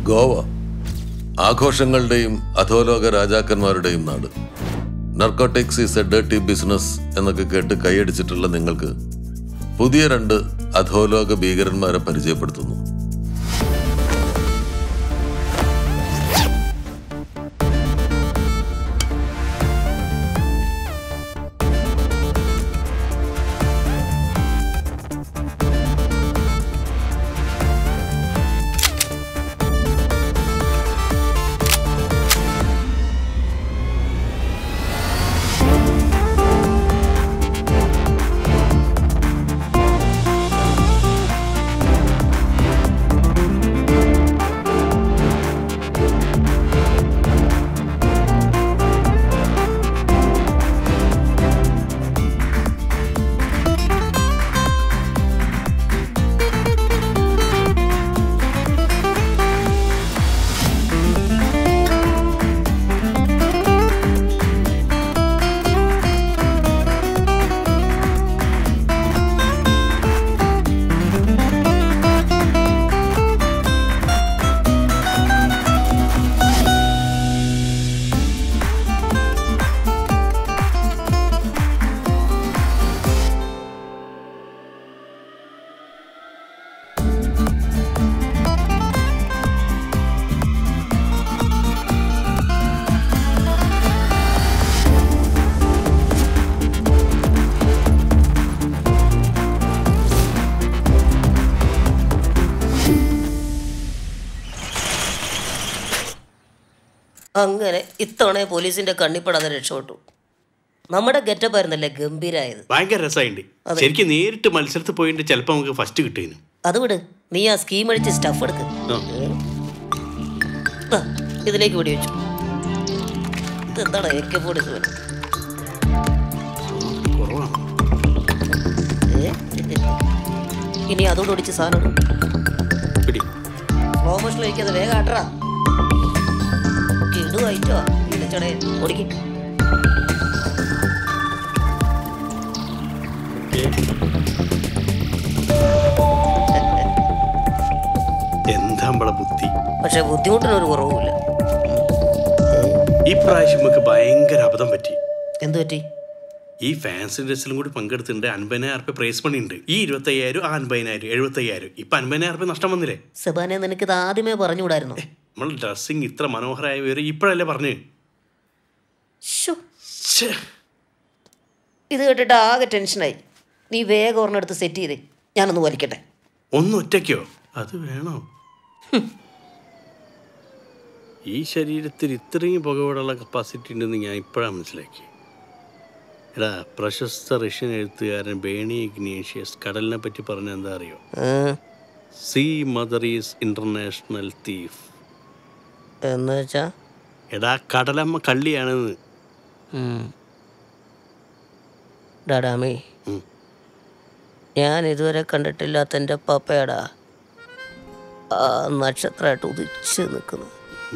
ഗോവ ആഘോഷങ്ങളുടെയും അധോലോക രാജാക്കന്മാരുടെയും നാട് narcotics is a dirty business എന്നൊക്കെ കേട്ട് കൈയടിച്ചിട്ടുള്ള നിങ്ങൾക്ക് പുതിയ രണ്ട് അധോലോക ഭീകരന്മാരെ പരിചയപ്പെടുത്തുന്നു അങ്ങനെ ഇത്തവണ പോലീസിന്റെ കണ്ണിപ്പെടാതെ രക്ഷപ്പെട്ടു നമ്മുടെ ഗെറ്റപ്പ് ആയിരുന്നല്ലേ ഗംഭീരായത് ഭയങ്കര രസമായിണ്ട് ശരിക്കും നേരിട്ട് മത്സരത്തിൽ പോയിട്ട് ചിലപ്പോൾ നമുക്ക് ഫസ്റ്റ് കിട്ടുന്നു അത് വിട് നീ ആ സ്കീം അടിച്ച് സ്റ്റഫ് എടുക്ക് ദാ, ഇതിലേക്ക് വെടി വെച്ചു ഇതെന്താണ് എ കെ ഫോർട്ടി സെവൻ കുറവാണ് ഇനി അതോട് ഒടിച്ച് സാധനം ഇടും. പിടി സ്ലോ മോഷനിൽ വയ്ക്കാതെ വേഗം ആട്ടറാ ഇടുവായിട്ടോ ഇടിച്ചടേ ഓടിക്ക് എന്താ നമ്മളെ ബുദ്ധി പക്ഷെ ബുദ്ധിമുട്ടിനൊരു കുറവുമില്ല ഈ പ്രാവശ്യം നമുക്ക് ഭയങ്കര അബദ്ധം പറ്റി എന്തു പറ്റി ഈ ഫാൻസി ഡ്രസ്സിലും കൂടി പങ്കെടുത്തിട്ടുണ്ട് അൻപതിനായിരം റുപ്യ പ്രൈസ് മണി ഉണ്ട് ഈ ഇരുപത്തയ്യായിരം ആ അൻപതിനായിരം എഴുപത്തയ്യായിരം ഇപ്പൊ അൻപതിനായിരം റുപ്യ നഷ്ടം വന്നില്ലേ സെബാനെ നിനക്കിത് ആദ്യമേ പറഞ്ഞുകൂടായിരുന്നു നമ്മൾ ഡ്രസ്സിങ് ഇത്ര മനോഹരമായ വേറെ ഇപ്പോഴല്ലേ പറഞ്ഞ് ശ്ശോ, ഛേ, ഇത് കേട്ടിട്ട് ആകെ ടെൻഷനായി നീ വേഗം ഒരെണ്ണം എടുത്ത് സെറ്റ് ചെയ്തേ ഞാനൊന്ന് വലിക്കട്ടെ ഒന്ന് ഒറ്റയ്ക്കോ അത് വേണോ ഈ ശരീരത്തിൽ ഇത്രയും പുകവിടുള്ള കപ്പാസിറ്റി ഉണ്ടെന്ന് ഞാൻ ഇപ്പോഴാണ് മനസ്സിലാക്കി എടാ പ്രശസ്ത റഷ്യൻ എഴുത്തുകാരൻ ബേണി ഇഗ്നേഷ്യസ് കടലിനെ പറ്റി പറഞ്ഞ എന്താ അറിയോ see mother is international thief എന്ന് വെച്ചാ എടാ കടലമ്മ കള്ളിയാണെന്ന് ഡാഡാമി ഉം. ഞാൻ ഇതുവരെ കണ്ടിട്ടില്ലാത്ത എൻ്റെ പപ്പയടാ ആ നക്ഷത്രമായിട്ട് ഉദിച്ച് നിൽക്കുന്നു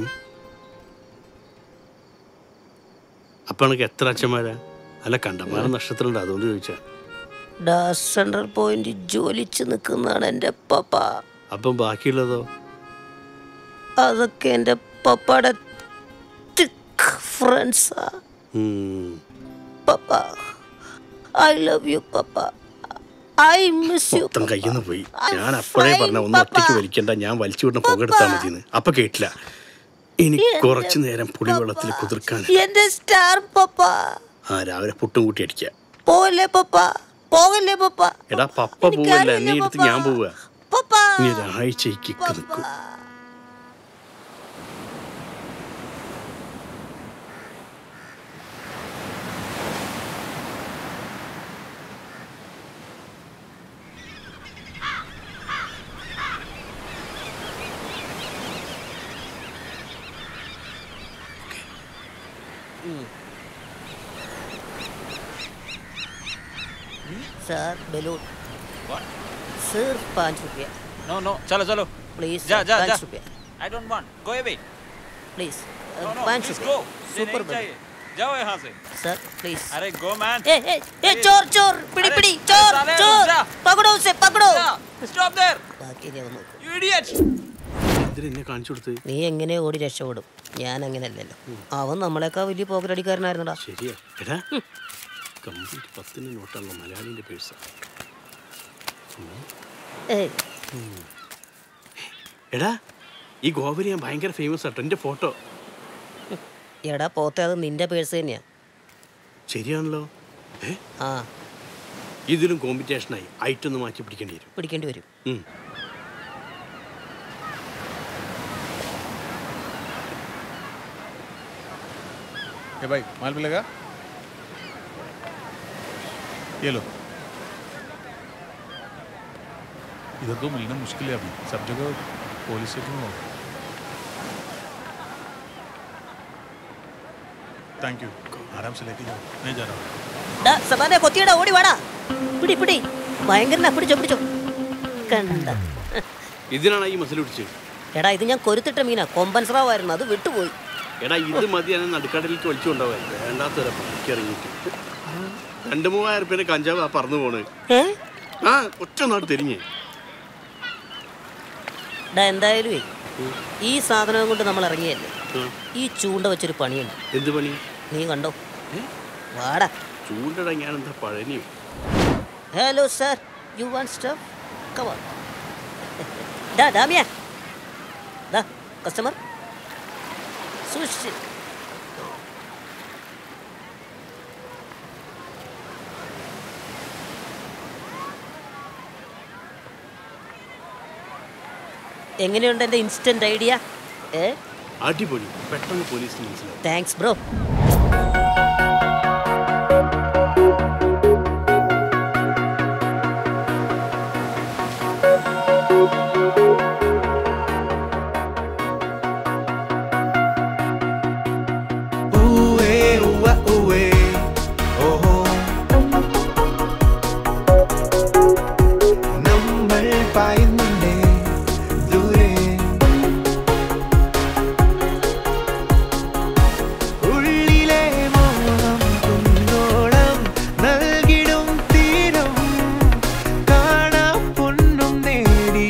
അപ്പം എനിക്ക് എത്ര അച്ഛന്മാരാ അല്ല കണ്ടമാനം നക്ഷത്രം ഉണ്ട് അതുകൊണ്ട് ചോദിച്ചാ ഡാ സെൻട്രൽ പോയിന്റ് ജോലിച്ച് നിൽക്കുന്നതാണ് എൻ്റെ പപ്പ അപ്പം ബാക്കിയുള്ളതോ അതൊക്കെ എൻ്റെ പപ്പയുടെ തിക്ക് ഫ്രണ്ട്സാ ഉം. Papa I love you papa I miss you മൊത്തം കയ്യിൽ നിന്ന് പോയി ഞാൻ അപ്പോഴേ പറഞ്ഞ ഒന്ന് ഒറ്റയ്ക്ക് വലിക്കണ്ട ഞാൻ വലിച്ചു വിടുന്ന പുകെടുത്താൽ മതിയെന്ന് അപ്പൊ കേട്ടില്ല ഇനി കുറച്ചു നേരം പുളിവെള്ളത്തിൽ കുതിർക്കാൻ എൻ്റെ സ്റ്റാർ പപ്പ ആ രാവിലെ പുട്ടും കൂട്ടി അടിക്കുക പോകല്ലേ പപ്പ പോകല്ലേ പപ്പ എടാ പപ്പ പോവല്ല നീ എടുത്ത് ഞാൻ പോവുക പപ്പ ഇനി ഒരാഴ്ചയ്ക്ക് ഇക്ക് നിൽക്കും सर बेलून सिर्फ पाँच रुपया नो नो चलो चलो प्लीज जा जा जा पाँच रुपया I don't want go away please no no पाँच प्लीज रुपया गो सुपर नहीं चाहिए जाओ यहाँ से सर प्लीज अरे गो मैन ए ए ए चोर चोर पिड़ी अरे, पिड़ी अरे, चोर साले, चोर रुक जा। पकड़ो उसे पकड़ो स्टॉप देयर बाकी नहीं वो यू इडियट എന്തിനാ എന്നെ കാണിച്ചു കൊടുത്ത് നീ എങ്ങനെ ഓടി രക്ഷപ്പെടും ഞാൻ അങ്ങനെയല്ലല്ലോ അവൻ നമ്മളെക്കാൾ വലിയ പോക്കരടിക്കാരനായിരുന്നടാ ശരിയാ എടാ കംപ്ലീറ്റ് പത്തിന് നോട്ടുള്ള മലയാളിൻ്റെ പേഴ്സാ ഏയ് എടാ ഈ ഗോവരി ഞാൻ ഭയങ്കര ഫേമസ് ആട്ടോ എൻ്റെ ഫോട്ടോ എടാ പോത്തെ അത് നിന്റെ പേഴ്സ് തന്നെയാ ശരിയാണല്ലോ ഏ ആ ഇതിലും കോമ്പറ്റീഷനായി ഐറ്റം ഒന്ന് മാറ്റി പിടിക്കേണ്ടി വരും പിടിക്കേണ്ടി വരും ഉം. ए भाई माल मिलेगा ये लो इधर तो मिलना मुश्किल है अभी सब जगह पुलिस चेकिंग हो थैंक यू आराम से लेके जाओ मैं जा रहा हूँ ഡാ സമാനെ കൊത്തിയടാ ഓടി വാടാ പിടി പിടി ഭയങ്കരനാ പിടിച്ചോ പിടിച്ചോ കണ്ട ഇതിനാണ് ഈ മസിൽ പിടിച്ചത് എടാ ഇത് ഞാൻ കൊരുത്തിട്ട മീനാ കൊമ്പൻ സ്രാവായിരുന്നു അത് വിട്ടുപോയി എടാ ഇത് മതി എന്നെ നടുക്കടലിലേക്ക് വലിച്ചു കൊണ്ടുപോകാൻ വേണ്ടാത്ത ഇറങ്ങിയിട്ട് രണ്ട് മൂവായിരം റുപ്യൻ്റെ കഞ്ചാവ് ആ പറന്നു പോണ് ഏ ആ ഒറ്റ നാട് തിരിഞ്ഞ് ഡാ എന്തായാലും ഈ സാധനം കൊണ്ട് നമ്മൾ ഇറങ്ങിയല്ലേ ആ, ഈ ചൂണ്ട വെച്ചൊരു പണിയുണ്ട് എന്ത് പണി നീ കണ്ടോ വാടാ ചൂണ്ടട ഞാൻ എന്താ പഴനിയോ hello sir you want stuff കമാ ഡാ ഡാമിയ ഡാ കസ്റ്റമർ സൂക്ഷിച്ച് എങ്ങനെയുണ്ട് എൻ്റെ ഇൻസ്റ്റന്റ് ഐഡിയ ഏ അടിപൊളി പെട്ടെന്ന് പോലീസിന് മനസ്സിലാവും thanks bro Uwe, uwa, uwe, ഓഹോ നമ്മൾ പായുന്നുണ്ടേ ദൂരെ ഉള്ളിലെ മോഹം കുന്നോളം നൽകിടും തീരം കാണാ പൊന്നും നേടി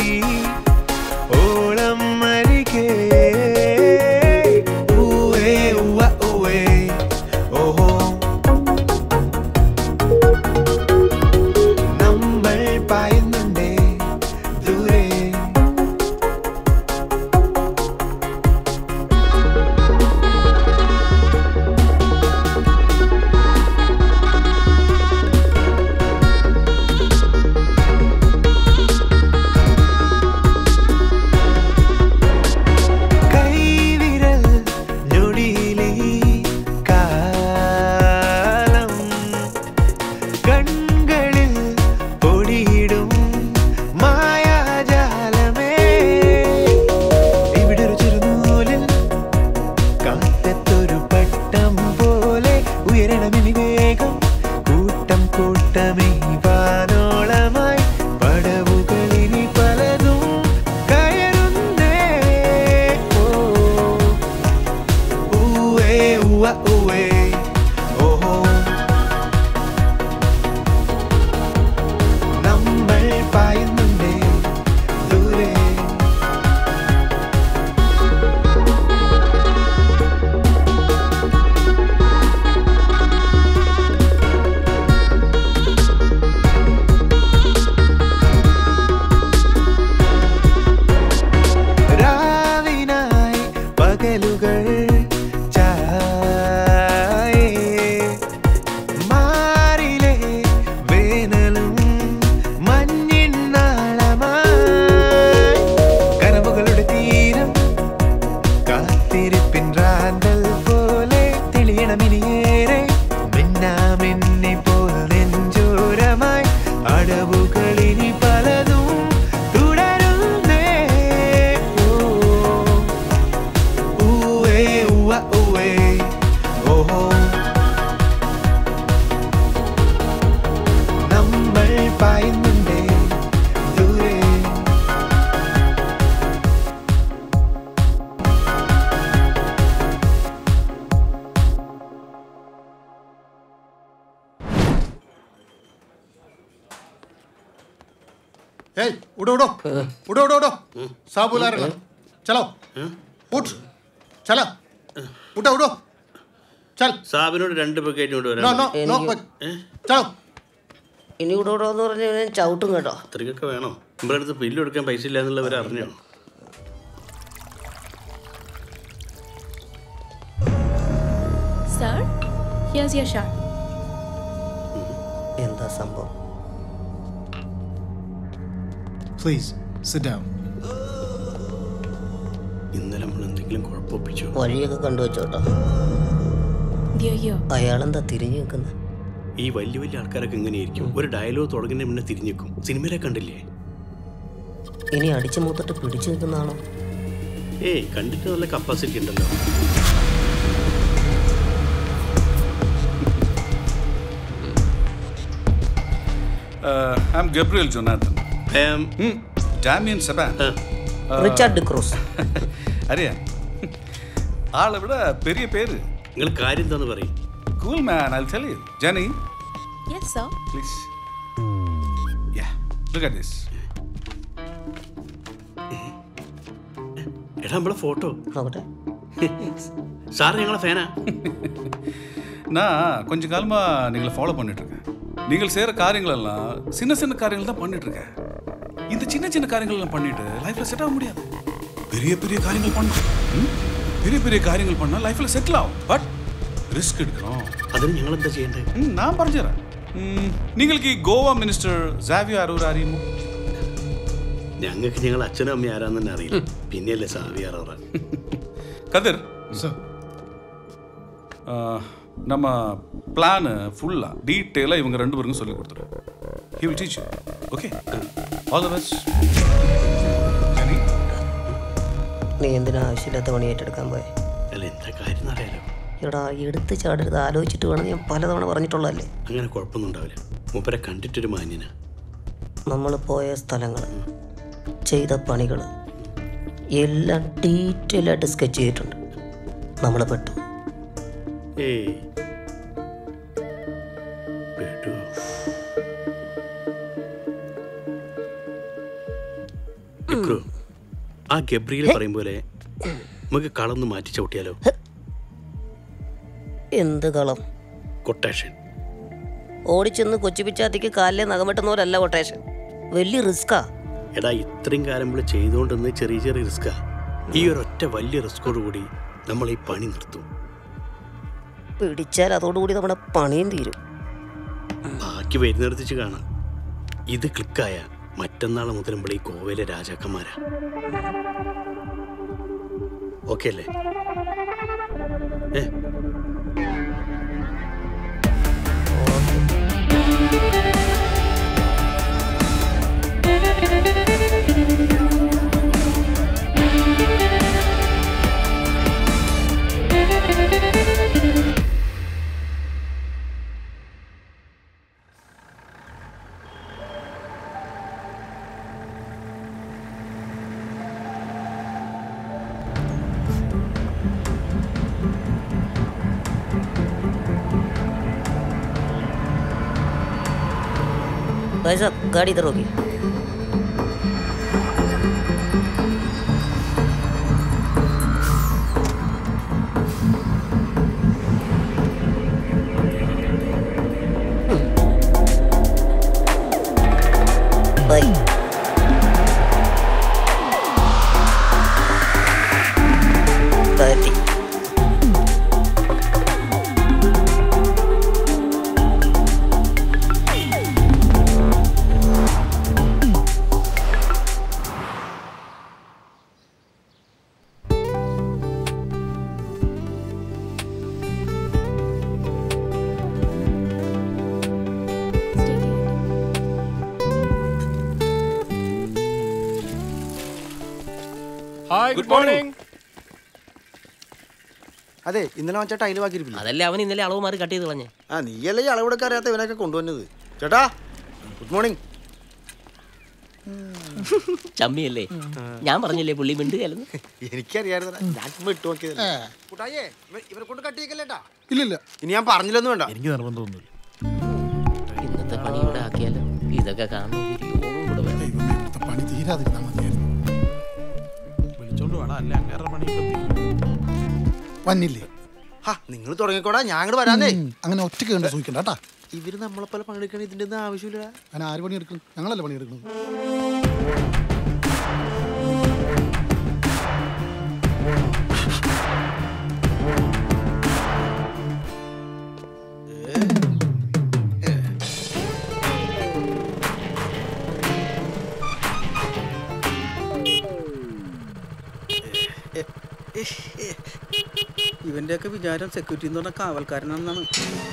ഓളം അരികെ ഊവേ ഉവ്വ ഉവേ ഓഹോ നമ്മൾ പായുന്നുണ്ടേ ദൂരെ കൈവിരൽ ഞൊടിയിലേ കാലം കൺകളിൽ പൊടിയിടും മായാജാലമേ ഇവിടൊരു ചെറുനൂലിൽ കാറ്റത്തൊരു പട്ടം പോലെ ഉയരണമിനി വേഗം കൂട്ടം കൂട്ടമേ വാനോളമായി പടവുകളിനി പലതും കയറുന്നേ ഓ ഊവേ ഉവ്വ ഉവേ ഓഹോ നമ്മൾ പായുന്നുണ്ടേ ദൂരെ രാവിനായി പകലുകൾ ചായേ മാറിലെ വേനലും മഞ്ഞിൻ നാളമായി കനവുകളുടെ തീരം കാത്തിരിപ്പിൻ റാന്തൽ പോലെ തെളിയണമിനിയേറെ മിന്നാമിന്നി പോൽ നെഞ്ചോരമായി അടവുകളിനി പലതും തുടരുന്നേ ഓ ഊവേ ഉവ്വ ഉവേ ഓഹോ നമ്മൾ പായുന്നുണ്ടേ ദൂരെ ಏಯ್ ಉಡು ಉಡು ಉಡು ಉಡು ಉಡು ಸಾಬು ಲಾರಲ್ಲ चलो उठ चला उठो उठो चल സാബിനോട് രണ്ട് ബക്കറ്റ് കൊണ്ട് नो വരാൻ नो नो चलो ഇനി ഇവിടെ ഇവിടെ എന്ന് പറഞ്ഞ് ഞാൻ ചവിട്ടും കേട്ടോ അത്രയ്ക്കൊക്കെ വേണോ നമ്മുടെ അടുത്ത് ബില്ല് കൊടുക്കാൻ പൈസ ഇല്ല എന്നുള്ളവർ അറിഞ്ഞോ Sir, here's your shot. എന്താ സംഭവം प्लीज सिट डाउन ഇന്നലെ നമ്മൾ എന്തെങ്കിലും കുഴപ്പമൊപ്പിച്ചോ വഴിയൊക്കെ കണ്ടുവച്ചോട്ടോ Dear here. അയാളെന്താ തിരിഞ്ഞു നിൽക്കുന്നത് ഈ വലിയ വലിയ ആൾക്കാരൊക്കെ എങ്ങനെയായിരിക്കും ഒരു ഡയലോഗ് തുടങ്ങുന്നതിന് മുന്നേ തിരിഞ്ഞേക്കും സിനിമയിലെ കണ്ടില്ലേ ഇനി അടിച്ചു മൂത്തിട്ട് പിടിച്ചു നിൽക്കുന്നതാണോ ഏയ് കണ്ടിട്ട് നല്ല കപ്പാസിറ്റി ഉണ്ടല്ലോ Uh, I'm Gabriel Jonathan. Um, Hmm. Damien Saban. ആ, റിച്ചാർഡ് ക്രൂസ് അറിയാം ആളെ വിട പെരിയ പേര് നിങ്ങൾ കാര്യം എന്താന്ന് പറയും cool man I tell you Jenny Yes, sir. Please yeah look at this എടാ നമ്മളെ ഫോട്ടോ നോക്കട്ടെ സാറ് ഞങ്ങളെ ഫാനാ நான் கொஞ்ச காலமா நீங்களை ஃபாலோ பண்ணிட்டு இருக்கேன் நீங்கள் செய்யற காரியங்கள் எல்லாம் சின்ன சின்ன காரியங்கள் தான் பண்ணிட்டு இருக்கேன் இந்த சின்ன சின்ன காரியங்கள் எல்லாம் பண்ணிட்டு லைஃப்ல செட் ஆக முடியாது பெரிய பெரிய காரியங்கள் பண்ணணும் ம்? பெரிய பெரிய காரியங்கள் பண்ணா லைஃப்ல செட்டில் ஆகும் பட் ரிஸ்க் எடுக்கணும் അതിന് ഞങ്ങൾ എന്താ ചെയ്യേണ്ടത് ம், நான் പറഞ്ഞുതരാം ம், നിങ്ങൾക്ക് ഈ ഗോവ മിനിസ്റ്റർ സാവിയോ അറൂർ അറിയുമോ ഞങ്ങൾക്ക് ഞങ്ങൾ അച്ഛനും അമ്മയും ആരാന്ന് തന്നെ അറിയില്ല പിന്നെയല്ലേ സാവി അറോറ கதிர் सर ஆ, நம்ம பிளான் ஃபுல்லாக டீட்டெயிலாக இவங்க ரெண்டு பேருக்கும் சொல்லி கொடுத்துருவோம் he will teach okay all the best Jenny നീ എന്തിനാ ആവശ്യമില്ലാത്ത പണി ഏറ്റെടുക്കാൻ പോയെ അല്ല എന്താ കാര്യം എന്നറിയാലോ എടാ എടുത്ത് ചാടരുത് ആലോചിച്ചിട്ട് വേണം ഞാൻ പലതവണ പറഞ്ഞിട്ടുള്ളതല്ലേ അങ്ങനെ കുഴപ്പമൊന്നും ഉണ്ടാവില്ല മൂപ്പരെ കണ്ടിട്ടൊരു മാന്യന നമ്മൾ പോയ സ്ഥലങ്ങൾ ചെയ്ത പണികൾ എല്ലാം ഡീറ്റെയിൽ ആയിട്ട് സ്കെച്ച് ചെയ്തിട്ടുണ്ട് നമ്മൾ പെട്ടു ഏയ് പെടു. വിക്രു, ആ ഗബ്രിയിൽ പറയും പോലെ നമുക്ക് കളന്ന് മാറ്റി ചവിട്ടിയാലോ എന്ത് കളം കൊട്ടേഷൻ ഓടിച്ചെന്ന് കൊച്ചുപിച്ചാത്തിക്ക് കാലിലെ നഖമെട്ടുന്നവരല്ല കൊട്ടേഷൻ വലിയ റിസ്ക്കാ എടാ ഇത്രയും കാലം നമ്മൾ ചെയ്തുകൊണ്ടിരുന്ന ചെറിയ ചെറിയ റിസ്ക്കാ ഈ ഒരൊറ്റ വലിയ റിസ്കോട് കൂടി നമ്മൾ ഈ പണി നിർത്തും പിടിച്ചാൽ അതോടുകൂടി നമ്മുടെ പണിയും തീരും ബാക്കി വരുന്നിടത്തിച്ച് കാണാം ഇത് ക്ലിക്കായ മറ്റന്നാൾ മുതൽ നമ്മൾ ഈ കോവയിലെ രാജാക്കന്മാരാ ഓക്കെ അല്ലേ ഏ भाई साहब गाड़ी इधर होगी भाई बैठी Stay tuned. ഗുഡ് മോർണിംഗ് അതെ ഇന്നലെ വെച്ച ടൈല് ബാക്കിയിരിപ്പില്ല അതല്ലേ അവൻ ഇന്നലെ അളവ് മാറി കട്ട് ചെയ്ത് കളഞ്ഞേ ആ നീയല്ലേ ഈ അളവെടുക്കാൻ അറിയാത്ത ഇവനൊക്കെ കൊണ്ടുവന്നത് ചേട്ടാ ഗുഡ് മോർണിംഗ് ചമ്മിയല്ലേ ഞാൻ പറഞ്ഞില്ലേ പുള്ളി മിണ്ടുകയല്ലെന്ന് എനിക്കറിയായിരുന്നു ഞാൻ ചുമ്മാ ഇട്ട് നോക്കിയത് കൂട്ടായേ ഇവ- ഇവരെ കൊണ്ട് കട്ടിയേക്കല്ലേട്ടാ ഇല്ലില്ല ഇനി ഞാൻ പറഞ്ഞില്ലെന്ന് വേണ്ട എനിക്ക് നിർബന്ധമൊന്നുമില്ല ഇന്നത്തെ പണി ഇവിടെ ആക്കിയാലോ ഇതൊക്കെ കാണുന്ന ഒരു യോഗം കൂടെ വേണം ദൈവമേ, ഇവിടുത്തെ പണി തീരാതിരുന്നാൽ മതിയായിരുന്നു വിളിച്ചോണ്ട് വേണം വന്നില്ലേ നിങ്ങൾ തുടങ്ങിക്കോടാ ഞാൻ അങ്ങോട്ട് വരാന്നേ ഉം, അങ്ങനെ ഒറ്റയ്ക്ക് കണ്ട് സൂഹിക്കണ്ട കേട്ടാ ഇവര് നമ്മളെ പോലെ പണിയെടുക്കണ ഇതിന്റെ ഒന്നും ആവശ്യമില്ല അങ്ങനെ ആര് പണിയെടുക്കും ഞങ്ങളല്ലേ പണിയെടുക്കുന്നത് ഇവന്റെയൊക്കെ വിചാരം സെക്യൂരിറ്റി എന്ന് പറഞ്ഞ കാവൽക്കാരനാണെന്നാണ്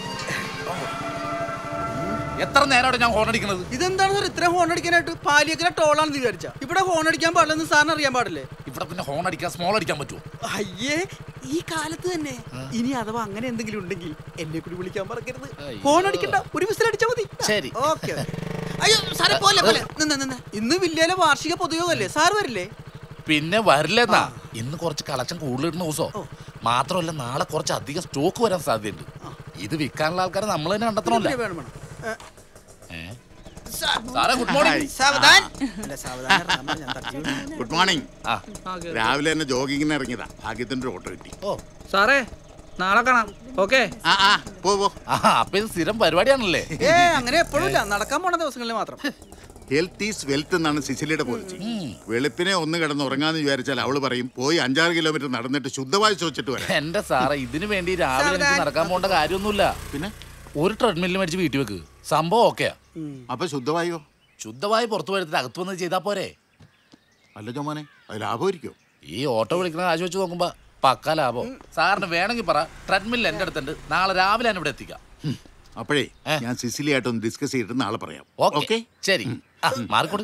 എത്ര നേരമാണ് ഞാൻ ഹോൺ അടിക്കുന്നത് ഇതെന്താണ് സാർ ഇത്ര ഹോൺ അടിക്കാനായിട്ട് പാലിയക്കിലെ ടോളാണെന്ന് വിചാരിച്ച ഇവിടെ ഹോൺ അടിക്കാൻ പാടില്ലെന്ന് സാറിന് അറിയാൻ പാടില്ലേ ഇവിടെ പിന്നെ ഹോൺ അടിക്കാൻ സ്മോൾ അടിക്കാൻ പറ്റുമോ അയ്യേ ഈ കാലത്ത് തന്നെ ഇനി അഥവാ അങ്ങനെ എന്തെങ്കിലും ഉണ്ടെങ്കിൽ എന്നെ കൂടി വിളിക്കാൻ മറക്കരുത് ഹോൺ അടിക്കണ്ട ഒരു വിസിൽ അടിച്ചാൽ മതി ശരി. ഓക്കെ അയ്യോ സാറേ പോലെ പോലെ നിന്ന് നിന്ന് ഇന്ന് വില്ലയിലെ വാർഷിക പൊതുയോഗമല്ലേ സാർ വരില്ലേ പിന്നെ വരില്ലെന്നാ ഇന്ന് കുറച്ച് കളക്ഷൻ കൂടുതലിടുന്ന ദിവസം മാത്രമല്ല നാളെ കുറച്ച് അധികം സ്റ്റോക്ക് വരാൻ സാധ്യതയുണ്ട് ഇത് വിൽക്കാനുള്ള ആൾക്കാരെ നമ്മൾ തന്നെ കണ്ടെത്തണമല്ലോ വേണം വേണം ഏ, സാറേ ഗുഡ് മോർണിംഗ് സാവധാൻ അല്ല സാവധാനം ഇറങ്ങാൻ പറഞ്ഞാ ഞാൻ തട്ടി വീണു. ഗുഡ് മോർണിംഗ് ആ രാവിലെ തന്നെ ജോഗിങ്ങിന് ഇറങ്ങിയതാ ഭാഗ്യത്തിന്റെ ഒരു ഓട്ടോ കിട്ടി ഓ സാറേ നാളെ കാണാം ഓക്കെ ആ ആ പോ പോ ആ അപ്പൊ ഇത് സ്ഥിരം പരിപാടിയാണല്ലേ ഏ അങ്ങനെ എപ്പോഴും ഇല്ല നടക്കാൻ പോണ ദിവസങ്ങളിൽ മാത്രം ഹെൽത്ത് ഈസ് വെൽത്ത് എന്നാണ് സിസിലിയുടെ പോളിസി വെളുപ്പിനെ ഒന്ന് കിടന്ന് ഉറങ്ങാന്ന് വിചാരിച്ചാൽ അവള് പറയും പോയി അഞ്ചാറ് കിലോമീറ്റർ നടന്നിട്ട് ശുദ്ധവായു ചോദിച്ചിട്ട് വരാം എന്റെ സാറേ ഇതിനു വേണ്ടി രാവിലെ എനിക്ക് നടക്കാൻ പോകേണ്ട കാര്യമൊന്നുമില്ല പിന്നെ ഒരു ട്രെഡ്മില്ലിൽ മേടിച്ച് വീട്ടിൽ വെക്ക് സംഭവം ഓക്കെയാ അപ്പൊ ശുദ്ധവായോ ശുദ്ധമായി പുറത്തു വരുത്തിട്ട് അകത്ത് വന്ന് ചെയ്താൽ പോരെ അല്ല ചോമാനെ അത് ലാഭമായിരിക്കും ഈ ഓട്ടോ വിളിക്കുന്ന കാശ് വെച്ച് നോക്കുമ്പോ പക്ക ലാഭം സാറിന് വേണമെങ്കിൽ പറ ട്രെഡ്മിൽ എന്റെ അടുത്തുണ്ട് നാളെ രാവിലെ ഞാൻ ഇവിടെ എത്തിക്കാം അപ്പോഴേ ഞാൻ സിസിലിയായിട്ടൊന്ന് ഡിസ്കസ് ചെയ്തിട്ട് നാളെ പറയാം ഓക്കെ ശരി ആ, മാറിക്കൊടു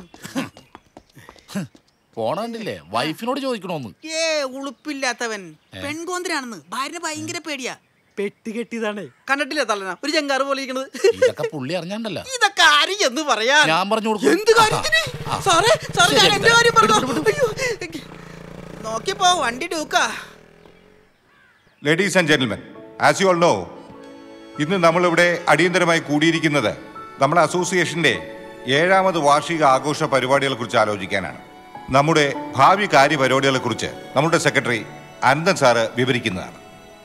പോണണ്ടില്ലേ വൈഫിനോട് ചോദിക്കണോന്ന് ഏ ഉളുപ്പില്ലാത്തവൻ പെൺകോന്തരാണെന്ന് ഭാര്യനെ ഭയങ്കര പേടിയാ പെട്ടി കെട്ടിയതാണ് കണ്ടിട്ടില്ലേ തള്ളന ഒരു ചെങ്കാറ് പോലെ ഇരിക്കണത് ഇതൊക്കെ പുള്ളി അറിഞ്ഞാണ്ടല്ല ഇതൊക്കെ ആരും എന്ന് പറയാ ഞാൻ പറഞ്ഞു കൊടുക്കും എന്ത് കാര്യത്തിന് ആ. സാറേ സാറേ ഞാൻ ശരി, എന്റെ കാര്യം പറഞ്ഞു അയ്യോ നോക്കിയപ്പോ വണ്ടി ഡൂക്കാ ladies and gentlemen as you all know ഇന്ന് നമ്മളിവിടെ അടിയന്തരമായി കൂടിയിരിക്കുന്നത് നമ്മുടെ അസോസിയേഷന്റെ ഏഴാമത് വാർഷിക ആഘോഷ പരിപാടികളെ കുറിച്ച് ആലോചിക്കാനാണ് നമ്മുടെ ഭാവി കാര്യപരിപാടികളെ കുറിച്ച് നമ്മുടെ സെക്രട്ടറി അനന്തൻ സാറ് വിവരിക്കുന്നതാണ്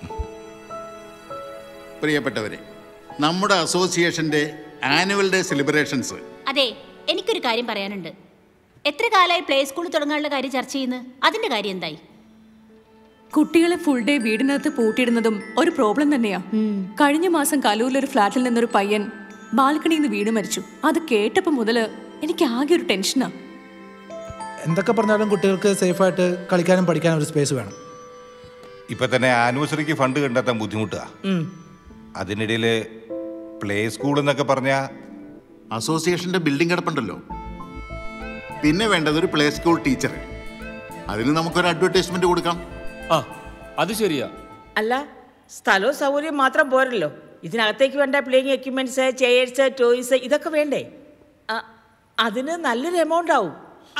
പ്രിയപ്പെട്ടവരെ നമ്മുടെ അസോസിയേഷന്റെ ആനുവൽ ഡേ സെലിബ്രേഷൻസ് അതെ എനിക്കൊരു കാര്യം പറയാനുണ്ട് എത്ര കാലമായി പ്ലേ സ്കൂൾ തുടങ്ങാനുള്ള കാര്യം ചർച്ച ചെയ്യുന്നത് അതിന്റെ കാര്യം എന്തായി കുട്ടികളെ ഫുൾ ഡേ വീടിനകത്ത് പൂട്ടിയിടുന്നതും ഒരു പ്രോബ്ലം തന്നെയാ കഴിഞ്ഞ മാസം കലൂരിലൊരു ഫ്ലാറ്റിൽ നിന്നൊരു പയ്യൻ ബാൽക്കണിയിൽ നിന്ന് വീണ് മരിച്ചു അത് കേട്ടപ്പോൾ മുതല് എനിക്ക് ആകെ ഒരു ടെൻഷനാ എന്തൊക്കെ പറഞ്ഞാലും കുട്ടികൾക്ക് സേഫായിട്ട് കളിക്കാനും പഠിക്കാനും ഒരു സ്പേസ് വേണം ഇപ്പൊ തന്നെ ആനിവേഴ്സറിക്ക് ഫണ്ട് കണ്ടെത്താൻ ബുദ്ധിമുട്ടാ അതിനിടയിൽ പ്ലേ സ്കൂൾ എന്നൊക്കെ പറഞ്ഞാൽ അസോസിയേഷന്റെ ബിൽഡിംഗ് കിടപ്പുണ്ടല്ലോ പിന്നെ വേണ്ടത് ഒരു പ്ലേ സ്കൂൾ ടീച്ചർ അതിന് നമുക്കൊരു അഡ്വർടൈസ്മെന്റ് കൊടുക്കാം ആ അത് ശരിയാ അല്ല സ്ഥലവും സൗകര്യം മാത്രം പോരല്ലോ ഇതിനകത്തേക്ക് വേണ്ട പ്ലേയിങ് എക്യുപ്മെന്റ്സ് ചെയേഴ്സ് ടോയ്സ് ഇതൊക്കെ വേണ്ടേ ആ, അതിന് നല്ലൊരു എമൗണ്ട് ആവും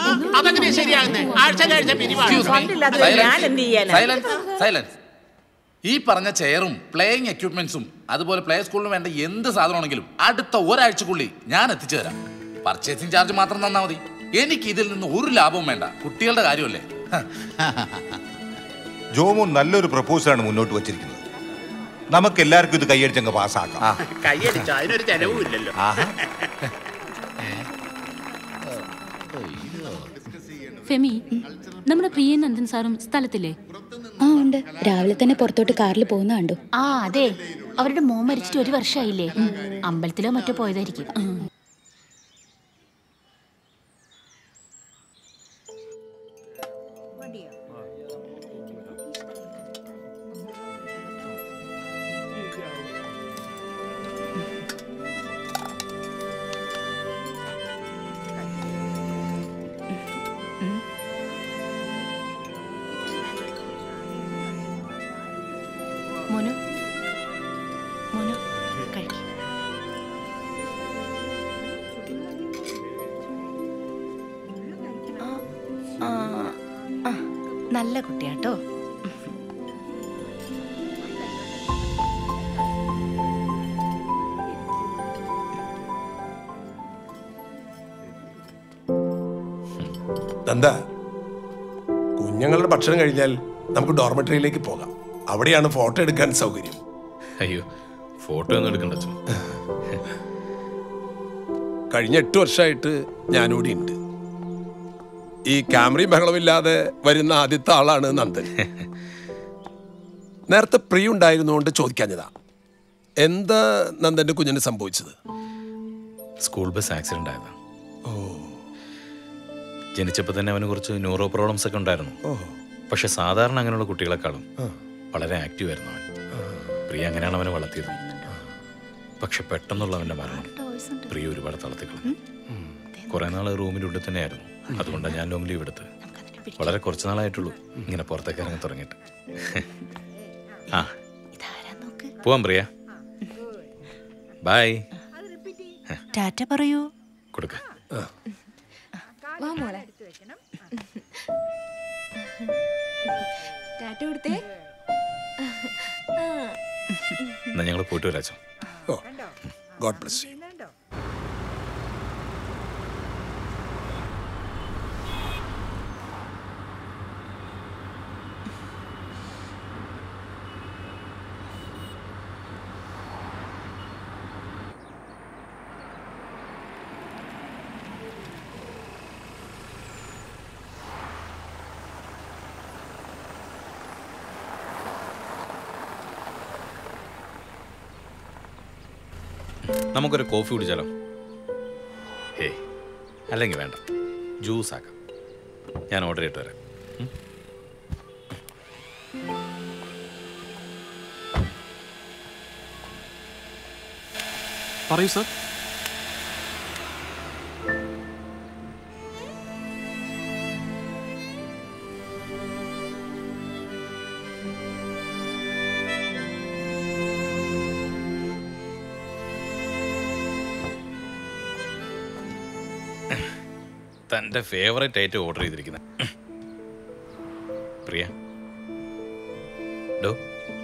ഫണ്ടില്ലാതെ ഞാൻ എന്ത് ചെയ്യാനാ സൈലൻസ് സൈലൻസ് ഈ പറഞ്ഞ ചെയറും പ്ലേയിങ് എക്യുപ്മെന്റ്സും അതുപോലെ പ്ലേ സ്കൂളിന് വേണ്ട എന്ത് സാധനമാണെങ്കിലും അടുത്ത ഒരാഴ്ചക്കുള്ളിൽ ഞാൻ എത്തിച്ചു തരാം പർച്ചേസിംഗ് ചാർജ് മാത്രം തന്നാൽ മതി എനിക്ക് ഇതിൽ നിന്ന് ഒരു ലാഭവും വേണ്ട കുട്ടികളുടെ കാര്യമല്ലേ ഹ. ജോമോൻ നല്ലൊരു പ്രപ്പോസലാണ് മുന്നോട്ട് വച്ചിരിക്കുന്നത് നമുക്ക് എല്ലാവർക്കും ഇത് കൈയടിച്ചങ്ങ് പാസ്സാക്കാം കൈയടിച്ച അതിനൊരു ചെലവും ഇല്ലല്ലോ ഫെമി നമ്മുടെ പ്രിയ നന്ദൻ സാറും സ്ഥലത്തില്ലേ ആ ഉണ്ട് രാവിലെ തന്നെ പുറത്തോട്ട് കാറിൽ പോകുന്ന കണ്ടു ആ അതെ അവരുടെ മോൻ മരിച്ചിട്ട് ഒരു വർഷമായില്ലേ അമ്പലത്തിലോ മറ്റോ പോയതായിരിക്കും മോനു മോനു കഴിക്കും നല്ല കുട്ടിയാട്ടോ നന്ദ കുഞ്ഞുങ്ങളുടെ ഭക്ഷണം കഴിഞ്ഞാൽ നമുക്ക് ഡോർമെട്രിയിലേക്ക് പോകാം അവിടെയാണ് ഫോട്ടോ എടുക്കാൻ സൗകര്യം അയ്യോ ഫോട്ടോ ഒന്നും എടുക്കണ്ട അച്ഛൻ കഴിഞ്ഞ എട്ട് വർഷമായിട്ട് ഞാനിവിടെ ഉണ്ട് ഈ ക്യാമറയും ബഹളമില്ലാതെ വരുന്ന ആദ്യത്തെ ആളാണ് നന്ദൻ നേരത്തെ പ്രിയ ഉണ്ടായിരുന്നുകൊണ്ട് ചോദിക്കാഞ്ഞതാ എന്താ നന്ദന്റെ കുഞ്ഞിന് സംഭവിച്ചത് സ്കൂൾ ബസ് ആക്സിഡന്റ് ആയതാ ജനിച്ചപ്പോൾ തന്നെ അവന് കുറച്ച് ന്യൂറോ പ്രോബ്ലംസ് ഒക്കെ ഉണ്ടായിരുന്നു പക്ഷെ സാധാരണ അങ്ങനെയുള്ള കുട്ടികളെക്കാളും വളരെ ആക്റ്റീവ് ആയിരുന്നു അവൻ പ്രിയ അങ്ങനെയാണ് അവനെ വളർത്തിയത് പക്ഷെ പെട്ടെന്നുള്ള അവന്റെ മരണം പ്രിയ ഒരുപാട് തളർത്തിക്കളഞ്ഞു കുറെ നാൾ റൂമിനുള്ളിൽ തന്നെയായിരുന്നു അതുകൊണ്ടാണ് ഞാൻ ലോങ് ലീവ് എടുത്ത് വളരെ കുറച്ച് നാളായിട്ടുള്ളൂ ഇങ്ങനെ പുറത്തേക്ക് ഇറങ്ങി തുടങ്ങിയിട്ട് ആ പോവാം പ്രിയ ബൈ ടാറ്റ പറയൂ കൊടുക്ക വാ മോളെ ടാറ്റ കൊടുത്തേ എന്നാ ഞങ്ങൾ പോയിട്ട് വരാച്ചോ ഗോഡ് ബ്ലസ് യു നമുക്കൊരു കോഫി കുടിച്ചാലോ ഏയ് അല്ലെങ്കിൽ വേണ്ട ജ്യൂസ് ആക്കാം ഞാൻ ഓർഡർ ചെയ്തിട്ട് വരാം ഉം? പറയൂ സാർ തൻ്റെ ഫേവറേറ്റ് ആയിട്ട് ഓർഡർ ചെയ്തിരിക്കുന്നത് പ്രിയ ഡോ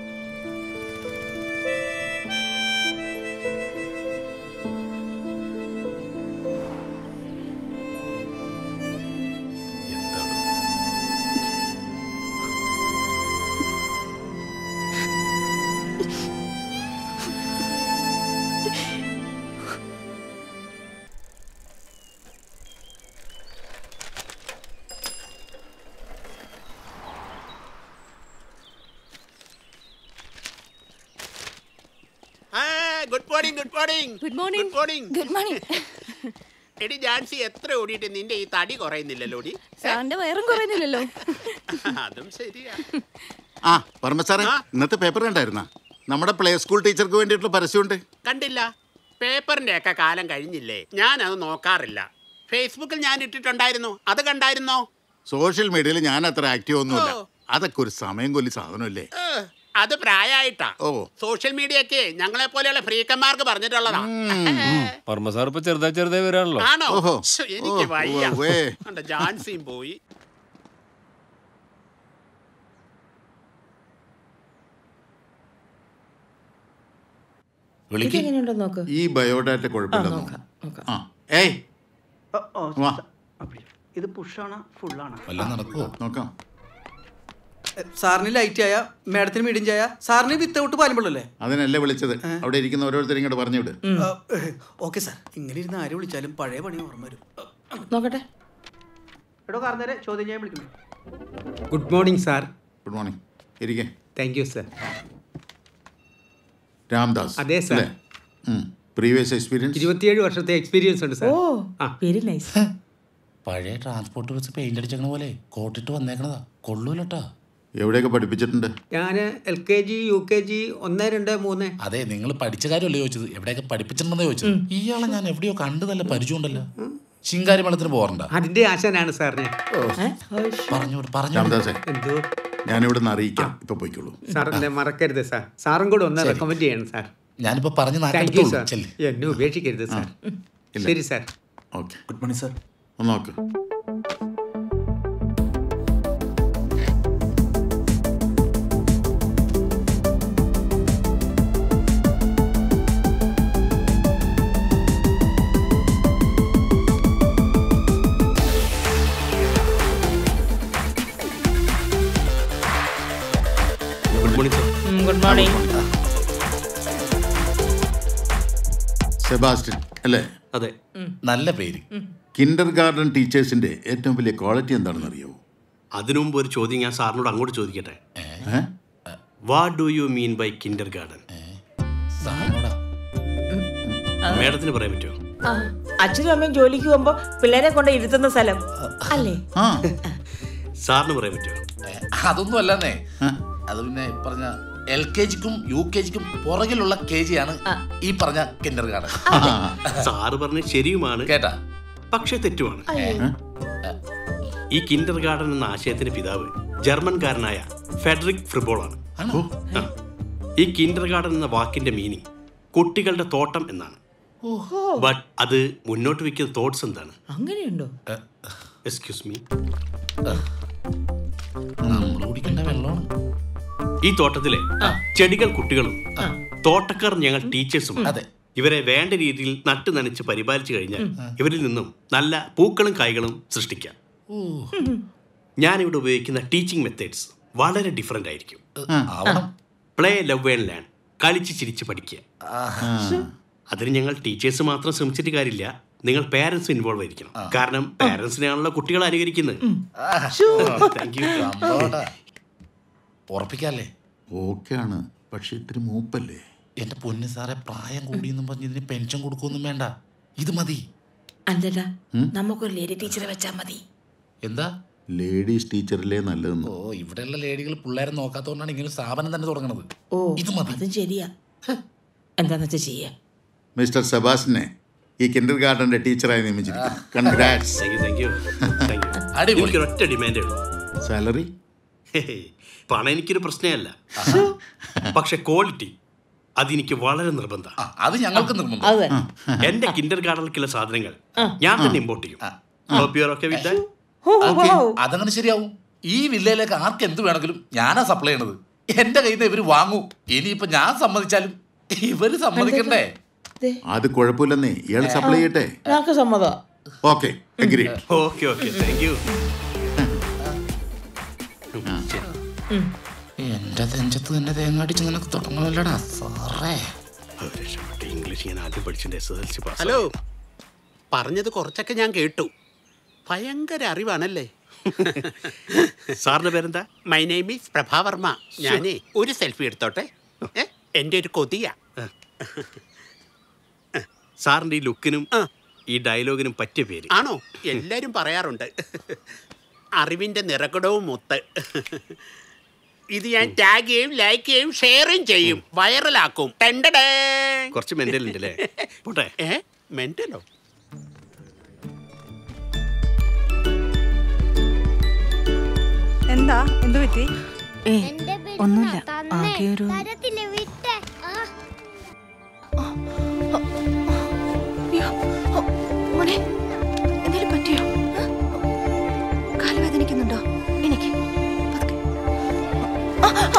good morning good morning good morning good morning good morning എടി ജാൻസി എത്ര ഓടിയിട്ട് നിന്റെ ഈ തടി കുറയുന്നില്ലല്ലോ ഓടി സാറിന്റെ വയറും കുറയുന്നില്ലല്ലോ അതും ശരിയാ ആ വർമ്മ സാറേ ഇന്നത്തെ പേപ്പർ കണ്ടായിരുന്ന നമ്മുടെ പ്ലേ സ്കൂൾ ടീച്ചർക്ക് വേണ്ടിയിട്ടുള്ള പരസ്യമുണ്ട് കണ്ടില്ല പേപ്പറിന്റെ ഒക്കെ കാലം കഴിഞ്ഞില്ലേ ഞാൻ അത് നോക്കാറില്ല ഫേസ്ബുക്കിൽ ഞാൻ ഇട്ടിട്ടുണ്ടായിരുന്നു അത് കണ്ടായിരുന്നോ സോഷ്യൽ മീഡിയയിൽ ഞാൻ അത്ര ആക്റ്റീവ് ഒന്നുമില്ല ഓ. അതൊക്കെ ഒരു സമയം കൊല്ലി സാധനമല്ലേ ഏ, അത് പ്രായമായിട്ടാ ഓ സോഷ്യൽ മീഡിയ ഒക്കെ ഞങ്ങളെ പോലെയുള്ള ഫ്രീക്കന്മാർക്ക് പറഞ്ഞിട്ടുള്ളതാ വർമ്മ സാർ ഇപ്പൊ ചെറുതായി ചെറുതായി വരാണല്ലോ ആണോ ഓഹോ. ശ്ശോ, എനിക്ക് ഓ, വയ്യ ഉവ്വ് ഉവ്വേ. കണ്ടോ, ജാൻസിയും പോയി വിളിക്ക്. ഇതെങ്ങനെയുണ്ടോ നോക്ക് ഈ ബയോഡാറ്റ കുഴപ്പമില്ല ആ ഏയ് വാ ഇത് പുഷാണ് ഫുള്ളാണ് വല്ലതും നടക്കുവോ നോക്കാം സാറിന് ലൈറ്റ് ആയ മാഡത്തിന് മീഡിയം ചായ സാറിന് വിത്തൗട്ട് പാലുമ്പോഴല്ലേ അതിനല്ലേ വിളിച്ചത് അവിടെ ഇരിക്കുന്ന ഓരോരുത്തരും ഇങ്ങോട്ട് പറഞ്ഞു വിട് ഓക്കെ സാർ ഇങ്ങനെ ഇരുന്ന് ആര് വിളിച്ചാലും പഴയ പണി ഓർമ്മ വരും നോക്കട്ടെ എടോ കാർന്നേരെ ചോദ്യം ചെയ്യാൻ വിളിക്കുന്നു good morning sir good morning ഇരിക്കേ താങ്ക് യു സാർ രാംദാസ് അതെ, sir. പ്രീവിയസ് എക്സ്പീരിയൻസ് ഇരുപത്തിയേഴ് വർഷത്തെ എക്സ്പീരിയൻസ് ഉണ്ട് സാർ വെരി നൈസ് പഴയ ട്രാൻസ്പോർട്ട് ബസ് പെയിന്റ് അടിച്ചേക്കണ പോലെ കോട്ടിട്ട് വന്നേക്കണതാ കൊള്ളൂലട്ടാ എവിടെയൊക്കെ പഠിപ്പിച്ചിട്ടുണ്ട് ഞാൻ L K G U K G ഒന്ന് രണ്ട് മൂന്ന് അതെ നിങ്ങൾ പഠിച്ച കാര്യമല്ലേ ചോദിച്ചത് എവിടെയൊക്കെ പഠിപ്പിച്ചിട്ടുണ്ടെന്ന് ചോദിച്ചത് ഇയാളെ ഞാൻ എവിടെയോ കണ്ടു നല്ല പരിചയമുണ്ടല്ലോ ശിങ്കാരി വെള്ളത്തിന് പോറണ്ട അതിന്റെ ആശാനാണ് സാറിന് പറഞ്ഞു പറഞ്ഞു രാംദാസേ എന്തോ ഞാനിവിടെ നിന്ന് അറിയിക്കാം ഇപ്പൊ പോയിക്കോളൂ സാർ എന്നെ മറക്കരുത് സാർ സാറും കൂടെ ഒന്ന് റെക്കമെൻഡ് ചെയ്യണം സാർ ഞാനിപ്പോ പറഞ്ഞ് താങ്ക് യു നാക്കെടുത്തോളൂ. സാർ ചെല്ല്. എന്നെ ഉപേക്ഷിക്കരുത് സാർ ഇല്ല. ശരി sir okay good morning sir ഒന്ന് നോക്ക് good morning sir morning Sebastian അല്ലേ അതെ നല്ല പേര് കിൻഡർ ഗാർഡൻ ടീച്ചേഴ്സിന്റെ ഏറ്റവും വലിയ ക്വാളിറ്റി എന്താണെന്ന് അറിയോ അതിനു മുമ്പ് ഒരു ചോദ്യം ഞാൻ സാറിനോട് അങ്ങോട്ട് ചോദിക്കട്ടെ what do you mean by kindergarten മേഡത്തിന് പറയാൻ പറ്റുമോ ആ, അച്ഛനും അമ്മയും ജോലിക്ക് പോകുമ്പോ പിള്ളേരെ കൊണ്ട് ഇരുത്തുന്ന സ്ഥലം അല്ലേ സാറിന് പറയാൻ പറ്റുമോ അതൊന്നും അല്ലെന്നേ അത് പിന്നെ ഈ പറഞ്ഞ എൽ കെ ജിക്കും യു കെ ജിക്കും പുറകിലുള്ള കെ ജി ആണ് ഈ പറഞ്ഞ കിൻഡർ ഗാർഡൻ സാറ് പറഞ്ഞ ശരിയുമാണ് കേട്ടാ പക്ഷേ തെറ്റുമാണ് ഈ കിൻഡർ ഗാർഡൻ എന്ന ആശയത്തിന്റെ പിതാവ് ജർമ്മൻകാരനായ ഫെഡറിക് ഫ്രിബോളാണ് ആ. ഈ കിൻഡർ ഗാർഡൻ എന്ന വാക്കിന്റെ മീനിങ് കുട്ടികളുടെ തോട്ടം എന്നാണ് ഓഹോ ബട്ട് അത് മുന്നോട്ട് വെക്കുന്ന തോട്ട്സ് എന്താണ് അങ്ങനെയുണ്ടോ എക്സ്ക്യൂസ് മീ നമ്മൾ കുടിക്കേണ്ട വെള്ളമാണ് ഈ തോട്ടത്തിലെ ചെടികൾ കുട്ടികളും തോട്ടക്കാർ ഞങ്ങൾ ടീച്ചേഴ്സും അതെ. ഇവരെ വേണ്ട രീതിയിൽ നട്ടു നനച്ച് പരിപാലിച്ചു കഴിഞ്ഞാൽ ഇവരിൽ നിന്നും നല്ല പൂക്കളും കായ്കളും സൃഷ്ടിക്കാം ഞാനിവിടെ ഉപയോഗിക്കുന്ന ടീച്ചിങ് മെത്തേഡ്സ് വളരെ ഡിഫറെൻ്റ് ആയിരിക്കും പ്ലേ ലവ് ആൻഡ് ലേൺ കളിച്ച് ചിരിച്ച് പഠിക്കുക അതിന് ഞങ്ങൾ ടീച്ചേഴ്സ് മാത്രം ശ്രമിച്ചിട്ട് കാര്യമില്ല നിങ്ങൾ പേരൻസും ഇൻവോൾവ് ആയിരിക്കണം കാരണം പേരൻസിനെയാണല്ലോ കുട്ടികൾ അനുകരിക്കുന്നത് താങ്ക് യു ഉറപ്പിക്കാല്ലേ ഓക്കെ ആണ് പക്ഷെ ഇത്തിരി മൂപ്പല്ലേ എന്റെ പൊന്ന് സാറെ പ്രായം കൂടിയെന്നും പറഞ്ഞ് ഇതിന് പെൻഷൻ കൊടുക്കൊന്നും വേണ്ട ഇത് മതി അല്ലടാ നമുക്കൊരു ലേഡി ടീച്ചറെ വെച്ചാ മതി എന്താ ലേഡീസ് ടീച്ചറിലെ നല്ലതെന്ന് ഓ ഇവിടെയുള്ള ലേഡികൾ പിള്ളേരെ നോക്കാത്തതുകൊണ്ടാണ് ഇങ്ങനെ ഒരു സ്ഥാപനം തന്നെ തുടങ്ങുന്നത് ഓ അതും ശരിയാ എന്താന്ന് വെച്ചാ ചെയ്യാ മിസ്റ്റർ സെബാസ്റ്റിനെ ഈ കിൻഡർ ഗാർഡന്റെ ടീച്ചറായി നിയമിച്ചിരിക്കുന്നു congrats thank you thank you എനിക്ക് ഒറ്റ ഡിമാൻഡേ ഉള്ളൂ സാലറി ഹേയ്, പണം എനിക്കൊരു പ്രശ്നമല്ല പക്ഷെ ക്വാളിറ്റി അതെനിക്ക് വളരെ നിർബന്ധം അത് ഞങ്ങൾക്ക് നിർബന്ധം എന്റെ കിൻഡർ ഗാർഡനിലേക്കുള്ള സാധനങ്ങൾ ഞാൻ തന്നെ ഇമ്പോർട്ട് ചെയ്യും Hope you are okay with that? Okay, അതങ്ങനെ ശരിയാവും ഈ വില്ലയിലേക്ക് ആർക്ക് എന്ത് വേണമെങ്കിലും ഞാനാ സപ്ലൈ ചെയ്യണത് എന്റെ കയ്യിൽ നിന്ന് ഇവര് വാങ്ങൂ ഇനിയിപ്പോ ഞാൻ സമ്മതിച്ചാലും ഇവര് സമ്മതിക്കണ്ടേ അത് കുഴപ്പമില്ലെന്നേ ഇയാൾ സപ്ലൈ ചെയ്യട്ടെ ഞങ്ങൾക്ക് സമ്മതം okay agree okay okay thank you എന്റെ നെഞ്ചത്ത് തന്നെ തേങ്ങ അടിച്ച് നിനക്ക് തുടങ്ങണമല്ലടാ സാറേ ഇംഗ്ലീഷ് ഞാൻ ആദ്യം പഠിച്ചിട്ടുണ്ട് S S L C pass hello പറഞ്ഞത് കുറച്ചൊക്കെ ഞാൻ കേട്ടു ഭയങ്കര അറിവാണല്ലേ സാറിന്റെ പേരെന്താ മൈ നെയിം ഈസ് പ്രഭാവർമ്മ ഞാനേ ഒരു സെൽഫി എടുത്തോട്ടെ ഏ, എൻ്റെ ഒരു കൊതിയാ സാറിന്റെ ഈ ലുക്കിനും ഈ ഡയലോഗിനും പറ്റിയ പേര് ആണോ എല്ലാരും പറയാറുണ്ട് അറിവിന്റെ നിറകുടവും മുത്ത് ഇത് ഞാൻ ടാഗ് ചെയ്യും ലൈക്ക് ചെയ്യും ഷെയറും ചെയ്യും വൈറലാക്കും ടെണ്ടടേ കുറച്ച് മെന്റൽ ഉണ്ട് അല്ലേ പോട്ടെ ഏ മെന്റലോ എന്താ എന്തു പറ്റി ഏ ഒന്നുമില്ല ആകെ ഒരു അയ്യോ, ഓ, മോനെ എന്തെങ്കിലും പറ്റിയോ കാല് വേദനിക്കുന്നുണ്ടോ എനിക്ക് പതുക്കെ. ആ, ആ.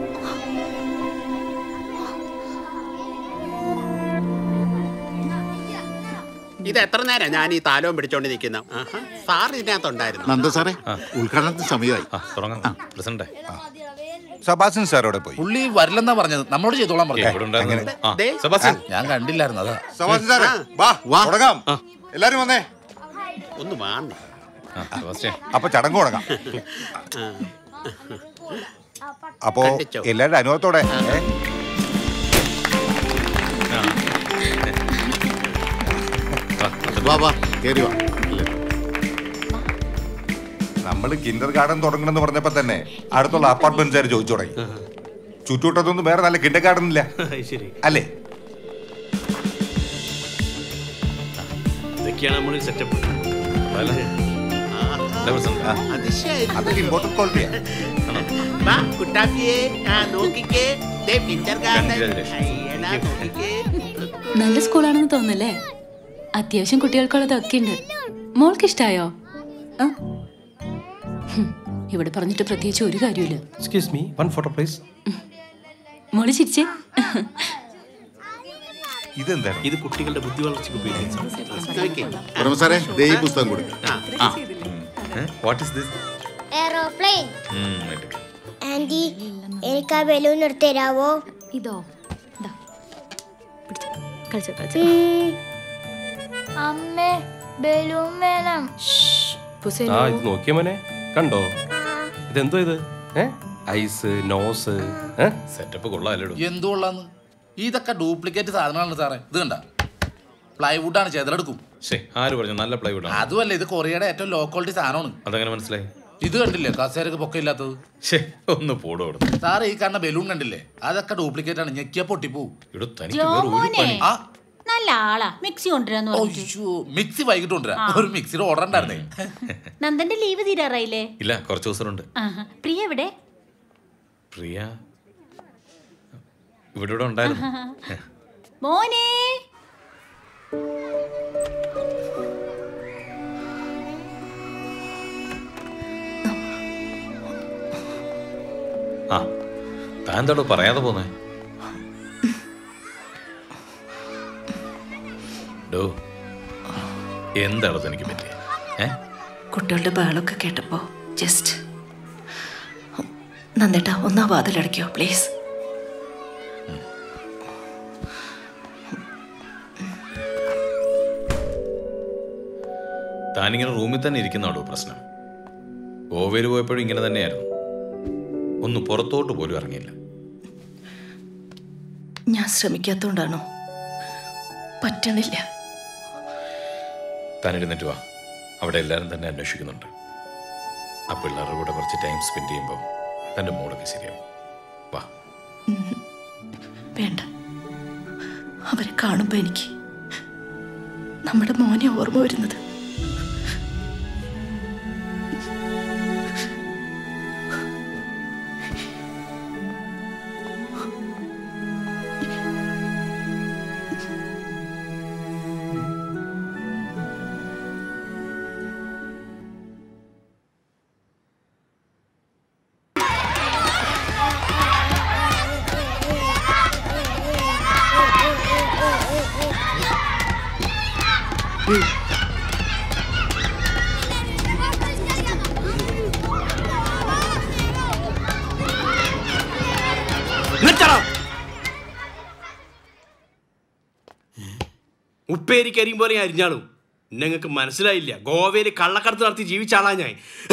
ഇത് എത്ര നേരം ഞാൻ ഈ താലവും പിടിച്ചോണ്ട് നിൽക്കുന്ന സാർ ഇതിനകത്തുണ്ടായിരുന്നു നന്ദ സാറേ ഉദ്ഘാടനത്തിന് സമയമായി പ്രസിഡന്റ് സബാസിൻ സാറോടെ പോയി പുള്ളി വരില്ലെന്നാ പറഞ്ഞത് നമ്മളോട് ചെയ്തോളാൻ പറഞ്ഞു ഇവിടെ ഉണ്ടായിരുന്നു. ആ, ദേ. സെബാസ്റ്റ്യൻ. ഞാൻ കണ്ടില്ലായിരുന്നു അതാ സബാസിൻ സാറേ വാ വാ തുടങ്ങാം എല്ലാരും വന്നേ ഒന്ന് വാങ്ങി അപ്പൊ ചടങ്ങ് തുടങ്ങാം അപ്പോ കണ്ടിച്ചോ? എല്ലാവരുടെ അനുഭവത്തോടെ ഏ? വാ വാ കേറി വാ നമ്മൾ കിൻഡർ ഗാർഡൻ തുടങ്ങണമെന്ന് പറഞ്ഞപ്പോ തന്നെ അടുത്തുള്ള അപ്പാർട്ട്മെന്റ്സുകാർ ചോദിച്ചു തുടങ്ങി ചുറ്റുവട്ടത്തൊന്നും വേറെ നല്ല കിൻഡർ ഗാർഡൻ ഇല്ല ശരി അല്ലേ ഇതൊക്കെയാണ് നമ്മുടെ സെറ്റപ്പ് അതൊക്കെ ഇമ്പോർട്ടൻറ്റ് ക്വാളിറ്റിയാ വാ കുട്ടാപ്പിയെ ആ നോക്കിക്കേ ദേ പിഞ്ചർ ഗാർഡൻ Congratulations. അയ്യടാ നോക്കിക്കേ നല്ല സ്കൂളാണെന്ന് തോന്നുന്നല്ലേ അത്യാവശ്യം കുട്ടികൾക്കുള്ളതൊക്കെ ഉണ്ട് മോൾക്ക് ഇഷ്ടായോ ആ? ഹും, ഇവിടെ പറഞ്ഞിട്ട് പ്രത്യേകിച്ച് ഒരു കാര്യമില്ല excuse me one photo please മോള് ചിരിച്ചേ ഇതെന്താണ് ഇത് കുട്ടികളുടെ ബുദ്ധി വളർച്ചയ്ക്ക് ഉപയോഗിക്കുന്നത് ഉടമ സാറേ ദേ ഈ പുസ്തകം കൊടുക്കും what is this aeroplane aunty എനിക്ക് ആ ബലൂൺ എടുത്ത് തരാവോ ഇതോ കളിച്ചോ കളിച്ചോ അമ്മേ ബലൂൺ വേണം ആ ഇത് നോക്കിയ മോനെ കണ്ടോ ഇതെന്തോ ഇത് ഏ ഐസ് നോസ് സെറ്റപ്പ് കൊള്ളാമല്ലോ എന്തുകൊള്ളാന്ന് ഇതൊക്കെ ഡ്യൂപ്ലിക്കേറ്റ് സാധനങ്ങളാണ് സാറേ ഇത് കണ്ട പ്ലൈവുഡ് ആണ് ചെയ്തെടുക്കും ശേ ആര് പറഞ്ഞു നല്ല പ്ലൈവുഡ് ആണ് അതുമല്ല ഇത് കൊറിയയുടെ ഏറ്റവും ലോ ക്വാളിറ്റി സാധനമാണ് അതെങ്ങനെ മനസ്സിലായി ഇത് കണ്ടില്ലേ കസേരക്ക് പൊക്കമില്ലാത്തത് ശേ ഒന്ന് പോടോ അവിടെ സാറ് ഈ കാണുന്ന ബലൂൺ കണ്ടില്ലേ അതൊക്കെ ഡ്യൂപ്ലിക്കേറ്റ് ആണ് ഞെക്കിയ പൊട്ടിപ്പോവും ഇവിടെ തനിക്ക് വേറെ ഒരു ജോമോനെ പണി ആ നല്ല ആളാ മിക്സി കൊണ്ടുവരാന്ന് പറഞ്ഞു അയ്യോ, മിക്സി വൈകിട്ട് കൊണ്ടുവരാം ഒരു മിക്സിയുടെ ഓർഡർ ഉണ്ടായിരുന്നേ നന്ദന്റെ ലീവ് തീരാറായില്ലേ ഇല്ല കുറച്ച് ദിവസമുണ്ട് ആഹാ. പ്രിയ എവിടെ പ്രിയ ഇവിടെ ഇവിടെ ഉണ്ടായിരുന്നു മോനെ ആ താൻ എന്താടോ പറയാതെ പോന്നേ ഡോ എന്താണോ തനിക്ക് പറ്റിയ ഏ കുട്ടികളുടെ ബഹളമൊക്കെ കേട്ടപ്പോ ജസ്റ്റ് നന്ദേട്ടാ ഒന്നാ വാതിലടയ്ക്കോ പ്ലീസ് താനിങ്ങനെ റൂമിൽ തന്നെ ഇരിക്കുന്നതാണോ പ്രശ്നം ഗോവയിൽ പോയപ്പോഴും ഇങ്ങനെ തന്നെയായിരുന്നു ഒന്ന് പുറത്തോട്ട് പോലും ഇറങ്ങിയില്ല ഞാൻ ശ്രമിക്കാത്തോണ്ടാണോ പറ്റണില്ല താൻ എഴുന്നേറ്റ് വാ അവിടെ എല്ലാവരും തന്നെ അന്വേഷിക്കുന്നുണ്ട് ആ പിള്ളേരുടെ കൂടെ കുറച്ച് ടൈം സ്പെൻഡ് ചെയ്യുമ്പോൾ തൻ്റെ മൂടൊക്കെ ശരിയാവും വാ വേണ്ട അവരെ കാണുമ്പോ എനിക്ക് നമ്മുടെ മോനെ ഓർമ്മ വരുന്നത് ഉപ്പേരിക്ക് അരിയും പോലെ ഞാൻ അരിഞ്ഞാളും നിങ്ങൾക്ക് മനസ്സിലായില്ല ഗോവയിൽ കള്ളക്കടത്ത് നടത്തി ജീവിച്ച ആളാ ഞാൻ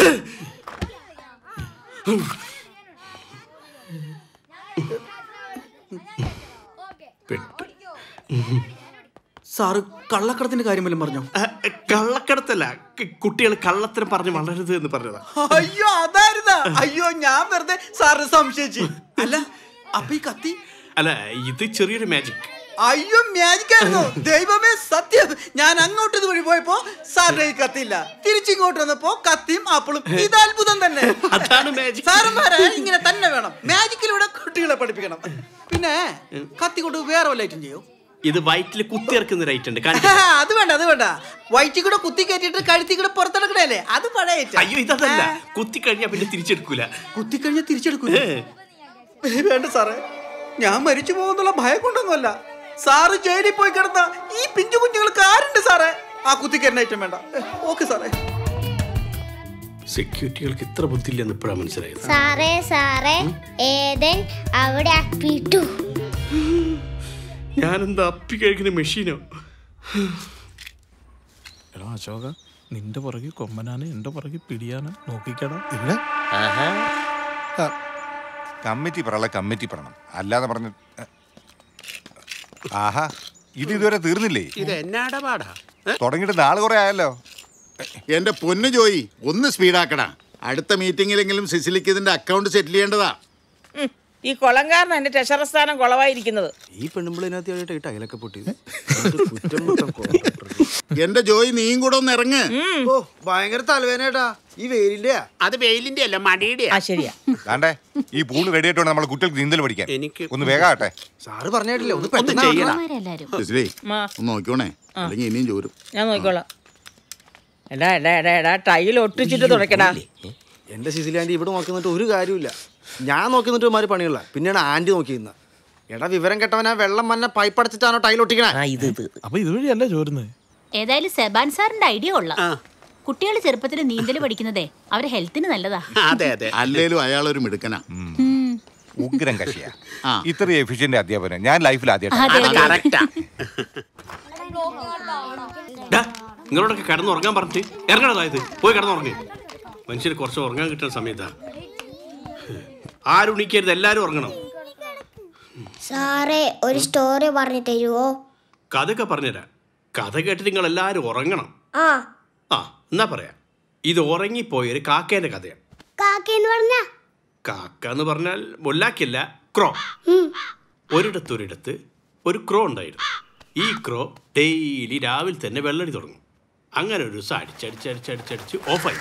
സാറ് കള്ളക്കടത്തിന്റെ കാര്യം വല്ലതും പറഞ്ഞോ കള്ളക്കടത്തല്ല കുട്ടികൾ കള്ളത്തരം പറഞ്ഞ് വളരരുത് എന്ന് പറഞ്ഞതാ അയ്യോ അതായിരുന്നാ അയ്യോ ഞാൻ വെറുതെ സാറിന് സംശയിച്ചു അല്ല അപ്പൊ ഈ കത്തി അല്ല ഇത് ചെറിയൊരു മാജിക് അയ്യോ മാജിക് ആയിരുന്നു ദൈവമേ സത്യം ഞാൻ അങ്ങോട്ട് ഇത് വഴി പോയപ്പോ സാറിന്റെ ഈ കത്തിയില്ല തിരിച്ചിങ്ങോട്ട് വന്നപ്പോ കത്തിയും ആപ്പിളും ഇത് അത്ഭുതം തന്നെ അതാണ് മാജിക് സാറന്മാരെ ഇങ്ങനെ തന്നെ വേണം മാജിക്കിലൂടെ കുട്ടികളെ പഠിപ്പിക്കണം പിന്നെ കത്തി കൊണ്ട് വേറെ വല്ല ഐറ്റം ചെയ്യോ ഇത് വയറ്റിൽ കുത്തിയിറക്കുന്ന റൈറ്റ് ഉണ്ട് ആ, കാണിക്കാം അത് വേണ്ട അത് വേണ്ട വയറ്റിൽ കൂടെ കുത്തി കയറ്റിട്ട് കഴുത്തി കൂടെ പുറത്തെടുക്കണല്ലേ അത് പഴയ item. അയ്യോ ഇതല്ല കുത്തി കഴിഞ്ഞാ പിന്നെ തിരിച്ചെടുക്കൂല കുത്തി കഴിഞ്ഞാൽ തിരിച്ചെടുക്കൂല വേണ്ട സാറേ ഞാൻ മരിച്ചു പോകുന്നുള്ള ഭയം കൊണ്ടൊന്നുമല്ല സാറ് ജയിലിൽ പോയി കിടന്ന ഈ പിഞ്ചു കുഞ്ഞുങ്ങൾക്ക് ആരുണ്ട് സാറേ ആ കുത്തിക്കരുന്ന ഐറ്റം വേണ്ട ഓക്കെ സാറേ സെക്യൂരിറ്റികൾക്ക് ഇത്ര ബുദ്ധിയില്ലെന്ന് ഇപ്പോഴാണ് മനസ്സിലായത് സാറേ സാറേ ഏതൻ അവിടെ അപ്പിട്ടു ഞാനെന്താ അപ്പി കഴിക്കുന്ന മെഷീനോ എടാ അശോക നിന്റെ പുറകെ കൊമ്പനാണ് എന്റെ പുറകെ പിടിയാണ് നോക്കിക്കടാ ഇവിടെ കമ്മിറ്റി പറയല കമ്മിറ്റി പറയണം അല്ലാതെ പറഞ്ഞ ആഹാ ഇത് ഇതുവരെ തീർന്നില്ലേ ഇത് എന്നാടാ പാടാ തുടങ്ങിയിട്ട് നാള് കുറെ ആയല്ലോ എന്റെ പൊന്നു ജോയി ഒന്ന് സ്പീഡാക്കടാ അടുത്ത മീറ്റിംഗിലെങ്കിലും സിസിലിക്ക് ഇതിന്റെ അക്കൗണ്ട് സെറ്റിൽ ചെയ്യേണ്ടതാ ഉം, ഈ കൊളങ്കാരൻ എന്റെ ട്രഷറർ സ്ഥാനം കുളവായിരിക്കുന്നത് ഈ പെണ്ണുമ്പിളിനകത്ത് ഈ ടൈലൊക്കെ പൊട്ടിയത് എന്റെ ജോയി നീയും കൂടെ ഒന്ന് ഇറങ്ങ് ഓ ഭയങ്കര തലവേനേട്ടാ ഈ വെയിലിന്റെ അത് വെയിലിന്റെ അല്ല മടിയുടെ ആ ശരിയാ ദാണ്ടേ ഈ പൂള് റെഡി ആയിട്ടുണ്ട് നമ്മളെ കുട്ടികൾക്ക് നീന്തൽ പഠിക്കാൻ എനിക്ക് ഒന്ന് വേഗാട്ടെ സാറ് പറഞ്ഞിട്ടില്ല ഒന്ന് ഒന്ന് പെട്ടെന്ന് ചെയ്യടാ എല്ലാരും സിസിലി മാ. ഒന്ന് നോക്കിക്കോണേ ആ. അല്ലെങ്കിൽ ഇനിയും ചോരും ഞാൻ നോക്കിക്കോളാം എടാ എടാ എടാ എടാ ടൈൽ ഒട്ടിച്ചിട്ട് തുടക്കടാ എന്റെ സിസിലി ആന്റി ഇവിടെ നോക്കി നിന്നിട്ട് ഒരു കാര്യമില്ല ഞാൻ നോക്കി നിന്നിട്ട് ഒരുമാതിരി പണിയുള്ള പിന്നെയാണ് ആന്റി നോക്കിയിരുന്നത് എടാ വിവരം കെട്ടവനാ വെള്ളം മഞ്ഞ പൈപ്പ് അടച്ചിട്ടാണോ ടൈൽ ഒട്ടിക്കണേ ഇത് ഇത് അപ്പൊ ഇതുവഴിയല്ല ചോരുന്നത് ഏതായാലും സെബാൻ സാറിന്റെ ഐഡിയ കൊള്ളാം കുട്ടികൾ ചെറുപ്പത്തിൽ നീന്തൽ പഠിക്കുന്നതേ അവരെ ഹെൽത്തിന് നല്ലതാ അതെ അതെ അല്ലേലും അയാളൊരു മിടുക്കനാ ഉം. ഉഗ്രം കക്ഷിയാ ഇത്രയും എഫിഷ്യന്റ് അധ്യാപനം ഞാൻ ലൈഫിൽ correct ആ. ഡാ, നിങ്ങളോടൊക്കെ കിടന്നുറങ്ങാൻ പറഞ്ഞിട്ട് ഇറങ്ങണതായത് പോയി കിടന്നുറങ്ങ് മനുഷ്യന് കുറച്ച് ഉറങ്ങാൻ കിട്ടുന്ന സമയത്താ ആരും ഉണിക്കരുത് എല്ലാരും ഉറങ്ങണം സാറേ ഒരു സ്റ്റോറി പറഞ്ഞു തരുവോ കഥയൊക്കെ പറഞ്ഞുതരാം കഥ കേട്ട് നിങ്ങൾ എല്ലാരും ഉറങ്ങണം ആ ആ എന്നാ പറയാം ഇത് ഉറങ്ങിപ്പോയൊരു കാക്കേന്റെ കഥയാണ് കാക്കെന്ന് പറഞ്ഞ കാക്ക എന്ന് പറഞ്ഞാൽ മുല്ലാക്കില്ല ക്രോ ഒരിടത്തൊരിടത്ത് ഒരു ക്രോ ഉണ്ടായിരുന്നു ഈ ക്രോ ഡെയിലി രാവിലെ തന്നെ വെള്ളടി തുടങ്ങും അങ്ങനെ ഒരു ദിവസം അടിച്ചടിച്ചടിച്ചടിച്ചടിച്ച് ഓഫായി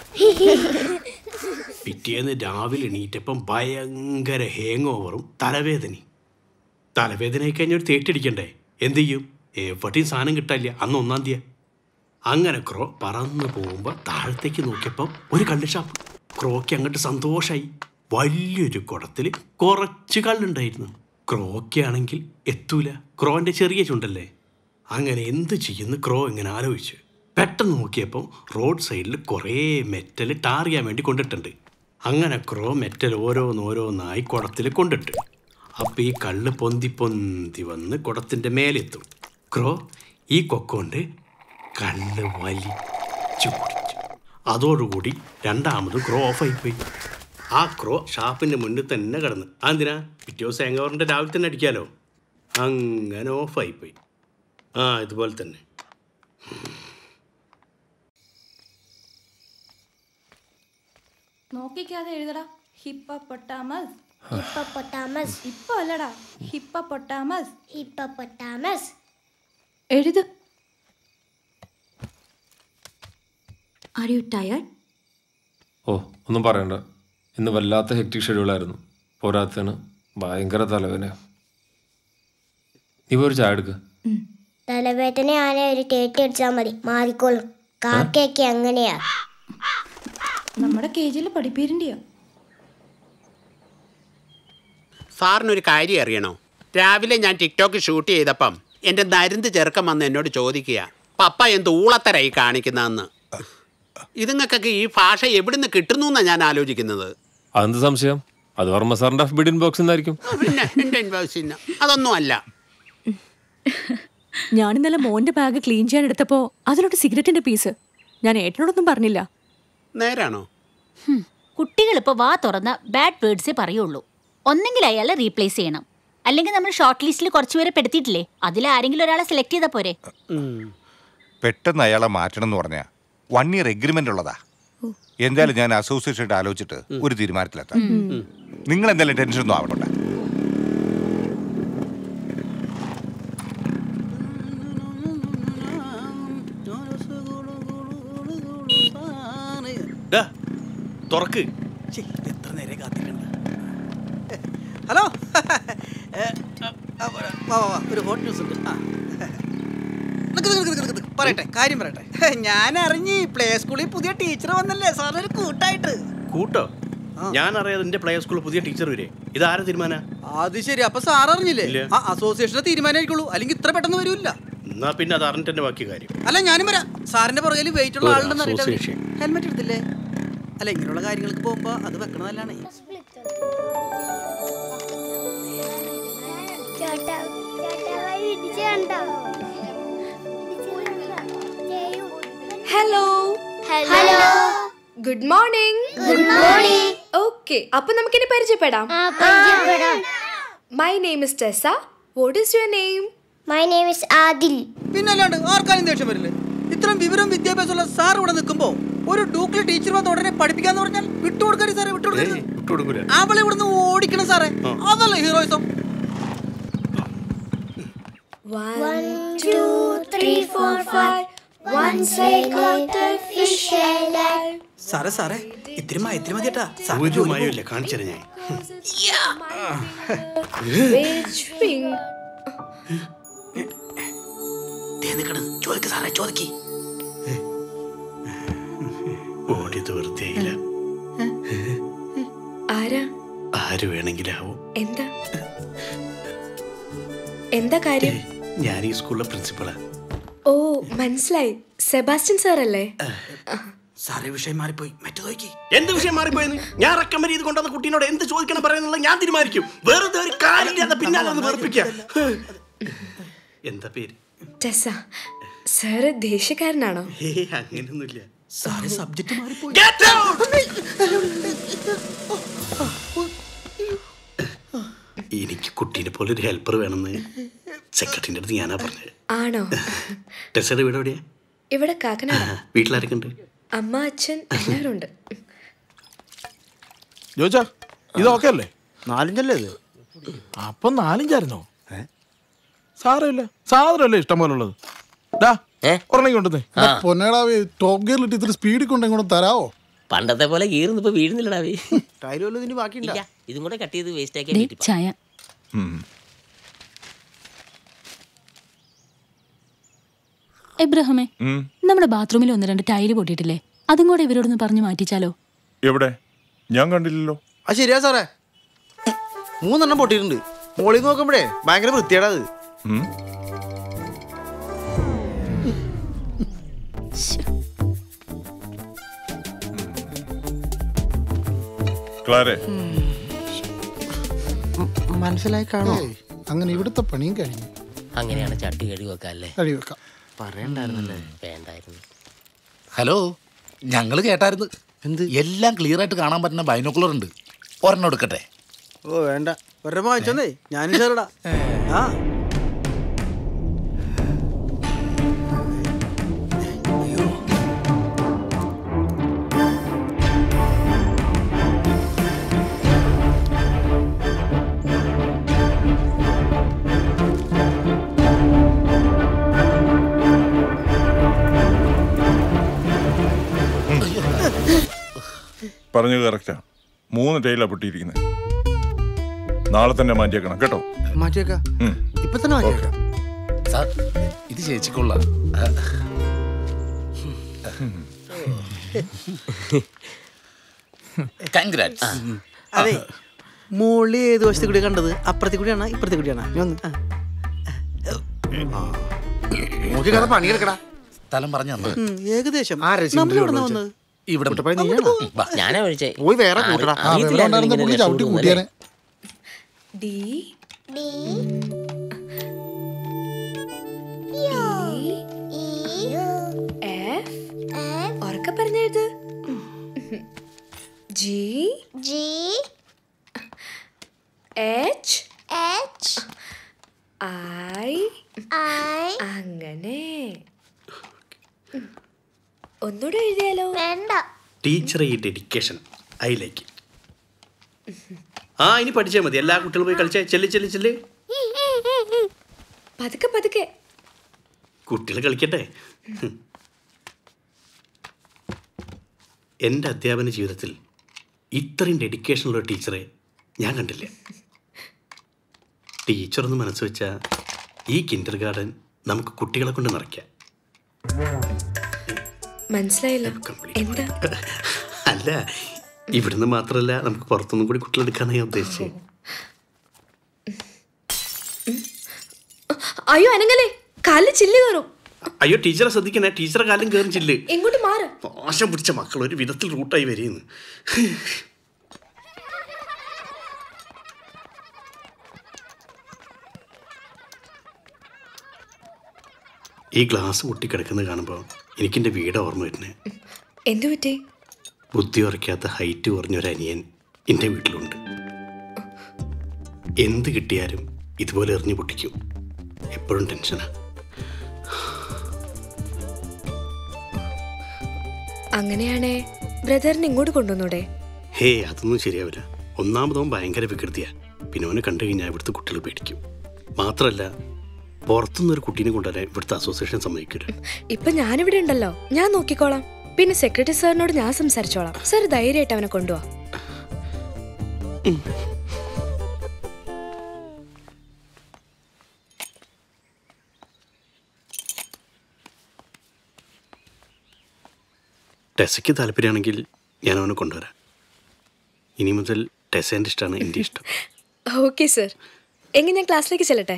പിറ്റേന്ന് രാവിലെ എണീറ്റപ്പം ഭയങ്കര ഹേങ് ഓവറും തലവേദനയും തലവേദനയായി കഴിഞ്ഞൊരു തേറ്റടിക്കണ്ടേ എന്ത് ചെയ്യും എവിടെയും സാധനം കിട്ടാനില്ല അന്ന് ഒന്നാം തീയതി അങ്ങനെ ക്രോ പറന്ന് പോകുമ്പോൾ താഴത്തേക്ക് നോക്കിയപ്പോൾ ഒരു കള്ള് ഷാപ്പ് ക്രോയ്ക്ക് അങ്ങോട്ട് സന്തോഷമായി വലിയൊരു കുടത്തിൽ കുറച്ച് കള്ളുണ്ടായിരുന്നു ക്രോയ്ക്കാണെങ്കിൽ എത്തൂല ക്രോന്റെ ചെറിയ ചുണ്ടല്ലേ അങ്ങനെ എന്ത് ചെയ്യുന്നു ക്രോ ഇങ്ങനെ ആലോചിച്ചു പെട്ടെന്ന് നോക്കിയപ്പോൾ റോഡ് സൈഡിൽ കുറേ മെറ്റൽ ടാർ ചെയ്യാൻ വേണ്ടി കൊണ്ടിട്ടുണ്ട് അങ്ങനെ ക്രോ മെറ്റൽ ഓരോന്നോരോന്നായി കുടത്തിൽ കൊണ്ടിട്ട് അപ്പം ഈ കള്ള് പൊന്തി പൊന്തി വന്ന് കുടത്തിൻ്റെ മേലെത്തും ക്രോ ഈ കൊക്കൊണ്ട് കള്ള് വലിച്ചു കുടിച്ചു അതോടുകൂടി രണ്ടാമത് ക്രോ ഓഫായി പോയി ആ ക്രോ ഷാപ്പിൻ്റെ മുന്നിൽ തന്നെ കിടന്ന് അതെന്തിനാ പിറ്റേ ദിവസം എങ്കവറിൻ്റെ രാവിലെ തന്നെ അടിക്കാലോ അങ്ങനെ ഓഫായി പോയി ആ ഇതുപോലെ തന്നെ നോക്കിക്കാതെ എഴുതടാ ഹിപ്പപ്പൊട്ടാമസ് ഹിപ്പപ്പൊട്ടാമസ് ഇപ്പൊ അല്ലടാ ഹിപ്പപ്പൊട്ടാമസ് ഹിപ്പപ്പൊട്ടാമസ് എഴുത് ആർ യു ടയർഡ് ഓ ഒന്നും പറയണ്ട ഇന്ന് വല്ലാത്ത ഹെക്ടിക് ഷെഡ്യൂളായിരുന്നു പോരാത്തതിന് ഭയങ്കര തലവേന നീ പോയി ഒരു ചായ എടുക്ക് തലവേദന ആനെ ഒരു ടേറ്റ് അടിച്ചാൽ മതി മാറിക്കോളും കാക്കയൊക്കെ അങ്ങനെയാ നമ്മുടെ കെ ജിയിൽ പഠിപ്പീരിൻ്റെയോ സാറിനൊരു കാര്യം അറിയണോ രാവിലെ ഞാൻ ടിക്ടോക്ക് ഷൂട്ട് ചെയ്തപ്പം എൻ്റെ നരുന്ത് ചെറുക്കം വന്ന് എന്നോട് ചോദിക്കുക പപ്പ എന്ത് ഊളത്തരായി കാണിക്കുന്നതെന്ന് ഇതുങ്ങൾക്കൊക്കെ ഈ ഭാഷ എവിടുന്ന് കിട്ടുന്നു എന്നാണ് ഞാൻ ആലോചിക്കുന്നത് അതെന്ത് സംശയം അത് വർമ്മ സാറിന്റെ ബിഡിൻ ബോക്സ് എന്നായിരിക്കും പിന്നെ എൻ്റെ ഇൻവോയ്സിന് അതൊന്നും അല്ല ഞാൻ ഇന്നലെ മോന്റെ ബാഗ് ക്ലീൻ ചെയ്യാൻ എടുത്തപ്പോ അതിലൊരു സിഗരറ്റിന്റെ പീസ് ഞാൻ ഏട്ടനോടൊന്നും പറഞ്ഞില്ല നേരാണോ കുട്ടികൾ ഇപ്പോൾ വാ തുറന്ന ബാഡ് വേർഡ്സേ പറയുള്ളൂ ഒന്നെങ്കിൽ അയാളെ റീപ്ലേസ് ചെയ്യണം അല്ലെങ്കിൽ നമ്മൾ ഷോർട്ട് ലിസ്റ്റിൽ കുറച്ചുപേരെ പെടുത്തിയിട്ടില്ലേ അതിൽ ആരെങ്കിലും ഒരാളെ സെലക്ട് ചെയ്താൽ പോരെ പെട്ടെന്ന് അയാളെ മാറ്റണം എന്ന് പറഞ്ഞാൽ വൺ ഇയർ എഗ്രിമെന്റ് ഉള്ളതാ എന്തായാലും ഞാൻ അസോസിയേഷനായിട്ട് ആലോചിച്ചിട്ട് ഒരു തീരുമാനത്തിലെത്താം നിങ്ങൾ എന്തായാലും ടെൻഷൻ ഒന്നും ആവണ്ട ഡാ, തുറക്ക് എത്ര നേരെ കാത്തിട്ടുണ്ട് ഹലോ ഏ, ആ, ആ, വാ, വാ, വാ, ഒരു ഹോട്ട് ന്യൂസ് ഉണ്ട് ആ നിക്ക്, നിക്ക്, നിക്ക്, നിക്ക്, നിക്ക്. പറയട്ടെ കാര്യം പറയട്ടെ ഞാൻ അറിഞ്ഞ് പ്ലേ സ്കൂളിൽ പുതിയ ടീച്ചർ വന്നല്ലേ സാറിനൊരു കൂട്ടായിട്ട് കൂട്ടോ ഞാൻ അറിയാതെ എന്റെ പ്ലേ സ്കൂളിൽ പുതിയ ടീച്ചർ വരെ ഇത് ആരാ തീരുമാന അത് ശരി അപ്പൊ സാർ അറിഞ്ഞില്ലേ ഇല്ല. ആ അസോസിയേഷനെ തീരുമാനമായിരിക്കുള്ളൂ അല്ലെങ്കിൽ ഇത്ര പെട്ടെന്ന് വരൂല്ല എന്നാ പിന്നെ അത് അറിഞ്ഞിട്ട് തന്നെ ബാക്കി കാര്യം അല്ല ഞാനും വരാം സാറിന്റെ പുറകിൽ വെയിറ്റ് ഉള്ള ഒരു ആളുണ്ടെന്ന് അറിയട്ടെ association. ഹെൽമെറ്റ് എടുത്തില്ലേ അല്ല ഇങ്ങനെയുള്ള കാര്യങ്ങൾക്ക് പോകുമ്പോ അത് വെക്കണ നല്ലതാണ് ചേട്ടാ ചേട്ടാ വഴി ഇടിച്ച് കണ്ടോ hello hello good morning Good morning. Okay അപ്പൊ നമുക്കിനി പരിചയപ്പെടാം പരിചയപ്പെടാം. My name is Tessa what is your name my name is Adil പിന്നെ അല്ലാണ്ട് ആർക്കാരും ദേഷ്യം വരില്ലേ ഇത്രയും വിവരം വിദ്യാഭ്യാസമുള്ള സാർ ഇവിടെ നിൽക്കുമ്പോ ഒരു ഡൂക്കിൽ ടീച്ചർ വന്ന് ഉടനെ പഠിപ്പിക്കാന്ന് പറഞ്ഞാൽ വിട്ടുകൊടുക്കരുത് സാറേ വിട്ടുകൊടുക്കരുത് വിട്ടുകൊടുക്കൂല അവളെ ഇവിടുന്ന് ഓടിക്കണം സാറേ അതല്ല heroism One, two, three, four, five. Once I caught a fish alive. സാറേ സാറേ ഇത്തിരി മയത്തിരി മതിയേട്ടാ ഒരു മയമില്ല കാണിച്ചത് ഞാൻ ചോദിക്ക് സാറേ ചോദിക്ക് ഓടിയത് വെറുതെ ആയില്ല ആരാ ആര് വേണമെങ്കിലാവും എന്താ എന്താ കാര്യം ഞാൻ ഈ സ്കൂളിലെ പ്രിൻസിപ്പളാ ഓ മനസ്സിലായി സെബാസ്റ്റ്യൻ സാർ അല്ലേ സാറേ വിഷയം മാറിപ്പോയി മറ്റു നോക്കി എന്ത് വിഷയം മാറിപ്പോയെന്ന് ഞാൻ റെക്കമെൻഡ് ചെയ്ത് കൊണ്ടുവന്ന കുട്ടീനോട് എന്ത് ചോദിക്കണം പറയുന്നുള്ളത് ഞാൻ തീരുമാനിക്കും വെറുതെ ഒരു കാര്യമില്ലാതെ പിന്നാലെ ഒന്ന് വെറുപ്പിക്കുക എന്താ പേര് ടെസ സാറ് ദേഷ്യക്കാരനാണോ ഹേ അങ്ങനെയൊന്നുമില്ല സാറേ സബ്ജക്റ്റ് മാറിപ്പോയി Get out! എനിക്ക് കുട്ടീനെ പോലെ ഒരു ഹെൽപ്പർ വേണമെന്ന് സെക്രട്ടറിന്റെ അടുത്ത് ഞാനാ പറഞ്ഞത് ആണോ ടെസയുടെ വീട് എവിടെയാ ഇവിടെ കാക്കനാട വീട്ടിലാരൊക്കെ ഉണ്ട് അമ്മ അച്ഛൻ എല്ലാവരും ഉണ്ട് ജോജാ ഇത് ഓക്കെ അല്ലേ നാലഞ്ചല്ലേ ഇത് അപ്പം നാലഞ്ചായിരുന്നോ സാരമില്ല സാധനമല്ലേ ഇഷ്ടം പോലെ ഉള്ളത് ഡാ ഒരെണ്ണം കൊണ്ടുവന്നേ പൊന്നേടാവേ ടോപ്പ് ഗിയറിലിട്ട് ഇത്തിരി സ്പീഡിൽ കൊണ്ട് ഇങ്ങോട്ട് തരാവോ പണ്ടത്തെ പോലെ ഗീർന്ന് ഇപ്പൊ വീഴുന്നില്ലടാവേ ടൈല് വല്ലതും ഇനി ബാക്കിയുണ്ടോ ഇല്ല ഇതും കൂടെ കട്ട് ചെയ്ത് വേസ്റ്റ് ദേ, ആക്കി ചായ എബ്രഹാമേ ഉം. നമ്മുടെ ബാത്റൂമിൽ ഒന്ന് രണ്ട് ടൈല് പൊട്ടിയിട്ടില്ലേ അതും കൂടെ ഇവരോടൊന്ന് പറഞ്ഞു മാറ്റിച്ചാലോ എവിടെ ഞാൻ കണ്ടില്ലല്ലോ ആ ശരിയാ സാറേ മൂന്നെണ്ണം പൊട്ടിയിട്ടുണ്ട് മോളിൽ നോക്കുമ്പോഴേ ഭയങ്കര വൃത്തിയാടാ അത് ഉം. ക്ലാരെ മനസ്സിലായി കാണോ ഏയ്, അങ്ങനെ ഇവിടുത്തെ പണിയും കഴിഞ്ഞു അങ്ങനെയാണ് ചട്ടി കഴുകി വെക്കാം അല്ലേ കഴി വെക്കാം പറയണ്ടായിരുന്നല്ലേ വേണ്ടായിരുന്നു ഹലോ ഞങ്ങൾ കേട്ടായിരുന്നു എന്ത് എല്ലാം ക്ലിയർ ആയിട്ട് കാണാൻ പറ്റുന്ന ബൈനോക്കുലർ ഉണ്ട് ഒരെണ്ണം എടുക്കട്ടെ ഓ വേണ്ട ഒരെണ്ണം വാങ്ങിച്ചോന്നേ ഞാനും സാറടാ ആ പറഞ്ഞത് കറക്റ്റാ മൂന്ന് ടൈലാ പൊട്ടിയിരിക്കുന്നത് നാളെ തന്നെ മാറ്റിയേക്കണം കേട്ടോ മാറ്റിയേക്കാം ഉം. ഇപ്പൊ തന്നെ മാറ്റിയേക്കാം സാർ ഇത് ചേച്ചിക്കൊള്ള കൺഗ്രാറ്റ്സ് അതെ മോളി ഏത് വശത്തെ കൂടി കണ്ടത് അപ്പുറത്തെ കൂടിയാണോ ഇപ്പുറത്തെ കൂടിയാണോ നീ വന്ന്. ആ. നോക്കി കാണാൻ പണിയെടുക്കടാ സ്ഥലം പറഞ്ഞു തന്നാ ഉം, ഏകദേശം ആരാ നമ്മൾ സിംഗിൾ ഇവിടെ ഇവിടെ വന്നത് ഇവിടെ കുട്ടപ്പായ നീയാണോ? ഞാനാ വിളിച്ചേ പോയി വേറെ കൂട്ടടാ ആ വെള്ളം ഉണ്ടായിരുന്ന പുള്ളി ചവിട്ടി കൂട്ടിയാനെ ഡി D എഫ് ഉറക്കെ പറഞ്ഞെഴുത് G G H H I I അങ്ങനെ ഉം. ഒന്നുകൂടെ എഴുതിയാലോ വേണ്ട ടീച്ചറെ ഈ ഡെഡിക്കേഷൻ ഐ ലൈക്ക് ആ ഇനി പഠിച്ചാൽ മതി എല്ലാ കുട്ടികളും പോയി കളിച്ചേ ചെല്ലി ചെല്ലി ചെല്ലി പതുക്കെ പതുക്കെ കുട്ടികൾ കളിക്കട്ടെ ഹും. എൻ്റെ അധ്യാപന ജീവിതത്തിൽ ഇത്രയും ഡെഡിക്കേഷനുള്ള ടീച്ചറെ ഞാൻ കണ്ടില്ല ടീച്ചർ ഒന്ന് മനസ്സ് വെച്ചാൽ ഈ കിൻഡർ ഗാർഡൻ നമുക്ക് കുട്ടികളെ കൊണ്ട് നിറയ്ക്കാം മനസ്സിലായില്ല എന്താ അല്ല ഇവിടുന്ന് മാത്രമല്ല നമുക്ക് പുറത്തുനിന്നും കൂടി കുട്ടികളെടുക്കാനാണ് ഞാൻ ഉദ്ദേശിച്ചത് അയ്യോ അനങ്ങലേ കാലിൽ ചില്ല് കയറും അയ്യോ ടീച്ചറെ ശ്രദ്ധിക്കണേ ടീച്ചറെ കാലം കയറും ചില്ല് ഇങ്ങോട്ട് മാറ് മോശം പിടിച്ച മക്കൾ ഒരു വിധത്തിൽ റൂട്ടായി വരികയെന്ന് ഈ ഗ്ലാസ് പൊട്ടിക്കിടക്കുന്നത് കാണുമ്പോൾ എനിക്കെൻ്റെ വീട് ഓർമ്മ വരുന്നേ എന്തു പറ്റി ബുദ്ധി ഉറയ്ക്കാത്ത ഹൈറ്റ് കുറഞ്ഞൊരു അനിയൻ എൻ്റെ വീട്ടിലുണ്ട് എന്ത് കിട്ടിയാലും ഇതുപോലെ എറിഞ്ഞു പൊട്ടിക്കും എപ്പോഴും ടെൻഷനാ അങ്ങനെയാണേ ബ്രദറിനെ ഇങ്ങോട്ട് കൊണ്ടുവന്നൂടെ ഹേ അതൊന്നും ശരിയാവില്ല ഒന്നാമതവൻ ഭയങ്കര വികൃതിയാ പിന്നെ അവനെ കണ്ടു കഴിഞ്ഞാൽ ഇവിടുത്തെ കുട്ടികൾ പേടിക്കും മാത്രമല്ല പുറത്തുനിന്നൊരു കുട്ടീനെ കൊണ്ടുവരാൻ ഇവിടുത്തെ അസോസിയേഷൻ സമ്മതിക്കില്ല ഇപ്പൊ ഞാനിവിടെ ഉണ്ടല്ലോ ഞാൻ നോക്കിക്കോളാം പിന്നെ സെക്രട്ടറി സാറിനോട് ഞാൻ സംസാരിച്ചോളാം സാർ ധൈര്യമായിട്ട് അവനെ കൊണ്ടുപോവാ ടെസയ്ക്ക് താല്പര്യമാണെങ്കിൽ ഞാൻ അവനെ കൊണ്ടുവരാം ഇനി മുതൽ ടെസേൻ്റെ ഇഷ്ടമാണ് എൻ്റെ ഇഷ്ടം ഓക്കെ സർ എങ്കിൽ ഞാൻ ക്ലാസ്സിലേക്ക് ചെല്ലട്ടെ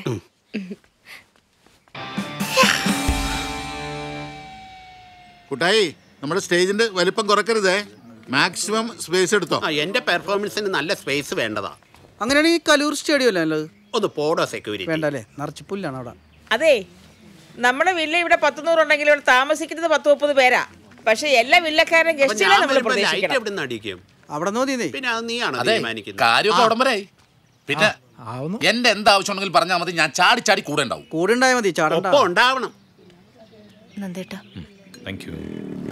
കുട്ടായി നമ്മുടെ സ്റ്റേജിന്റെ വലിപ്പം കുറക്കരുതേ മാക്സിമം സ്പേസ് എടുത്തോ ആ എന്റെ പെർഫോമൻസിന് നല്ല സ്പേസ് വേണ്ടതാ അങ്ങനെയാണെങ്കിൽ കലൂർ സ്റ്റേഡിയം അല്ലേ നല്ലത് ഒന്ന് പോടോ സെക്യൂരിറ്റി വേണ്ട അല്ലേ നിറച്ച് പുല്ലാണ് അവിടെ അതെ നമ്മുടെ വില്ല ഇവിടെ പത്തുനൂറുണ്ടെങ്കിൽ ഇവിടെ താമസിക്കുന്നത് പത്ത് മുപ്പത് പേരാ പക്ഷെ എല്ലാ വില്ലക്കാരും ഗസ്റ്റുകളെ നമ്മൾ പ്രതീക്ഷിക്കണം എവിടെ അടിക്കും അവിടെ നോക്കിയതേ പിന്നെ അത് നീയാണോ അതെ തീരുമാനിക്കുന്നത് കാര്യമൊക്കെ ഉടൻ വരെ ആയി പിന്നെ എന്റെ എന്താവശ്യം ഉണ്ടെങ്കിൽ പറഞ്ഞാൽ മതി ഞാൻ ചാടി ചാടി കൂടെ ഉണ്ടാവും കൂടെ ഉണ്ടായാൽ മതി ചാടണ്ട ഒപ്പം ഉണ്ടാവണം നന്ദേട്ടാ താങ്ക് യു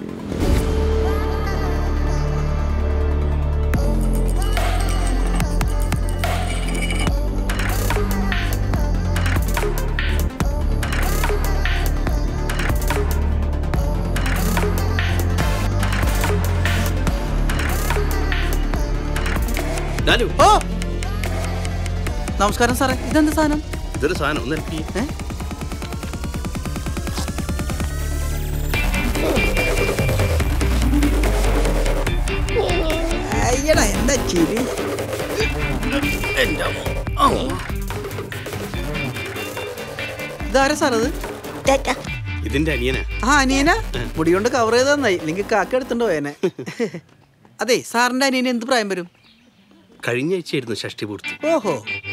ലാലു ഓ നമസ്കാരം സാറേ ഇതെന്ത് സാധനം ഇതൊരു സാധനം ഒന്ന് ഇറക്കി അയ്യടാ എന്താ ചിരി ഇതാരാ സാർ അത് ഇതിന്റെ അനിയനാ ആ അനിയന മുടി കൊണ്ട് കവർ ചെയ്ത് തന്നായി ഇല്ലെങ്കിൽ കാക്ക എടുത്തുണ്ട് പോയനെ അതെ സാറിന്റെ അനിയന് എന്ത് പ്രായം വരും കഴിഞ്ഞ ആഴ്ചയായിരുന്നു ഷഷ്ടി പൂർത്തി ഓഹോ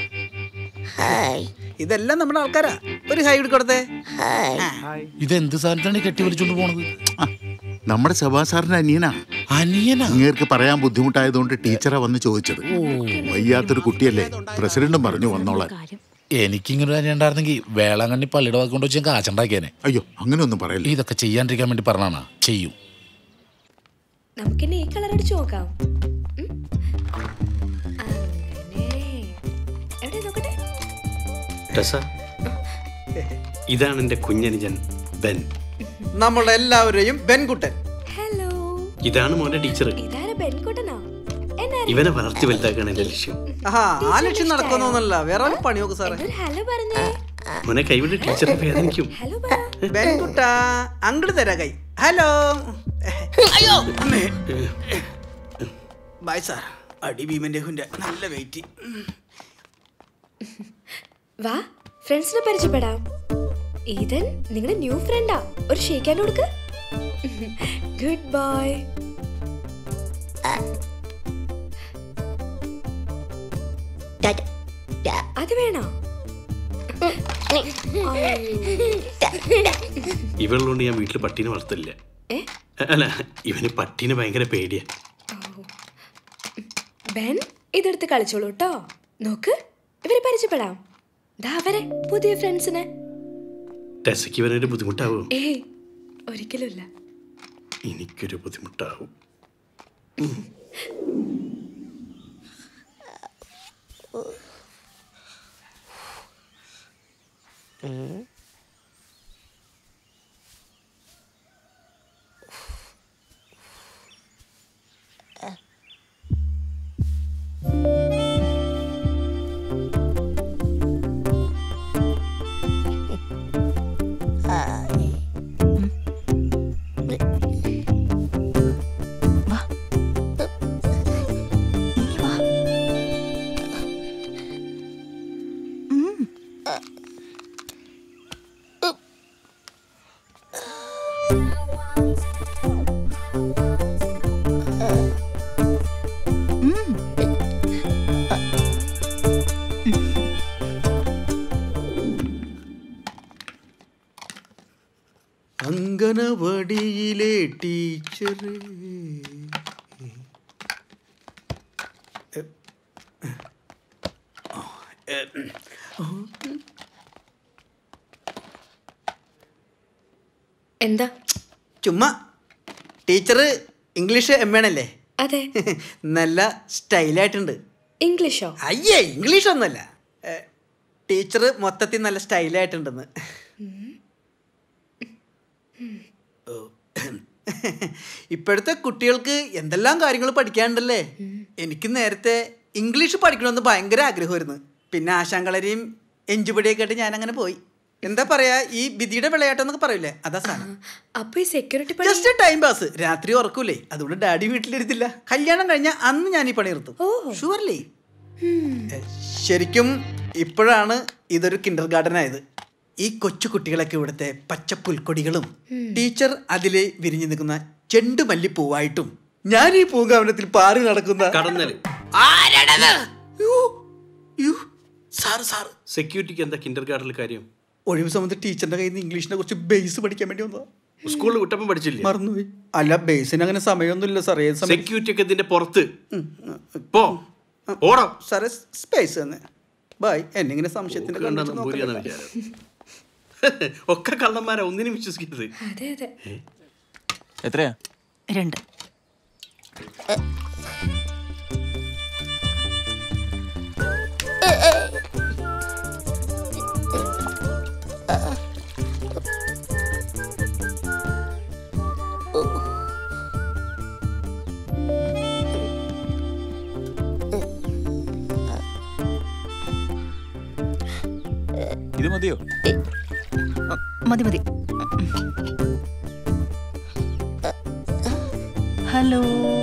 ഇതെല്ലാം നമ്മുടെ ആൾക്കാരാ ഒരു ഹൈ കൊടുത്തേ ഇതെന്ത് സാധനത്താണ് കെട്ടി വലിച്ചോണ്ട് പോണത് നമ്മുടെ സഭാ സാറിന്റെ അനിയനാ അനിയനാ അങ്ങേർക്ക് പറയാൻ ബുദ്ധിമുട്ടായതുകൊണ്ട് ടീച്ചറാ വന്ന് ചോദിച്ചത് വയ്യാത്തൊരു കുട്ടിയല്ലേ പ്രസിഡന്റും പറഞ്ഞു വന്നോളാൻ എനിക്കിങ്ങനെ ഒരു അനിയൻ ഉണ്ടായിരുന്നെങ്കിൽ വേളാങ്കണ്ണി പള്ളിയുടെ വാക്ക് കൊണ്ട് വെച്ച് ഞാൻ കാച്ചുണ്ടാക്കിയേനെ അയ്യോ അങ്ങനെയൊന്നും പറയല്ലേ ഇതൊക്കെ ചെയ്യാണ്ടിരിക്കാൻ വേണ്ടി പറഞ്ഞാണ് ചെയ്യും നമുക്കിനി ഈ കളർ അടിച്ചു നോക്കാം ഉം. അങ്ങനെ. എവിടെ നോക്കട്ടെ ടെസ ഇതാണ് എന്റെ കുഞ്ഞനുജൻ ബെൻ നമ്മളുടെ എല്ലാവരെയും ബെൻകുട്ടൻ ഹലോ ഇതാണ് മോന്റെ ടീച്ചർ ഇതാരാ ബെൻകുട്ടനാ എന്നെ ഇവനെ വളർത്തി വലുതാക്കാണ് എന്റെ ലക്ഷ്യം ആഹാ ആ ലക്ഷ്യം നടക്കുന്നൊന്നല്ല വേറെ വല്ല പണി നോക്ക് സാറേ ഹലോ പറഞ്ഞേ മോനെ കൈവിട്ട് ടീച്ചറെ വേദനിക്കും ഹലോ ബെൻകുട്ട അങ്ങോട്ട് തരാ കൈ ഹലോ അയ്യോ ബൈ സാർ അടി ഭീമന്റെ ഹുന്റെ നല്ല വെയിറ്റ് വാ ഫ്രണ്ട്സിനെ പരിചയപ്പെടാം ഈതൻ നിങ്ങളുടെ ന്യൂ ഫ്രണ്ടാ ഒരു ഷേക്കാൻ കൊടുക്ക് ഗുഡ് ബൈ അത് വേണോ ഇവളുകൊണ്ട് ഞാൻ വീട്ടിൽ പട്ടീനെ വളർത്തില്ല ഏ? അല്ല ഇവന് പട്ടീനെ ഭയങ്കര പേടിയാ ബെൻ ഇതെടുത്ത് കളിച്ചോളൂ കേട്ടോ നോക്ക് ഇവരെ പരിചയപ്പെടാം ദാ അവരെ പുതിയ ഫ്രണ്ട്സിനെ ടെസയ്ക്ക് ഇവനൊരു ബുദ്ധിമുട്ടാവും ഏയ് ഒരിക്കലുമില്ല എനിക്കൊരു ബുദ്ധിമുട്ടാവും അങ്കനവടിയിലെ ടീച്ചർ എന്താ ചുമ്മാ ടീച്ചർ ഇംഗ്ലീഷ് എം വേണല്ലേ അതെ നല്ല സ്റ്റൈലായിട്ടുണ്ട് ഇംഗ്ലീഷോ അയ്യേ ഇംഗ്ലീഷ് ഒന്നുമല്ല ടീച്ചർ മൊത്തത്തിൽ നല്ല സ്റ്റൈലായിട്ടുണ്ടെന്ന് ഇപ്പോഴത്തെ കുട്ടികൾക്ക് എന്തെല്ലാം കാര്യങ്ങൾ പഠിക്കാനുണ്ടല്ലേ എനിക്ക് നേരത്തെ ഇംഗ്ലീഷ് പഠിക്കണമെന്ന് ഭയങ്കര ആഗ്രഹമായിരുന്നു പിന്നെ ആശാങ്കളരെയും എഞ്ചുപടിയൊക്കെ ആയിട്ട് ഞാൻ അങ്ങനെ പോയി എന്താ പറയാ ഈ വിധിയുടെ വിളയാട്ടം എന്നൊക്കെ പറയില്ലേ അതാ സാധനം അപ്പൊ ഈ സെക്യൂരിറ്റി ജസ്റ്റ് ടൈം പാസ് രാത്രി ഉറക്കൂലേ അതുകൊണ്ട് ഡാഡി വീട്ടിലിരുത്തില്ല കല്യാണം കഴിഞ്ഞ അന്ന് ഞാൻ ഈ പണി നിർത്തും ഷുവർലി ശരിക്കും ഇപ്പോഴാണ് ഇതൊരു കിൻഡർ ഗാർഡൻ ആയത് ഈ കൊച്ചു കുട്ടികളൊക്കെ ഇവിടുത്തെ പച്ച പുൽക്കൊടികളും ടീച്ചർ അതിലെ വിരിഞ്ഞു നിൽക്കുന്ന ചെണ്ട് മല്ലിപ്പൂവായിട്ടും ഞാൻ ഈ പൂങ്കാവനത്തിൽ പാറി നടക്കുന്ന കടന്നല് സാറ് സാറ് സെക്യൂരിറ്റിക്ക് എന്താ കിൻഡർ ഗാർഡനിൽ കാര്യം ഒഴിവ് സമയത്ത് ടീച്ചറിന്റെ കയ്യിൽ നിന്ന് ഇംഗ്ലീഷിനെ കുറിച്ച് ബേസ് പഠിക്കാൻ വേണ്ടി വന്നതാ സ്കൂളിൽ വിട്ടപ്പം പഠിച്ചില്ലേ മറന്നുപോയി അല്ല ബേസിന് അങ്ങനെ സമയമൊന്നുമില്ല സാറേ ഏത് സമയം സെക്യൂരിറ്റി ഒക്കെ ഇതിന്റെ പുറത്ത് പോ ഓടാ സാറേ സ്പേസ് തന്നെ ബൈ എന്നെ ഇങ്ങനെ സംശയത്തിന്റെ കണ്ടാ കണ്ണിച്ച് നമ്പൂരിയാന്നാ നോക്കണ്ട. വിചാരം ഒക്കെ കള്ളന്മാരാ ഒന്നിനും വിശ്വസിക്കരുത് അതെ അതെ എത്രയാ രണ്ട് ഇത് മതിയോ മതി മതി ഹലോ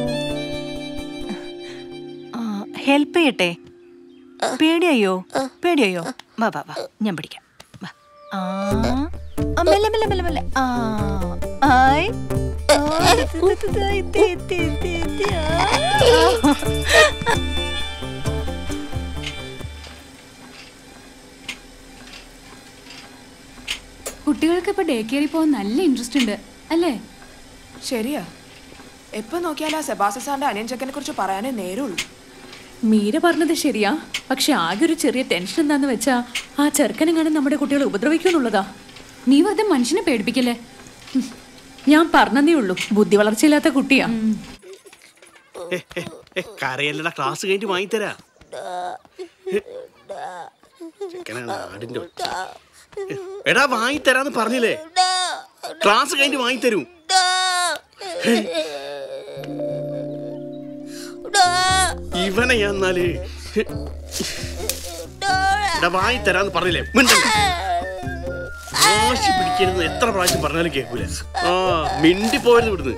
ഹെൽപ്പ് ചെയ്യട്ടെ പേടിയായോ പേടിയായോ വാ വാ വാ ഞാൻ പിടിക്കാം വാ ആ ആ, മെല്ലെ മെല്ലെ മെല്ലെ മെല്ലെ ആ ആയ് ആ, ഇത്, ഇത്, ഇത്, ഇത്, ഇത്, ഇത്, ഇത്, ആ. കുട്ടികൾക്ക് ഇപ്പൊ ഡേ കെയറിൽ പോകാൻ നല്ല ഇൻട്രസ്റ്റ് ഉണ്ട് അല്ലേ ശരിയാ എപ്പോ നോക്കിയാലും ആ സെബാസ്റ്റ്യൻ സാറിന്റെ അനിയൻ ചെക്കനെ കുറിച്ച് പറയാനേ നേരമുള്ളൂ മീര പറഞ്ഞത് ശരിയാ പക്ഷെ ആകെ ഒരു ചെറിയ ടെൻഷൻ എന്താന്ന് വെച്ചാ ആ ചെറുക്കനെങ്ങാനും നമ്മുടെ കുട്ടികളെ ഉപദ്രവിക്കുന്നുള്ളതാ നീ വെറുതെ മനുഷ്യനെ പേടിപ്പിക്കല്ലേ ഉം. ഞാൻ പറഞ്ഞതേ ഉള്ളൂ ബുദ്ധി വളർച്ചയില്ലാത്ത കുട്ടിയാ ഏ, ഏ, ഏ, കരയല്ലടാ ക്ലാസ് കഴിഞ്ഞിട്ട് വാങ്ങിത്തരാ ചെക്കനാണ് ആടിന്റെ ഒച്ച. ഏ, എടാ വാങ്ങിത്തരാന്ന് പറഞ്ഞില്ലേ ക്ലാസ് കഴിഞ്ഞിട്ട് വാങ്ങിത്തരൂ ഇവനെ ഞാൻ എന്നാല് എടാ വാങ്ങിത്തരാന്ന് പറഞ്ഞില്ലേ മിണ്ടണ്ട വാശി പിടിക്കരുത് എത്ര പ്രാവശ്യം പറഞ്ഞാലും കേൾക്കൂല ആ മിണ്ടി പോയത് ഇവിടുന്ന്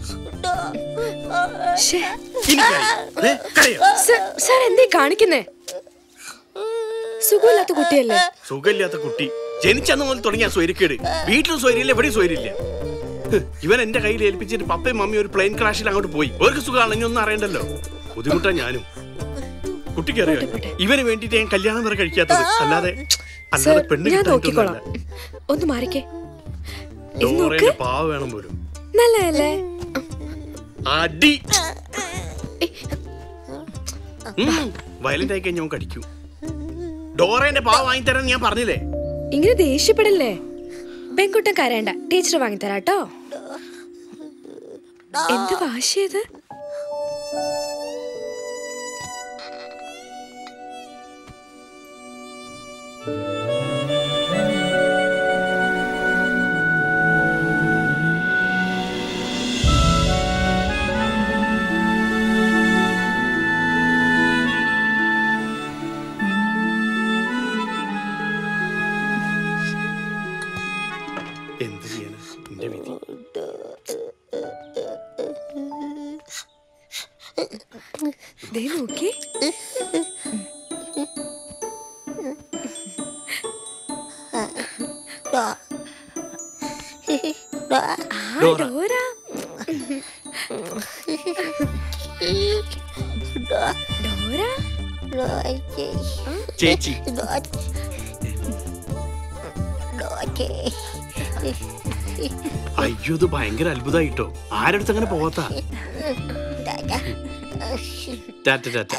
ഇനി കരയും. ഏ, കരയോ? സാർ എന്തേ കാണിക്കുന്നേ സുഖമില്ലാത്ത കുട്ടിയല്ലേ സുഖമില്ലാത്ത കുട്ടി ജനിച്ചന്ന് മുതൽ തുടങ്ങിയ സ്വൈര്യക്കേട് വീട്ടിലും സ്വൈര്യമില്ല എവിടെയും സ്വൈര്യമില്ല ഹ്, ഇവൻ എന്റെ കയ്യിൽ ഏൽപ്പിച്ചിട്ട് പപ്പയും മമ്മിയും ഒരു പ്ലെയിൻ ക്രാഷിൽ അങ്ങോട്ട് പോയി അവർക്ക് സുഖമാണ് ഇനി ഒന്നും അറിയണ്ടല്ലോ ബുദ്ധിമുട്ടാ ഞാനും കുട്ടിക്ക് അറിയാം ഇവന് വേണ്ടിട്ട് ഞാൻ കല്യാണം വരെ കഴിക്കാത്തത് അല്ലാതെ സാർ അല്ലാതെ പെണ്ണ് ഞാൻ കിട്ടാൻ നോക്കിക്കോളാം ഒന്ന് മാറിക്കേ ഇത് നോക്ക് ഡോറേന്റെ പാവ വേണം പോലും നല്ലതല്ലേ അടി വയലന്റ് ആയി കഴിഞ്ഞാൽ ഞാൻ കടിക്കും ഡോറേന്റെ പാവ വാങ്ങിത്തരാൻ ഞാൻ പറഞ്ഞില്ലേ ഇങ്ങനെ ദേഷ്യപ്പെടല്ലേ പെൺകുട്ടൻ കരയണ്ട ടീച്ചർ വാങ്ങിത്തരാട്ടോ എന്ത് വാശിയത് എന്ത് ചെയ്യാനാ എന്റെ വിധി ദേ നോക്കി ആ ഡോറ. ഡോറ ഡോറ ചേച്ചി അയ്യോ ഇത് ഭയങ്കര അത്ഭുതമായിട്ടോ ആരടുത്ത് അങ്ങനെ പോവാത്ത ടാറ്റ ടാറ്റ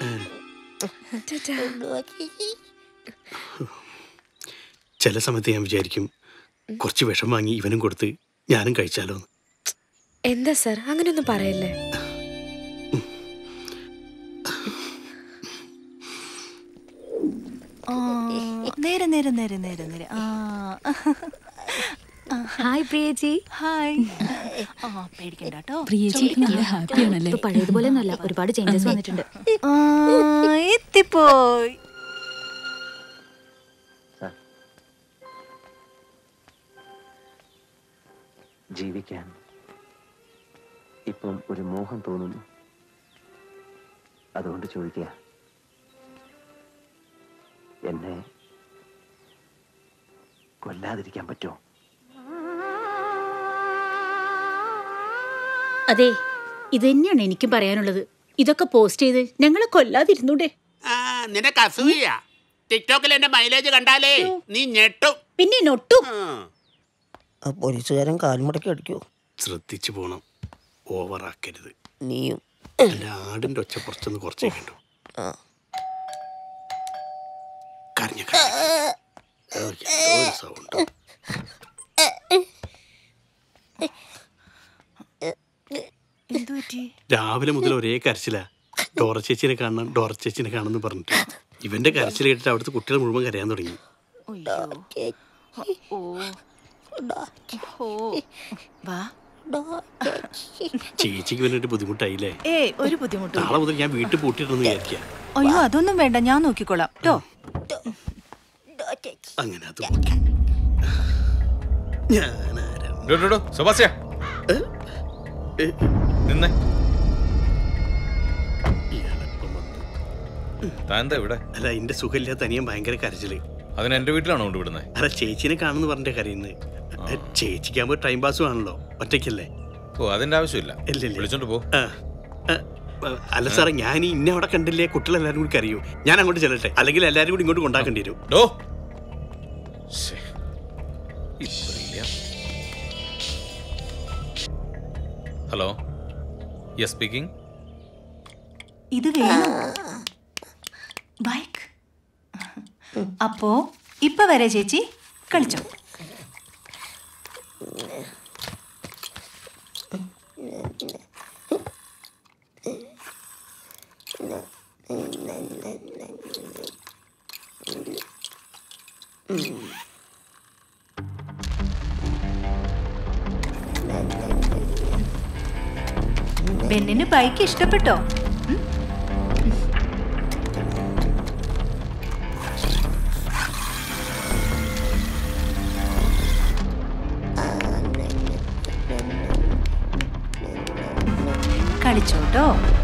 ചില സമയത്ത് ഞാൻ വിചാരിക്കും കുറച്ച് വിഷം വാങ്ങി ഇവനും കൊടുത്ത് ഞാനും കഴിച്ചാലോ എന്ന്. എന്താ സാർ അങ്ങനെയൊന്നും പറയല്ലേ ആ, നേരെ നേരെ നേരെ നേരെ നേരെ ആ ഹായ് പ്രിയേച്ചി ഹായ് ആ പേടിക്കണ്ട കേട്ടോ പ്രിയേച്ചി ഇപ്പൊ നല്ല happy ആണല്ലേ? ഇപ്പൊ പഴയതുപോലെ ഒന്നുമല്ല ഒരുപാട് ചേഞ്ചസ് വന്നിട്ടുണ്ട് ആ, എത്തിപ്പോയി ജീവിക്കാൻ ഇപ്പം ഒരു മോഹം തോന്നുന്നു അതുകൊണ്ട് ചോദിക്കുക എന്നെ കൊല്ലാതിരിക്കാൻ പറ്റുമോ അതെ ഇത് തന്നെയാണ് എനിക്കും പറയാനുള്ളത് ഇതൊക്കെ പോസ്റ്റ് ചെയ്ത് ഞങ്ങളെ കൊല്ലാതിരുന്നൂടെ ആ നിനക്ക് അസൂയ ടിക്ടോക്കിൽ എന്റെ മൈലേജ് കണ്ടാലേ നീ ഞെട്ടും പിന്നെ നൊട്ടും ആ പോലീസുകാരൻ കാൽമുടക്കി അടിക്കൂ ശ്രദ്ധിച്ചു പോണം ഓവറാക്കരുത് നീയും അല്ല ആടിന്റെ ഒച്ച കുറച്ചൊന്ന് കുറച്ചേക്കണ്ടു കരഞ്ഞ സൗണ്ട് രാവിലെ മുതൽ ഒരേ കരച്ചിലാ ഡോറ ചേച്ചിനെ കാണണം ഡോറ ചേച്ചിനെ കാണണം പറഞ്ഞിട്ട് ഇവന്റെ കരച്ചിൽ കേട്ടിട്ട് അവിടുത്തെ കുട്ടികൾ മുഴുവൻ കരയാൻ തുടങ്ങി വാ ചേച്ചിക്ക് വേണ്ടിട്ട് ബുദ്ധിമുട്ടായില്ലേ ഏയ് ഒരു ബുദ്ധിമുട്ടും നാളെ മുതൽ ഞാൻ വീട്ടിൽ പൂട്ടിയിട്ടെന്ന് വിചാരിക്കാം അയ്യോ അതൊന്നും വേണ്ട ഞാൻ നോക്കിക്കോളാം കേട്ടോ അങ്ങനെ അത് ഓക്കെ സുഭാസ്യ നിന്നെ താൻ എന്താ ഇവിടെ അല്ല എന്റെ സുഖമില്ല തനിയും ഭയങ്കര കരച്ചില് അതിന് എന്റെ വീട്ടിലാണോ കൊണ്ടുവിടുന്നത് അല്ല ചേച്ചിനെ കാണുന്നു പറഞ്ഞിട്ട് കരയുന്നത് ചേച്ചിക്കാകുമ്പോ ടൈം പാസും ആണല്ലോ ഒറ്റയ്ക്കല്ലേ ഓ അതിന്റെ ആവശ്യമില്ല ഇല്ല, ഇല്ല. വിളിച്ചോണ്ട് പോ ആ, ആ, അല്ല സാറേ ഞാൻ ഈ ഇന്നെ അവിടെ കണ്ടില്ലേ കുട്ടികളെല്ലാരും കൂടി കരയൂ ഞാൻ അങ്ങോട്ട് ചെല്ലട്ടെ അല്ലെങ്കിൽ എല്ലാരും കൂടി ഇങ്ങോട്ട് കൊണ്ടാക്കേണ്ടി വരും ഡോ ശ്ശേ. ഇപ്പറിയില്ല. ഹലോ യെസ് സ്പീക്കിംഗ് ഇത് വേണം ബൈക്ക് അപ്പോ ഇപ്പൊ വരെ ചേച്ചി കളിച്ചോ ബെന്നിന് ബൈക്ക് ഇഷ്ടപ്പെട്ടോ കളിച്ചോട്ടോ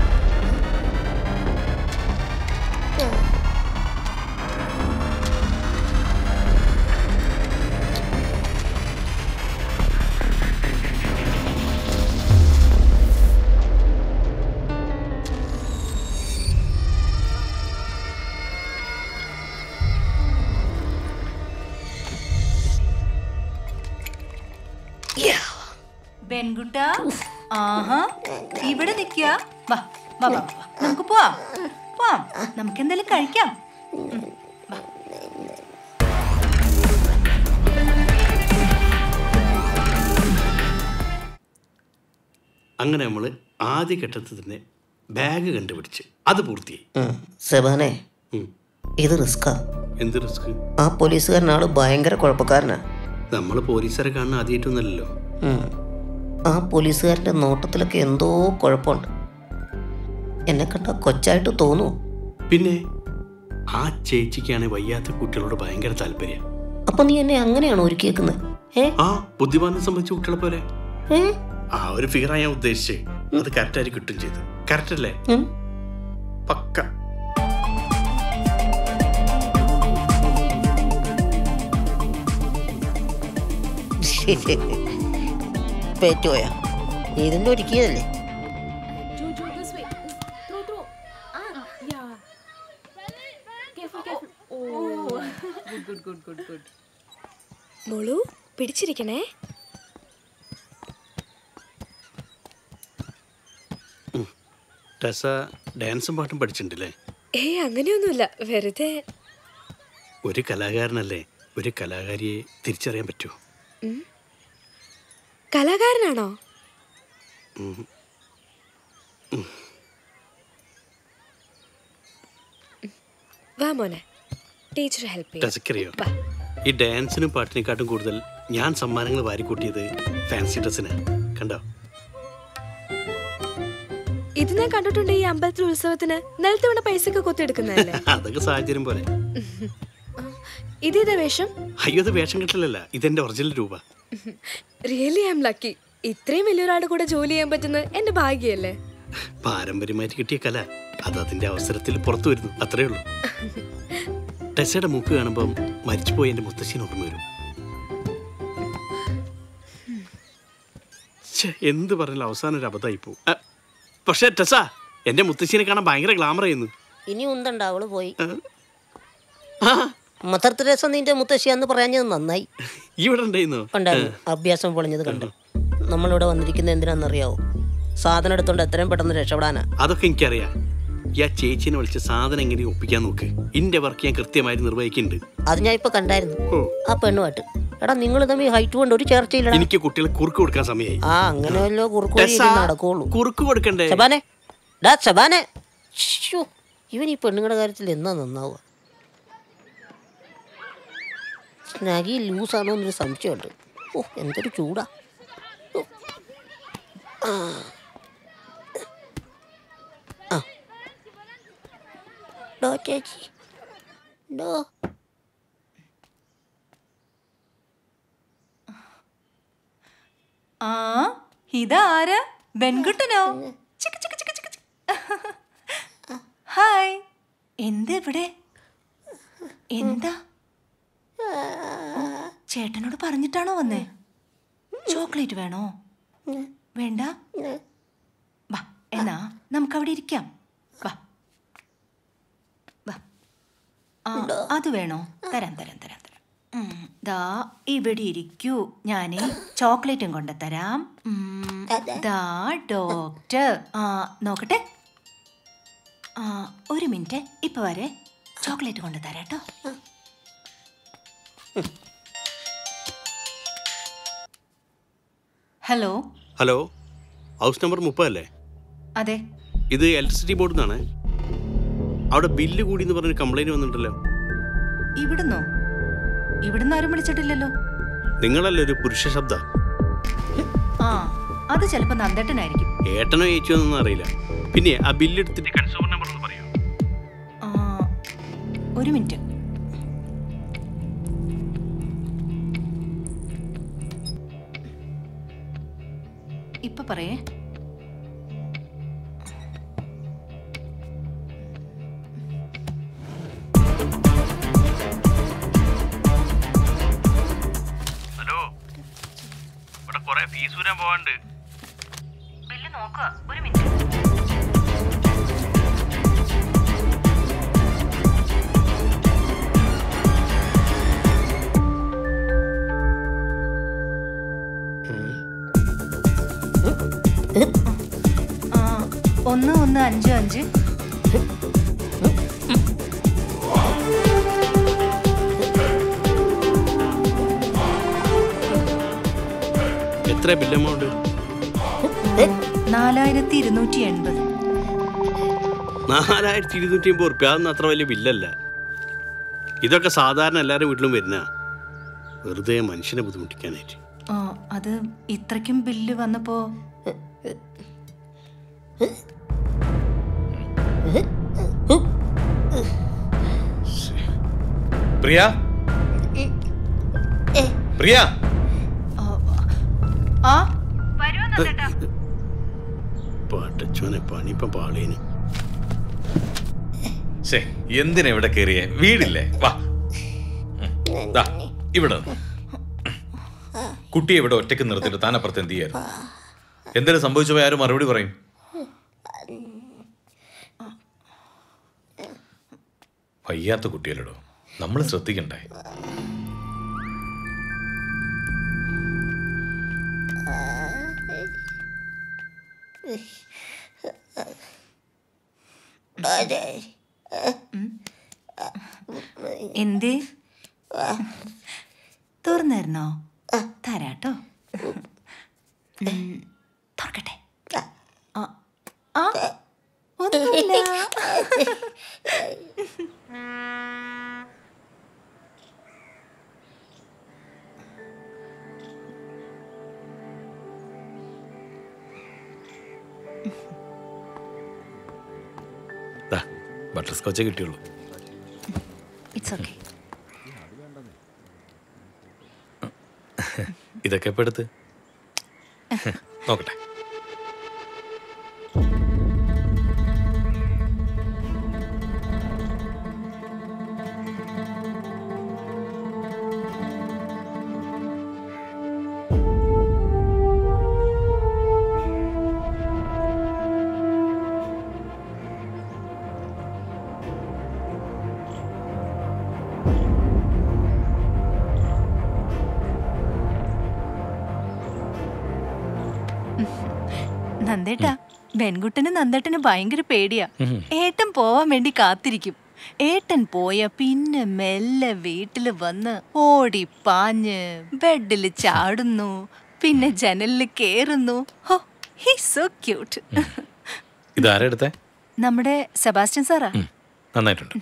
ബെൻകുട്ട ആഹാ ഇവിടെ നിൽക്കുക വാ വാ വാ വാ. നമുക്ക് പോവാം പോവാം നമുക്ക് എന്തെങ്കിലും കഴിക്കാം ഉം, വാ. അങ്ങനെ നമ്മൾ ആദ്യ ഘട്ടത്തിൽ തന്നെ ബാഗ് കണ്ടുപിടിച്ച് അത് പൂർത്തിയായി സെബാനെ ഉം. ഇത് റിസ്കാ എന്ത് റിസ്ക് ആ പോലീസുകാരനാള് ഭയങ്കര കുഴപ്പക്കാരനാ നമ്മൾ പോലീസുകാരെ കാണുന്ന ആദ്യമായിട്ടൊന്നല്ലല്ലോ ഉം. ആ പോലീസുകാരൻ്റെ നോട്ടത്തിലൊക്കെ എന്തോ കുഴപ്പമുണ്ട് എന്നെ കണ്ട കൊച്ചായിട്ട് തോന്നുമോ പിന്നെ ആ ചേച്ചിക്കാണ് വയ്യാത്ത കുട്ടികളോട് ഭയങ്കര താല്പര്യം അപ്പൊ നീ എന്നെ അങ്ങനെയാണോ ഒരുക്കിയേക്കുന്നത് ഏ ആ ബുദ്ധിമാനം സംബന്ധിച്ച കുട്ടികളെ പോലെ ഏ? ആ ഒരു ഫിഗറാ ഞാൻ ഉദ്ദേശിച്ചത് അത് കറക്റ്റായി കിട്ടും ചെയ്തു കറക്റ്റ് അല്ലേ ഉം. പക്ക പേറ്റുപോയാ ഇതിന്റെ ഒരുക്കിയതല്ലേ മോളു പിടിച്ചിരിക്കണേ ടെസ ഡാൻസും പാട്ടും പഠിച്ചിട്ടുണ്ടല്ലേ ഏയ് അങ്ങനെയൊന്നുമില്ല വെറുതെ ഒരു കലാകാരനല്ലേ ഒരു കലാകാരിയെ തിരിച്ചറിയാൻ പറ്റുമോ ഉം. കലാകാരനാണോ ഉം. വാ മോനെ ടീച്ചർ ഹെൽപ്പ് ടെസക്കറിയോ ഈ ഡാൻസിനും പാട്ടിനെക്കാട്ടും കൂടുതൽ ഞാൻ സമ്മാനങ്ങൾ വാരിക്കൂട്ടിയത് ഫാൻസി ഡ്രസ്സിനാണ് കണ്ടോ ഇത് ഞാൻ കണ്ടിട്ടുണ്ട് ഈ അമ്പലത്തിൽ ഉത്സവത്തിന് നിലത്ത് വീണ പൈസക്ക് കൊത്തിയെടുക്കുന്നതല്ലേ അതൊക്കെ സാഹചര്യം പോലെ ഇതേതാ വേഷം അയ്യോ അത് വേഷം കിട്ടലല്ല ഇതെന്റെ ഒറിജിനൽ രൂപ റിയലി ഐ എം ലക്കി ഇത്രയും വലിയൊരാളുടെ കൂടെ ജോലി ചെയ്യാൻ പറ്റുന്നത് എന്റെ ഭാഗ്യല്ലേ പാരമ്പര്യമായിട്ട് കിട്ടിയ കല അത് അതിന്റെ അവസരത്തിൽ പുറത്തു വരുന്നു അത്രേ ഉള്ളൂ ടെസയുടെ മൂക്ക് കാണുമ്പം മരിച്ചുപോയ എന്റെ മുത്തശ്ശിന് ഓർമ്മ വരും ഛെ, എന്ത് പറഞ്ഞാലും അവസാനം ഒരു അബദ്ധമായി പോവും അ, പക്ഷേ ടെസാ എന്റെ മുത്തശ്ശിനെ കാണാൻ ഭയങ്കര ഗ്ലാമർ ആയിരുന്നു ഇനി ഉന്തണ്ട അവള് പോയി മദർ തെരേസ നിന്റെ മുത്തശ്ശിയാന്ന് പറയാഞ്ഞത് നന്നായി ഇവിടെ ഉണ്ടായിരുന്നു ഉണ്ടായിരുന്നു അഭ്യാസം പൊളിഞ്ഞത് കണ്ട് നമ്മളിവിടെ വന്നിരിക്കുന്നത് എന്തിനാണെന്നറിയാവോ സാധനം എടുത്തോണ്ട് എത്രയും പെട്ടെന്ന് രക്ഷപ്പെടാനാ അതൊക്കെ എനിക്കറിയാം ഈ ആ ചേച്ചിനെ വിളിച്ച് സാധനം എങ്ങനെ ഒപ്പിക്കാൻ നോക്ക് ഇന്റെ വർക്ക് ഞാൻ കൃത്യമായിട്ട് നിർവഹിക്കുന്നുണ്ട് അത് ഞാൻ ഇപ്പൊ കണ്ടായിരുന്നു ആ പെണ്ണുമായിട്ട് എടാ നിങ്ങൾ തമ്മിൽ ഹൈറ്റ് കൊണ്ട് ഒരു ചേർച്ചയില്ലടാ എനിക്ക് കുട്ടികളെ കുറുക്ക് കൊടുക്കാൻ സമയമായി ആ അങ്ങനെ വല്ലോ കുറുക്കു വഴി ടെസ്സാ, നടക്കുള്ളൂ കുറുക്ക് കൊടുക്കണ്ടേ ശബാനെ ഡാ ശബാനെ ശ്ശോ, ഇവൻ ഈ പെണ്ണുങ്ങളുടെ കാര്യത്തിൽ എന്നാ നന്നാവുക സ്നാഗി ലൂസാണോ എന്നൊരു സംശയമുണ്ട് ഓ എന്തൊരു ചൂടാ ഓ. ആ. ആ. ഡോ ചേച്ചി ഡോ ആ ഇതാരാ ബെൻകുട്ടനോ ചിക്ക് ചിക്ക് ചിക്ക് ചിക്ക് ചിക്ക്. ഹായ് എന്താ ഇവിടെ എന്താ ചേട്ടനോട് പറഞ്ഞിട്ടാണോ വന്നേ ചോക്ലേറ്റ് വേണോ വേണ്ട വാ എന്നാ നമുക്ക് അവിടെ ഇരിക്കാം വാ വാ ആ അത് വേണോ തരാം തരാം തരാം തരാം ഉം, ദാ ഇവിടെ ഇരിക്കൂ ഞാനേ ചോക്ലേറ്റും കൊണ്ട് തരാം ഉം, ദാ ഡോക്ടർ ആ നോക്കട്ടെ ആ ഒരു മിനിറ്റ് ഇപ്പൊ വരെ ചോക്ലേറ്റ് കൊണ്ട് തരാം കേട്ടോ ഹലോ ഹലോ ഹൗസ് നമ്പർ മുപ്പതല്ലേ അതെ ഇത് ഇലക്ട്രിസിറ്റി ബോർഡിൽ നിന്നാണ് അവിടെ ബില്ല് കൂടി എന്ന് പറഞ്ഞൊരു കംപ്ലൈന്റ് വന്നിട്ടുണ്ടല്ലോ ഇവിടുന്നോ ഇവിടുന്ന് ആരും വിളിച്ചിട്ടില്ലല്ലോ നിങ്ങളല്ലേ ഒരു പുരുഷ ശബ്ദ ആ അത് ചിലപ്പോ നന്ദേട്ടനായിരിക്കും ഏട്ടനോ ഏച്ചോ എന്നൊന്നും അറിയില്ല പിന്നെ ആ ബില്ല് എടുത്തിട്ട് കൺസ്യൂമർ നമ്പർ ഒന്ന് പറയോ ആ, ഒരു മിനിറ്റ് ഇപ്പൊ പറയേ ഹലോ ഇവിടെ കുറെ ഫീസ് വരാൻ പോവാണ്ട് ബില്ല് നോക്കുക ഒരു മിനിറ്റ് ആ, ഒന്ന് ഒന്ന് അഞ്ച് അഞ്ച് എത്ര ബില്ല് എമൗണ്ട് നാലായിരത്തി ഇരുന്നൂറ്റി എൺപത് നാലായിരത്തി ഇരുന്നൂറ്റി അമ്പത് റുപ്യ അതൊന്നും അത്ര വലിയ ബില്ലല്ല ഇതൊക്കെ സാധാരണ എല്ലാവരും വീട്ടിലും വരുന്ന വെറുതെ മനുഷ്യനെ ബുദ്ധിമുട്ടിക്കാനായിട്ട് ആ, അത് ഇത്രയ്ക്കും ബില്ല് വന്നപ്പോ പ്രിയ പ്രിയ ആ പടച്ചോനെ പണിപ്പം പാളേന് ശേ എന്തിനാ ഇവിടെ കയറിയേ വീടില്ലേ വാ ഉം. ദാ, ഇവിടെ നിന്ന്. കുട്ടിയെ ഇവിടെ ഒറ്റയ്ക്ക് നിർത്തിയിട്ട് താൻ അപ്പുറത്ത് എന്ത് ചെയ്യായിരുന്നു എന്തെങ്കിലും സംഭവിച്ചു പോയി ആരും മറുപടി പറയും വയ്യാത്ത കുട്ടിയല്ലടോ നമ്മൾ ശ്രദ്ധിക്കണ്ടേ എന്തേ തുറന്നിരുന്നോ തരാട്ടോ ഉം, തുറക്കട്ടെ ആ, ആ, ഒന്നുമില്ല ദാ, ബട്ടർ സ്കോച്ചേ കിട്ടിയുള്ളൂ ഇറ്റ്സ് ഓക്കെ ഇതൊക്കെ ഇപ്പൊ എടുത്ത് നോക്കട്ടെ നന്ദേട്ടാ പെൺകുട്ടന് നന്ദേട്ടന് ഭയങ്കര പേടിയാ ഉം. ഏട്ടൻ പോവാൻ വേണ്ടി കാത്തിരിക്കും ഏട്ടൻ പോയ പിന്നെ മെല്ലെ വീട്ടിൽ വന്ന് ഓടി പാഞ്ഞ് ബെഡിൽ ചാടുന്നു പിന്നെ ജനലിൽ കേറുന്നു ഹോ ഹി സോ ക്യൂട്ട് ഇതാരാ എടുത്തേ നമ്മുടെ സെബാസ്റ്റ്യൻ സാറാ നന്നായിട്ടുണ്ട്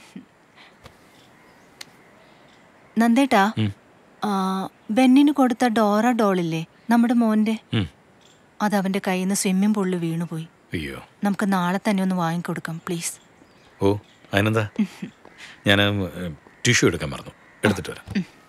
നന്ദേട്ടാ ഉം. ആ, ബെന്നിന് കൊടുത്ത ഡോറ ഡോളില്ലേ നമ്മുടെ മോന്റെ ഉം. അത് അവന്റെ കയ്യിൽ നിന്ന് സ്വിമ്മിംഗ് പൂളിൽ വീണുപോയി അയ്യോ നമുക്ക് നാളെ തന്നെ ഒന്ന് വാങ്ങിക്കൊടുക്കാം പ്ലീസ് ഓ അതിനെന്താ ഞാൻ ടിഷ്യൂ എടുക്കാൻ മറന്നു എടുത്തിട്ട് വരാം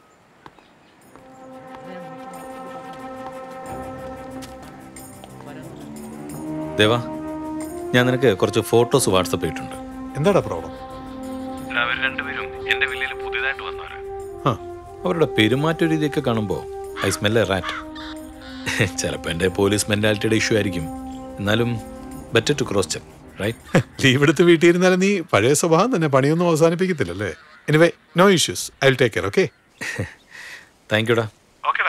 ദേവാ ഞാൻ നിനക്ക് കുറച്ച് ഫോട്ടോസ് വാട്സപ്പ് ചെയ്തിട്ടുണ്ട് എന്താടാ പ്രോബ്ലം അവർ രണ്ടുപേരും എന്റെ വില്ലയിൽ പുതിയതായിട്ട് വന്നവരാ അവരുടെ പെരുമാറ്റ രീതിയൊക്കെ കാണുമ്പോൾ ഐ സ്മെല്ല് റാറ്റ് ചിലപ്പോൾ എൻ്റെ പോലീസ് മെൻറ്റാലിറ്റിയുടെ ഇഷ്യൂ ആയിരിക്കും എന്നാലും better to cross check right leave എടുത്ത് വീട്ടിൽ ഇരുന്നാലും നീ പഴയ സ്വഭാവം തന്നെ പണിയൊന്നും അവസാനിപ്പിക്കത്തില്ലല്ലേ anyway no issues I take care okay thank യുടാ ഓക്കെടാ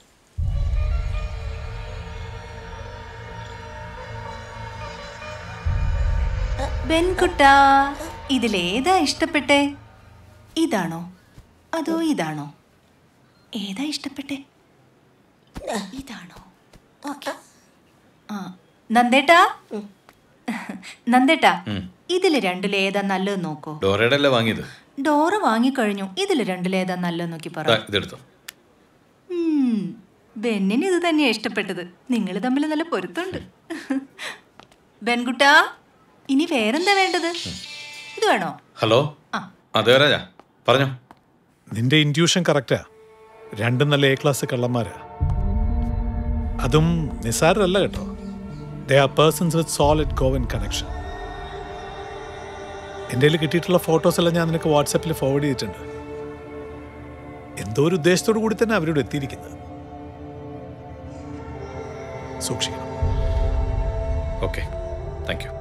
ബെൻകുട്ടാ ഇതിലേതാ ഇഷ്ടപ്പെട്ടെ ഇതാണോ അതോ ഇതാണോ ഏതാ ഇഷ്ടപ്പെട്ടെ ഇതാണോ ഓക്കെ ആ നന്ദേട്ടാ നന്ദേട്ടാ ഇതില് രണ്ടിലേതാ നല്ലത് നോക്കോ ഡോറയുടെ അല്ലേ വാങ്ങിയത് ഡോറ വാങ്ങിക്കഴിഞ്ഞു ഇതില് രണ്ടിലേതാ നല്ലത് നോക്കി പറ ദാ, ഇതെടുത്തോ ഉം, ബെന്നിന് ഇത് തന്നെയാ ഇഷ്ടപ്പെട്ടത് നിങ്ങൾ തമ്മിൽ നല്ല പൊരുത്തമുണ്ട് ബെൻകുട്ടാ ഇനി വേറെന്താ വേണ്ടത് ഇത് വേണോ ഹലോ അതെ രാജാ പറഞ്ഞോ നിന്റെ ഇൻറ്റ്യൂഷൻ കറക്റ്റാ രണ്ടും നല്ല എ ക്ലാസ് കള്ളന്മാരാ അതും നിസാരല്ല കേട്ടോ they are persons with solid Goan connection എൻ്റെ കയ്യിൽ കിട്ടിയിട്ടുള്ള ഫോട്ടോസ് എല്ലാം ഞാൻ നിനക്ക് വാട്സാപ്പിൽ ഫോർവേഡ് ചെയ്തിട്ടുണ്ട് എന്തോ ഒരു ഉദ്ദേശത്തോടു കൂടി തന്നെ അവരോട് എത്തിയിരിക്കുന്നത് സൂക്ഷിക്കണം ഓക്കെ താങ്ക് യു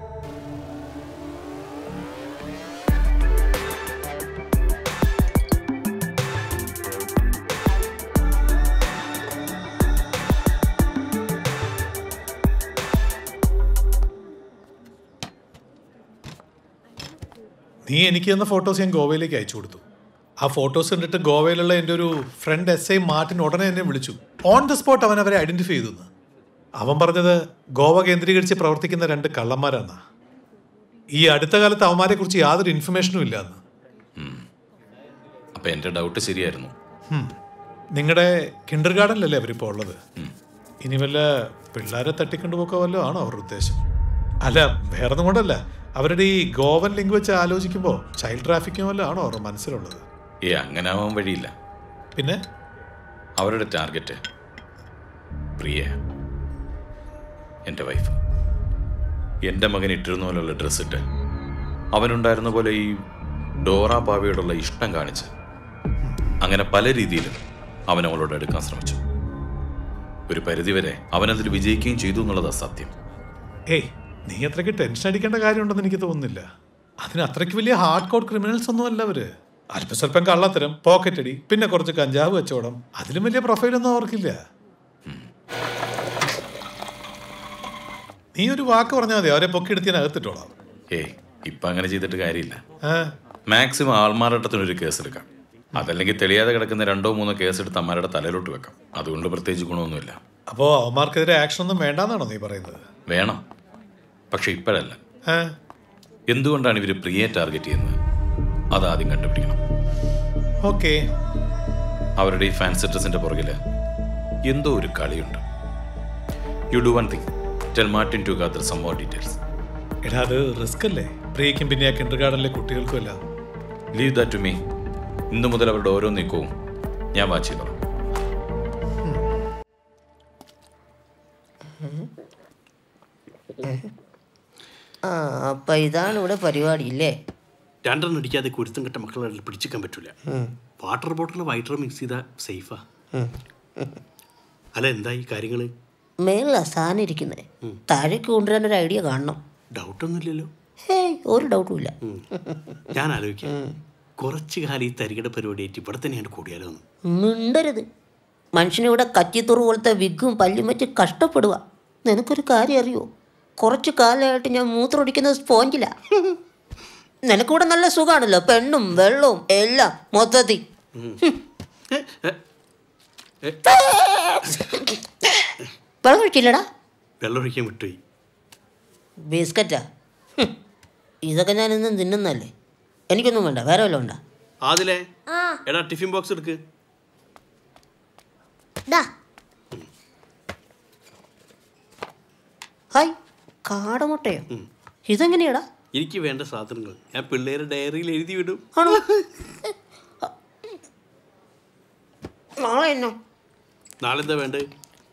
നീ എനിക്ക് തന്ന ഫോട്ടോസ് ഞാൻ ഗോവയിലേക്ക് അയച്ചു കൊടുത്തു ആ ഫോട്ടോസ് കണ്ടിട്ട് ഗോവയിലുള്ള എൻ്റെ ഒരു ഫ്രണ്ട് എസ് ഐ മാർട്ടിൻ ഉടനെ എന്നെ വിളിച്ചു ഓൺ ദ സ്പോട്ട് അവൻ അവരെ ഐഡന്റിഫൈ ചെയ്തു എന്ന്. അവൻ പറഞ്ഞത് ഗോവ കേന്ദ്രീകരിച്ച് പ്രവർത്തിക്കുന്ന രണ്ട് കള്ളന്മാരാന്നാ ഈ അടുത്ത കാലത്ത് അവന്മാരെ കുറിച്ച് യാതൊരു ഇൻഫർമേഷനും ഇല്ല എന്ന് അപ്പം എൻ്റെ ഡൗട്ട് ശരിയായിരുന്നു നിങ്ങളുടെ കിൻഡർ ഗാർഡനിലല്ലേ അവരിപ്പോൾ ഉള്ളത് ഇനി വല്ല പിള്ളേരെ തട്ടിക്കൊണ്ടുപോക്കോ വല്ലോ ആണോ അവരുടെ ഉദ്ദേശം അല്ല വേറൊന്നും കൊണ്ടല്ല അവരുടെ ഈ ഗോവൻ ലിങ്ക് വെച്ച് ആലോചിക്കുമ്പോൾ ചൈൽഡ് ട്രാഫിക്കിംഗ് വല്ലോ ആണോ അവരുടെ മനസ്സിലുള്ളത് ഏ അങ്ങനെ ആവാൻ വഴിയില്ല പിന്നെ അവരുടെ ടാർഗറ്റ് പ്രിയ എൻ്റെ വൈഫ് എൻ്റെ മകൻ ഇട്ടിരുന്ന പോലെയുള്ള ഡ്രസ്സ് ഇട്ട് അവനുണ്ടായിരുന്ന പോലെ ഈ ഡോറ പാവയോടുള്ള ഇഷ്ടം കാണിച്ച് അങ്ങനെ പല രീതിയിലും അവൻ അവളോട് എടുക്കാൻ ശ്രമിച്ചു ഒരു പരിധിവരെ അവനതിൽ വിജയിക്കുകയും ചെയ്തു എന്നുള്ളതാ സത്യം ഏയ് നീ അത്രയ്ക്ക് ടെൻഷൻ അടിക്കേണ്ട കാര്യമുണ്ടെന്ന് എനിക്ക് തോന്നുന്നില്ല അതിന് അത്രയ്ക്ക് വലിയ ഹാർഡ് കോഡ് ക്രിമിനൽസ് ഒന്നും അല്ല അവര് അല്പ സ്വല്പം കള്ളത്തരം പോക്കറ്റ് അടി പിന്നെ കുറച്ച് കഞ്ചാവ് കച്ചവടം അതിലും വലിയ പ്രൊഫൈലൊന്നും അവർക്കില്ല നീ ഒരു വാക്ക് പറഞ്ഞാൽ മതി അവരെ പൊക്കിയെടുത്ത് ഞാൻ അകത്തിട്ടോളാം ഏയ് ഇപ്പം അങ്ങനെ ചെയ്തിട്ട് കാര്യമില്ല ആ, മാക്സിമം ആൾമാറാട്ടത്തിനൊരു കേസ് എടുക്കാം അതല്ലെങ്കിൽ തെളിയാതെ കിടക്കുന്ന രണ്ടോ മൂന്നോ കേസ് എടുത്ത് അമ്മയുടെ തലയിലോട്ട് വെക്കാം അതുകൊണ്ട് പ്രത്യേകിച്ച് ഗുണമൊന്നുമില്ല അപ്പോ അവന്മാർക്കെതിരെ ആക്ഷൻ ഒന്നും വേണ്ടാന്നാണോ നീ പറയുന്നത് വേണം പക്ഷെ ഇപ്പോഴല്ല ആ, എന്തുകൊണ്ടാണ് ഇവർ പ്രിയെ ടാർഗറ്റ് ചെയ്യുന്നത് അതാദ്യം കണ്ടുപിടിക്കണം ഓക്കേ അവരുടെ ഈ ഫാൻസി ഡ്രസ്സിന്റെ പുറകില് എന്തോ ഒരു കളിയുണ്ട് you do one thing tell Martin to gather some more details എടാ അത് റിസ്ക് അല്ലേ പ്രിയക്കും പിന്നെ ആ കിൻഡർ ഗാർഡനിലെ കുട്ടികൾക്കും എല്ലാം ലീവ് ദാറ്റ് ടു മീ ഇന്നു മുതൽ അവരുടെ ഓരോ നീക്കവും ഞാൻ വാച്ച് ചെയ്തോളാം ആ അപ്പൊ ഇതാണ് ഇവിടെ പരിപാടി ഇല്ലേ രണ്ടെണ്ണം അടിക്കാതെ കുരുത്തം കെട്ട മക്കളെ പിടിച്ചിക്കാൻ പറ്റൂല ഉം. വാട്ടർ ബോട്ടിൽ വൈറ്റർ മിക്സ് ചെയ്താൽ സേഫാ ഉം. അല്ല എന്താ ഈ കാര്യങ്ങള് മേളിലാ സാധനം ഇരിക്കുന്നത് താഴേക്ക് കൊണ്ടുവരാൻ ഒരു ഐഡിയ കാണണം ഡൗട്ടൊന്നുമില്ലല്ലോ ഹേയ് ഒരു ഡൗട്ടും ഇല്ല ഞാൻ ആലോചിക്കാം കുറച്ച് കാലം ഈ തരികിട പരിപാടിയായിട്ട് ഇവിടെ തന്നെയാണ് കൂടിയാലോ എന്ന് മിണ്ടരുത് മനുഷ്യനിവിടെ കച്ചിത്തുറു പോലത്തെ വിഗും പല്ലും വെച്ച് കഷ്ടപ്പെടുക നിനക്കൊരു കാര്യം അറിയോ കുറച്ച് കാലമായിട്ട് ഞാൻ മൂത്രമൊടിക്കുന്നത് സ്പോഞ്ചില നിനക്കൂടെ നല്ല സുഖാണല്ലോ പെണ്ണും വെള്ളവും എല്ലാം മൊത്തത്തിൽ വെള്ളം കഴിച്ചില്ലടാ വെള്ളമൊഴിക്കാൻ വിട്ടുപോയി ബിസ്ക്കറ്റാ ഹും. ഇതൊക്കെ ഞാൻ ഇന്ന് തിന്നുന്നല്ലേ എനിക്കൊന്നും വേണ്ട വേറെ വല്ലതും ഉണ്ടോ ആദിലേ എടാ ടിഫിൻ ബോക്സ് എടുക്ക് ദാ ഹായ് കാടമുട്ടയോ ഇതെങ്ങനെയാടാ എനിക്ക് വേണ്ട സാധനങ്ങൾ ഞാൻ പിള്ളേരെ ഡയറിയിൽ എഴുതി വിടും ആണോ നാളെ എന്നോ നാളെ എന്താ വേണ്ടത്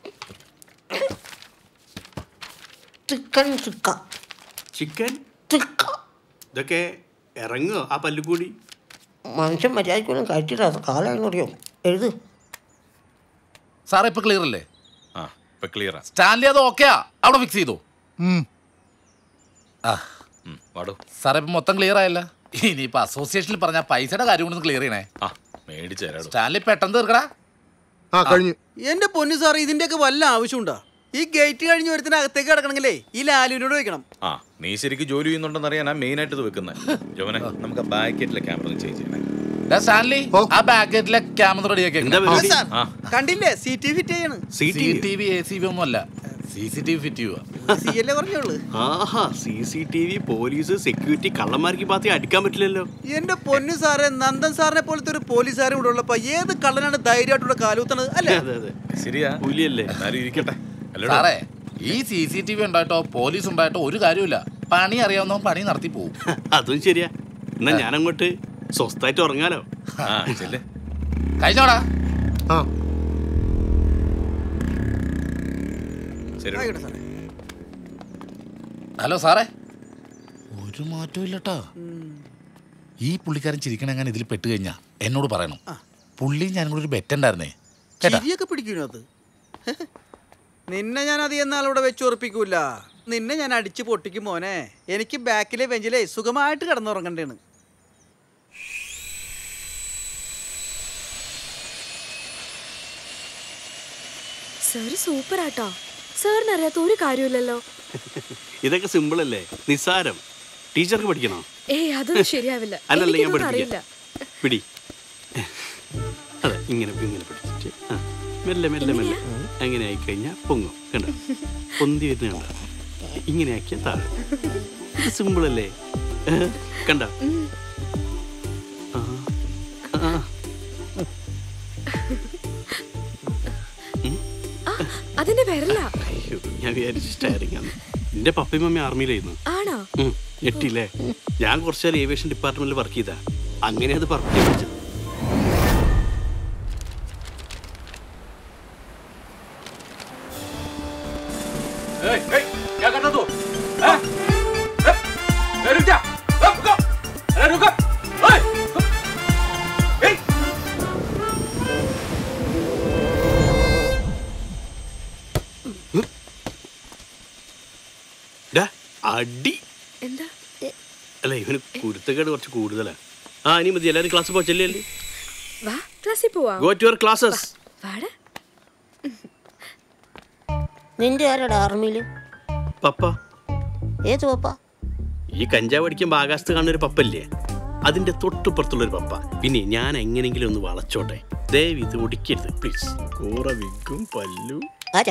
ചിക്കൻ ചുക്ക ചിക്കൻ ചുക്ക ഇതൊക്കെ ഇറങ്ങോ ആ പല്ലുകൂടി മനുഷ്യൻ മര്യാദയ്ക്കൊന്നും കഴിച്ചിട്ടാ കാലം അറിയോ എഴുത് സാറേ ഇപ്പൊ ക്ലിയർ അല്ലേ ആ ഇപ്പൊ ക്ലിയറാ സ്റ്റാൻലി അത് ഓക്കെയാ അവിടെ ഫിക്സ് ചെയ്തു ആ വാടോ സാറേ ഇപ്പൊ മൊത്തം ക്ലിയർ ആയല്ല ഇനിയിപ്പോ അസോസിയേഷനിൽ പറഞ്ഞ പൈസയുടെ കാര്യം കൊണ്ടൊന്ന് ക്ലിയർ ചെയ്യണേ ആ മേടിച്ചു തരാടോ സ്റ്റാൻലി പെട്ടെന്ന് തീർക്കടാ ആ കഴിഞ്ഞു എന്റെ പൊന്നു സാർ ഇതിന്റെയൊക്കെ വല്ല ആവശ്യമുണ്ടോ ഈ ഗേറ്റ് കഴിഞ്ഞ് ഒരുത്തിന് അകത്തേക്ക് കിടക്കണമെങ്കിലേ ഈ ലാലുവിനോട് വെക്കണം ആ നീ ശരിക്കും ജോലി ചെയ്യുന്നുണ്ടെന്ന് അറിയാനാ മെയിൻ ആയിട്ട് ഇത് വെക്കുന്നത് ജോവനെ നമുക്ക് ആ ബാക്കറ്റിലെ ക്യാമറ ഒന്ന് ചേഞ്ച് ചെയ്യണേ ഡാ സ്റ്റാൻലി ആ ബാക്കറ്റിലെ ക്യാമറ റെഡിയാക്കി സാർ കണ്ടില്ലേ സി ടി ഫിറ്റ് ചെയ്യാണ് C T V A C V ഒന്നും അല്ല C C T V fit ചെയ്യുക സി അല്ലേ പറഞ്ഞോളൂ ആഹാ C C T V police security കള്ളന്മാർക്ക് പാത്തി അടിക്കാൻ പറ്റില്ലല്ലോ എന്റെ പൊന്നു സാറേ നന്ദൻ സാറിനെ പോലത്തെ ഒരു പോലീസുകാരൻ ഇവിടെ ഉള്ളപ്പോ ഏത് കള്ളനാണ് ധൈര്യമായിട്ടുള്ള കാലൂത്തണത് അല്ലേ അതെ അതെ ശരിയാ പുലിയല്ലേ എന്നാലും ഇരിക്കട്ടെ സാറേ ഈ സി സി ടി വി ഉണ്ടായിട്ടോ പോലീസ് ഉണ്ടായിട്ടോ ഒരു കാര്യമില്ല പണി അറിയാവുന്നവൻ പണി നടത്തി പോകും അതും ശരിയാ എന്നാ ഞാൻ അങ്ങോട്ട് സ്വസ്ഥായിട്ട് ഉറങ്ങാലോ ആ ചെല്ലേ കഴിഞ്ഞോടാ ശരി ആയിക്കോട്ടെ സാറേ ഹലോ സാറേ ഒരു മാറ്റവും ഇല്ലട്ടാ ഈ പുള്ളിക്കാരൻ ചിരിക്കണ എങ്ങനെ ഇതിൽ പെട്ട് കഴിഞ്ഞാ എന്നോട് പറയണം പുള്ളി ഞാനും കൂടെ ഒരു ബെറ്റുണ്ടായിരുന്നേ കേട്ടാ ചിരിയൊക്കെ പിടിക്കുന്നു അത് നിന്നെ ഞാൻ അത് എന്നാളിവിടെ വെച്ച് ഉറപ്പിക്കൂല നിന്നെ ഞാൻ അടിച്ചു പൊട്ടിക്കും മോനെ എനിക്ക് ബാക്കിലെ ബെഞ്ചിലെ സുഖമായിട്ട് കിടന്നുറങ്ങണ്ടേണ് സാറ് സൂപ്പർ ആട്ടോ സാറിന് അറിയാത്ത ഒരു കാര്യമില്ലല്ലോ ഇതൊക്കെ സിമ്പിൾ അല്ലേ നിസ്സാരം ടീച്ചർക്ക് പഠിക്കണോ ഏയ് അതൊന്നും ശരിയാവില്ല അല്ലല്ല ഞാൻ എനിക്കിതൊന്നും അറിയില്ല പഠിപ്പിക്കാം പിടി അതെ ഇങ്ങനെ ഇങ്ങനെ പിടിച്ചിട്ട് ആ മെല്ലെ മെല്ലെ മെല്ലെ അങ്ങനെ ആയിക്കഴിഞ്ഞാൽ പൊങ്ങും കണ്ടോ പൊന്തി വരുന്ന കണ്ടോ ഇങ്ങനെ ആക്കിയാൽ താഴെ ഇത് സിമ്പിൾ അല്ലേ കണ്ടോ ആ, ആ. അതിന്റെ വരല്ല അയ്യോ, ഞാൻ വിചാരിച്ചു സ്റ്റയറിംഗ് ആണ് എന്റെ പപ്പയും മമ്മി ആർമിയിലായിരുന്നു ആണോ ഉം, ഞെട്ടിയില്ലേ ഞാൻ കുറച്ച് നേരം ഏവിയേഷൻ ഡിപ്പാർട്ട്മെന്റിൽ വർക്ക് ചെയ്താ അങ്ങനെ അത് പറഞ്ഞു പഠിച്ചത് क्या करता तू हैं? ए, रुक जा ए, रुको अरे रुको ओए ए ഡാ, അടി എന്താ അല്ല ഇവന് കുരുത്തക്കേട് കുറച്ച് കൂടുതലാ ആ ഇനി മതി എല്ലാവരും ക്ലാസ് പോ ചെല്ലേ വാ ക്ലാസ്സിൽ പോവാ ഗോ ടു യുവർ ക്ലാസ്സസ് വാടാ നിന്റെ ആരാടാ ആർമിയിൽ പപ്പ ഏത് പപ്പ ഈ കഞ്ചാവ് അടിക്കുമ്പോൾ ആകാശത്ത് കാണുന്ന ഒരു പപ്പല്ലേ അതിന്റെ തൊട്ടുപുറത്തുള്ള ഒരു പപ്പ പിന്നെ ഞാൻ എങ്ങനെയെങ്കിലും ഒന്ന് വളച്ചോട്ടെ ദയവ് ഇത് ഒടിക്കരുത് പ്ലീസ് കൂറ വിഗും പല്ലു ആരാ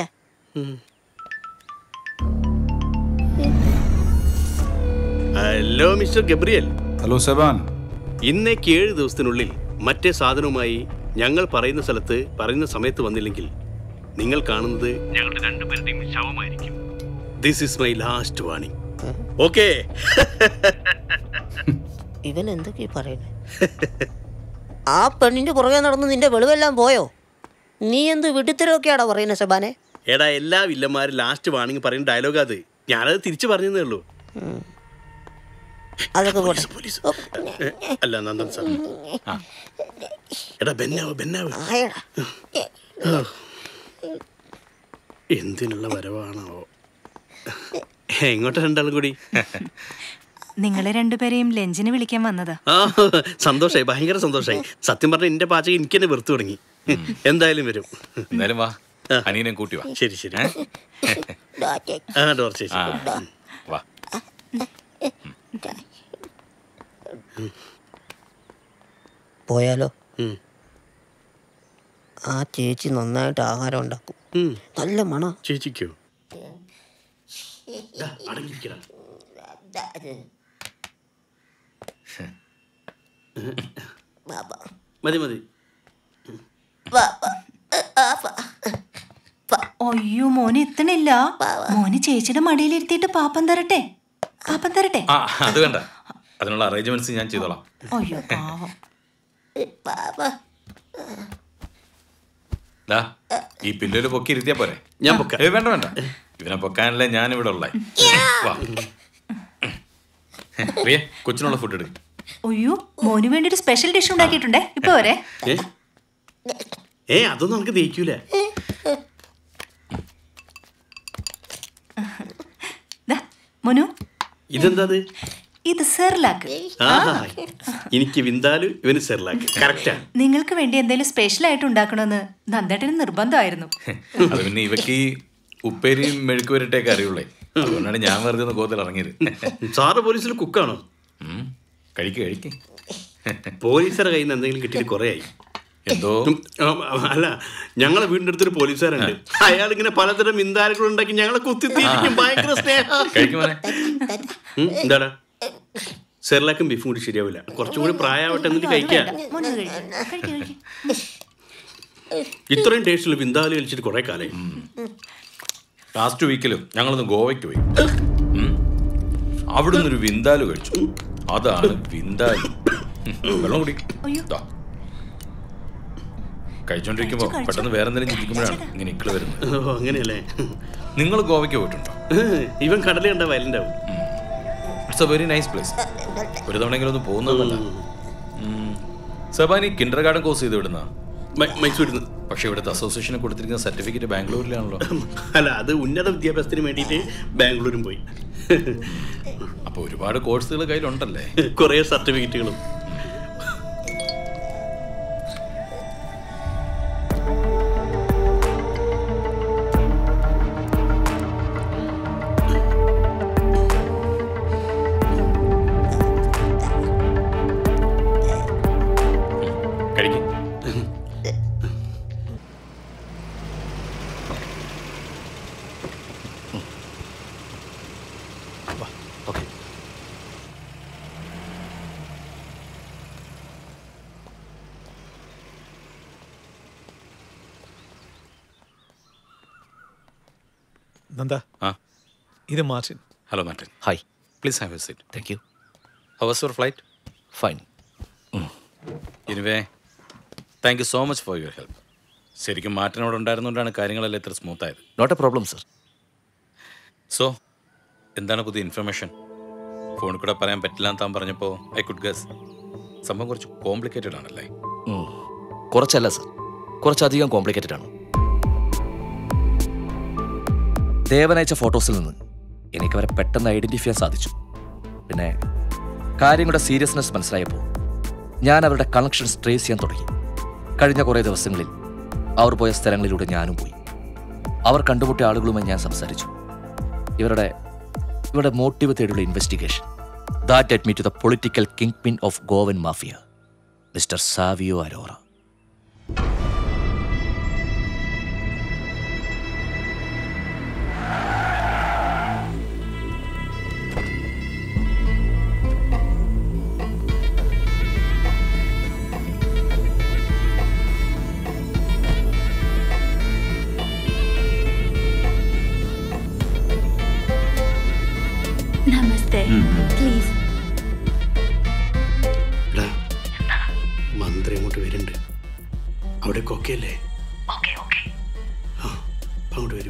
hello mister Gabriel hello Seban ഇന്നേക്ക് ഏഴ് ദിവസത്തിനുള്ളിൽ മറ്റേ സാധനവുമായി ഞങ്ങൾ പറയുന്ന സ്ഥലത്ത് പറയുന്ന സമയത്ത് വന്നില്ലെങ്കിൽ നിങ്ങൾ കാണുന്നത് ഞങ്ങളുടെ രണ്ടുപേരുടെയും ശവമായിരിക്കും this is my last warning okay ഇവൻ എന്തൊക്കെയാ പറയുന്നത് ആ പെണ്ണിന്റെ പുറകെ നടന്ന് നിന്റെ വെളിവെല്ലാം പോയോ നീ എന്ത് വിട്ടിത്തരമൊക്കെയാടാ പറയുന്നത് സെബാനെ എടാ എല്ലാ വില്ലന്മാരും ലാസ്റ്റ് വാണിംഗ് പറയുന്ന ഡയലോഗ് അത് ഞാനത് തിരിച്ചു പറഞ്ഞതേ ഉള്ളൂ അതൊക്കെ പോട്ടെ ഏ, അല്ല നന്ദൻ സാർ ആ. എടാ ബെന്നാവ് ബെന്നാവ് ആയടാ എന്തിനുള്ള വരവാണാവോ എങ്ങോട്ടാ രണ്ടാളും കൂടി നിങ്ങളെ രണ്ടുപേരെയും ലഞ്ചിന് വിളിക്കാൻ വന്നതാ ആ സന്തോഷായി ഭയങ്കര സന്തോഷായി സത്യം പറഞ്ഞ എന്റെ പാചകം എനിക്ക് തന്നെ വെറുത്തു തുടങ്ങി എന്തായാലും വരും എന്തായാലും വാ അനിയനെ കൂട്ടി വാ ശരി ശരി ആ ഡോർ ചേച്ചി ആ, വാ പോയാലോ ആ ചേച്ചി നന്നായിട്ട് ആഹാരം ഉണ്ടാക്കും നല്ല മണം ചേച്ചിക്കോ അടങ്ങിയിരിക്കണം മതി മതി അയ്യോ മോന് എത്തണില്ല മോന് ചേച്ചിയുടെ മടിയിലിരുത്തിയിട്ട് പാപ്പം തരട്ടെ പാപ്പം തരട്ടെ ആ അത് വേണ്ട അതിനുള്ള അറേഞ്ച്മെന്റ്സ് ഞാൻ ചെയ്തോളാം അയ്യോ പാവം ദാ ഈ പില്ലോല് പൊക്കി ഇരുത്തിയാ പോരെ ഞാൻ പൊക്കാം. ഏയ് വേണ്ട വേണ്ട ഇവനെ പൊക്കാനല്ലേ ഞാൻ ഇവിടെ ഉള്ളേ വാ പ്രിയ കൊച്ചിനുള്ള ഫുഡ് എടുക്കും അയ്യോ മോന് വേണ്ടി ഒരു സ്പെഷ്യൽ ഡിഷ് ഉണ്ടാക്കിയിട്ടുണ്ടേ ഇപ്പൊ വരെ ഏ ഏ അതൊന്നും നമുക്ക് ദഹിക്കൂല മോനു ഇതെന്താ അത് ഇത് സെർലാക്ക് ആഹാ എനിക്ക് വിന്താലു ഇവന് സെർലാക്ക് കറക്റ്റാ നിങ്ങൾക്ക് വേണ്ടി എന്തെങ്കിലും സ്പെഷ്യൽ ആയിട്ട് ഉണ്ടാക്കണമെന്ന് നന്ദേട്ടന് നിർബന്ധമായിരുന്നു അത് പിന്നെ ഇവക്ക് ഈ ഉപ്പേരിയും മെഴുക്ക് വരട്ടൊക്കെ അറിയുള്ളേ അതുകൊണ്ടാണ് ഞാൻ വെറുതെ ഒന്ന് കോത്തിൽ ഇറങ്ങിയത് സാറ് പോലീസിൽ കുക്കാണോ കഴിക്ക് കഴിക്ക് പോലീസുകാരുടെ കയ്യിൽ നിന്ന് എന്തെങ്കിലും കിട്ടിയിട്ട് കുറേ ആയി എന്തോ ഉം, അല്ല ഞങ്ങളെ വീടിന്റെ അടുത്തൊരു പോലീസുകാരുണ്ട് അയാൾ ഇങ്ങനെ പലതരം ഇന്താരങ്ങൾ ഉണ്ടാക്കി ഞങ്ങളെ കുത്തിത്തിരിക്കും ഭയങ്കര സ്നേഹം കഴിക്കുമോനെ ഉം, എന്താടാ സെർലാക്കും ബീഫും കൂടി ശരിയാവില്ല കുറച്ചും കൂടി പ്രായമാവട്ടെ എന്നിട്ട് കഴിക്കാം മോന് കഴിക്ക്. കഴിക്ക്, കഴിക്ക്. ഇത്രയും ടേസ്റ്റിൽ വിന്താലി കഴിച്ചിട്ട് കുറെ കാലമായി ലാസ്റ്റ് വീക്കിലും ഞങ്ങളൊന്ന് ഗോവയ്ക്ക് പോയി ഉം. അവിടുന്ന് ഒരു വിന്താലു കഴിച്ചു അതാണ് വിന്താലു ഉം. വെള്ളം കുടി ദാ. കഴിച്ചോണ്ടിരിക്കുമ്പോ പെട്ടെന്ന് വേറെ എന്തെങ്കിലും ചിന്തിക്കുമ്പോഴാണ് ഇങ്ങനെ ഇക്കിള് വരുന്നത് ഓ അങ്ങനെയല്ലേ നിങ്ങൾ ഗോവയ്ക്ക് പോയിട്ടുണ്ടോ ഇവൻ കടല കണ്ട വയലന്റ് ആവും it's a very nice place ഒരു തവണയെങ്കിലും ഒന്ന് പോകുന്നതല്ല സബാനി കിൻഡർ ഗാർഡൻ കോഴ്സ് ചെയ്ത് വിടുന്ന മൈസൂരിൽ നിന്ന് പക്ഷെ ഇവിടുത്തെ അസോസിയേഷന് കൊടുത്തിരിക്കുന്ന സർട്ടിഫിക്കറ്റ് ബാംഗ്ലൂരിലാണല്ലോ അല്ല അത് ഉന്നത വിദ്യാഭ്യാസത്തിന് വേണ്ടിയിട്ട് ബാംഗ്ലൂരും പോയി അപ്പൊ ഒരുപാട് കോഴ്സുകൾ കയ്യിലുണ്ടല്ലേ കുറേ സർട്ടിഫിക്കറ്റുകളും കഴിക്കും നന്ദ ആ ഇത് Martin hello Martin hi please have a seat thank you how was your flight fine anyway thank you so much for your help ശരിക്കും മാർട്ടിനോട് ഉണ്ടായിരുന്നുകൊണ്ടാണ് കാര്യങ്ങളെല്ലാം ഇത്ര സ്മൂത്ത് ആയത് not a problem sir so എന്താണ് പുതിയ ഇൻഫർമേഷൻ ഫോണിൽ കൂടെ പറയാൻ പറ്റില്ല എന്ന് താൻ പറഞ്ഞപ്പോൾ ഐ കുഡ് ഗസ് സംഭവം കുറച്ച് കോംപ്ലിക്കേറ്റഡ് ആണല്ലേ കുറച്ചല്ല സർ കുറച്ചധികം കോംപ്ലിക്കേറ്റഡ് ആണ് ദേവനയച്ച ഫോട്ടോസിൽ നിന്ന് എനിക്ക് അവരെ പെട്ടെന്ന് ഐഡന്റിഫൈ ചെയ്യാൻ സാധിച്ചു പിന്നെ കാര്യങ്ങളുടെ സീരിയസ്നെസ് മനസ്സിലായപ്പോൾ ഞാൻ അവരുടെ കണക്ഷൻസ് ട്രേസ് ചെയ്യാൻ തുടങ്ങി കഴിഞ്ഞ കുറേ ദിവസങ്ങളിൽ അവർ പോയ സ്ഥലങ്ങളിലൂടെ ഞാനും പോയി അവർ കണ്ടുമുട്ടിയ ആളുകളുമായി ഞാൻ സംസാരിച്ചു ഇവരുടെ ഇവരുടെ മോട്ടീവ് തേടിയുള്ള investigation that admit to the political kingpin of Goan mafia mister Savio Arora namaste please എടാ മന്ത്രി അങ്ങോട്ട് വരുന്നുണ്ട് അവിടെ കൊക്കയല്ലേ ആ അങ്ങോട്ട് വരൂ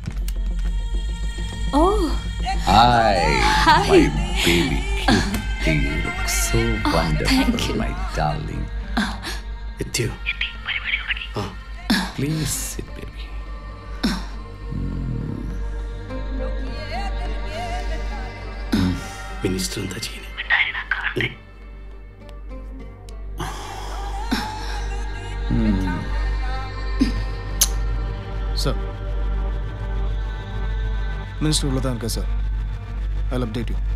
ഓ Hi, Hi. my baby cutie. You look so wonderful, thank you. my darling. എത്തിയോ Please sit, baby. മിനിസ്റ്റർ എന്താ ചെയ്യുന്നത് സർ மினிஸ்டர் தான் இருக்கேன் sir I update you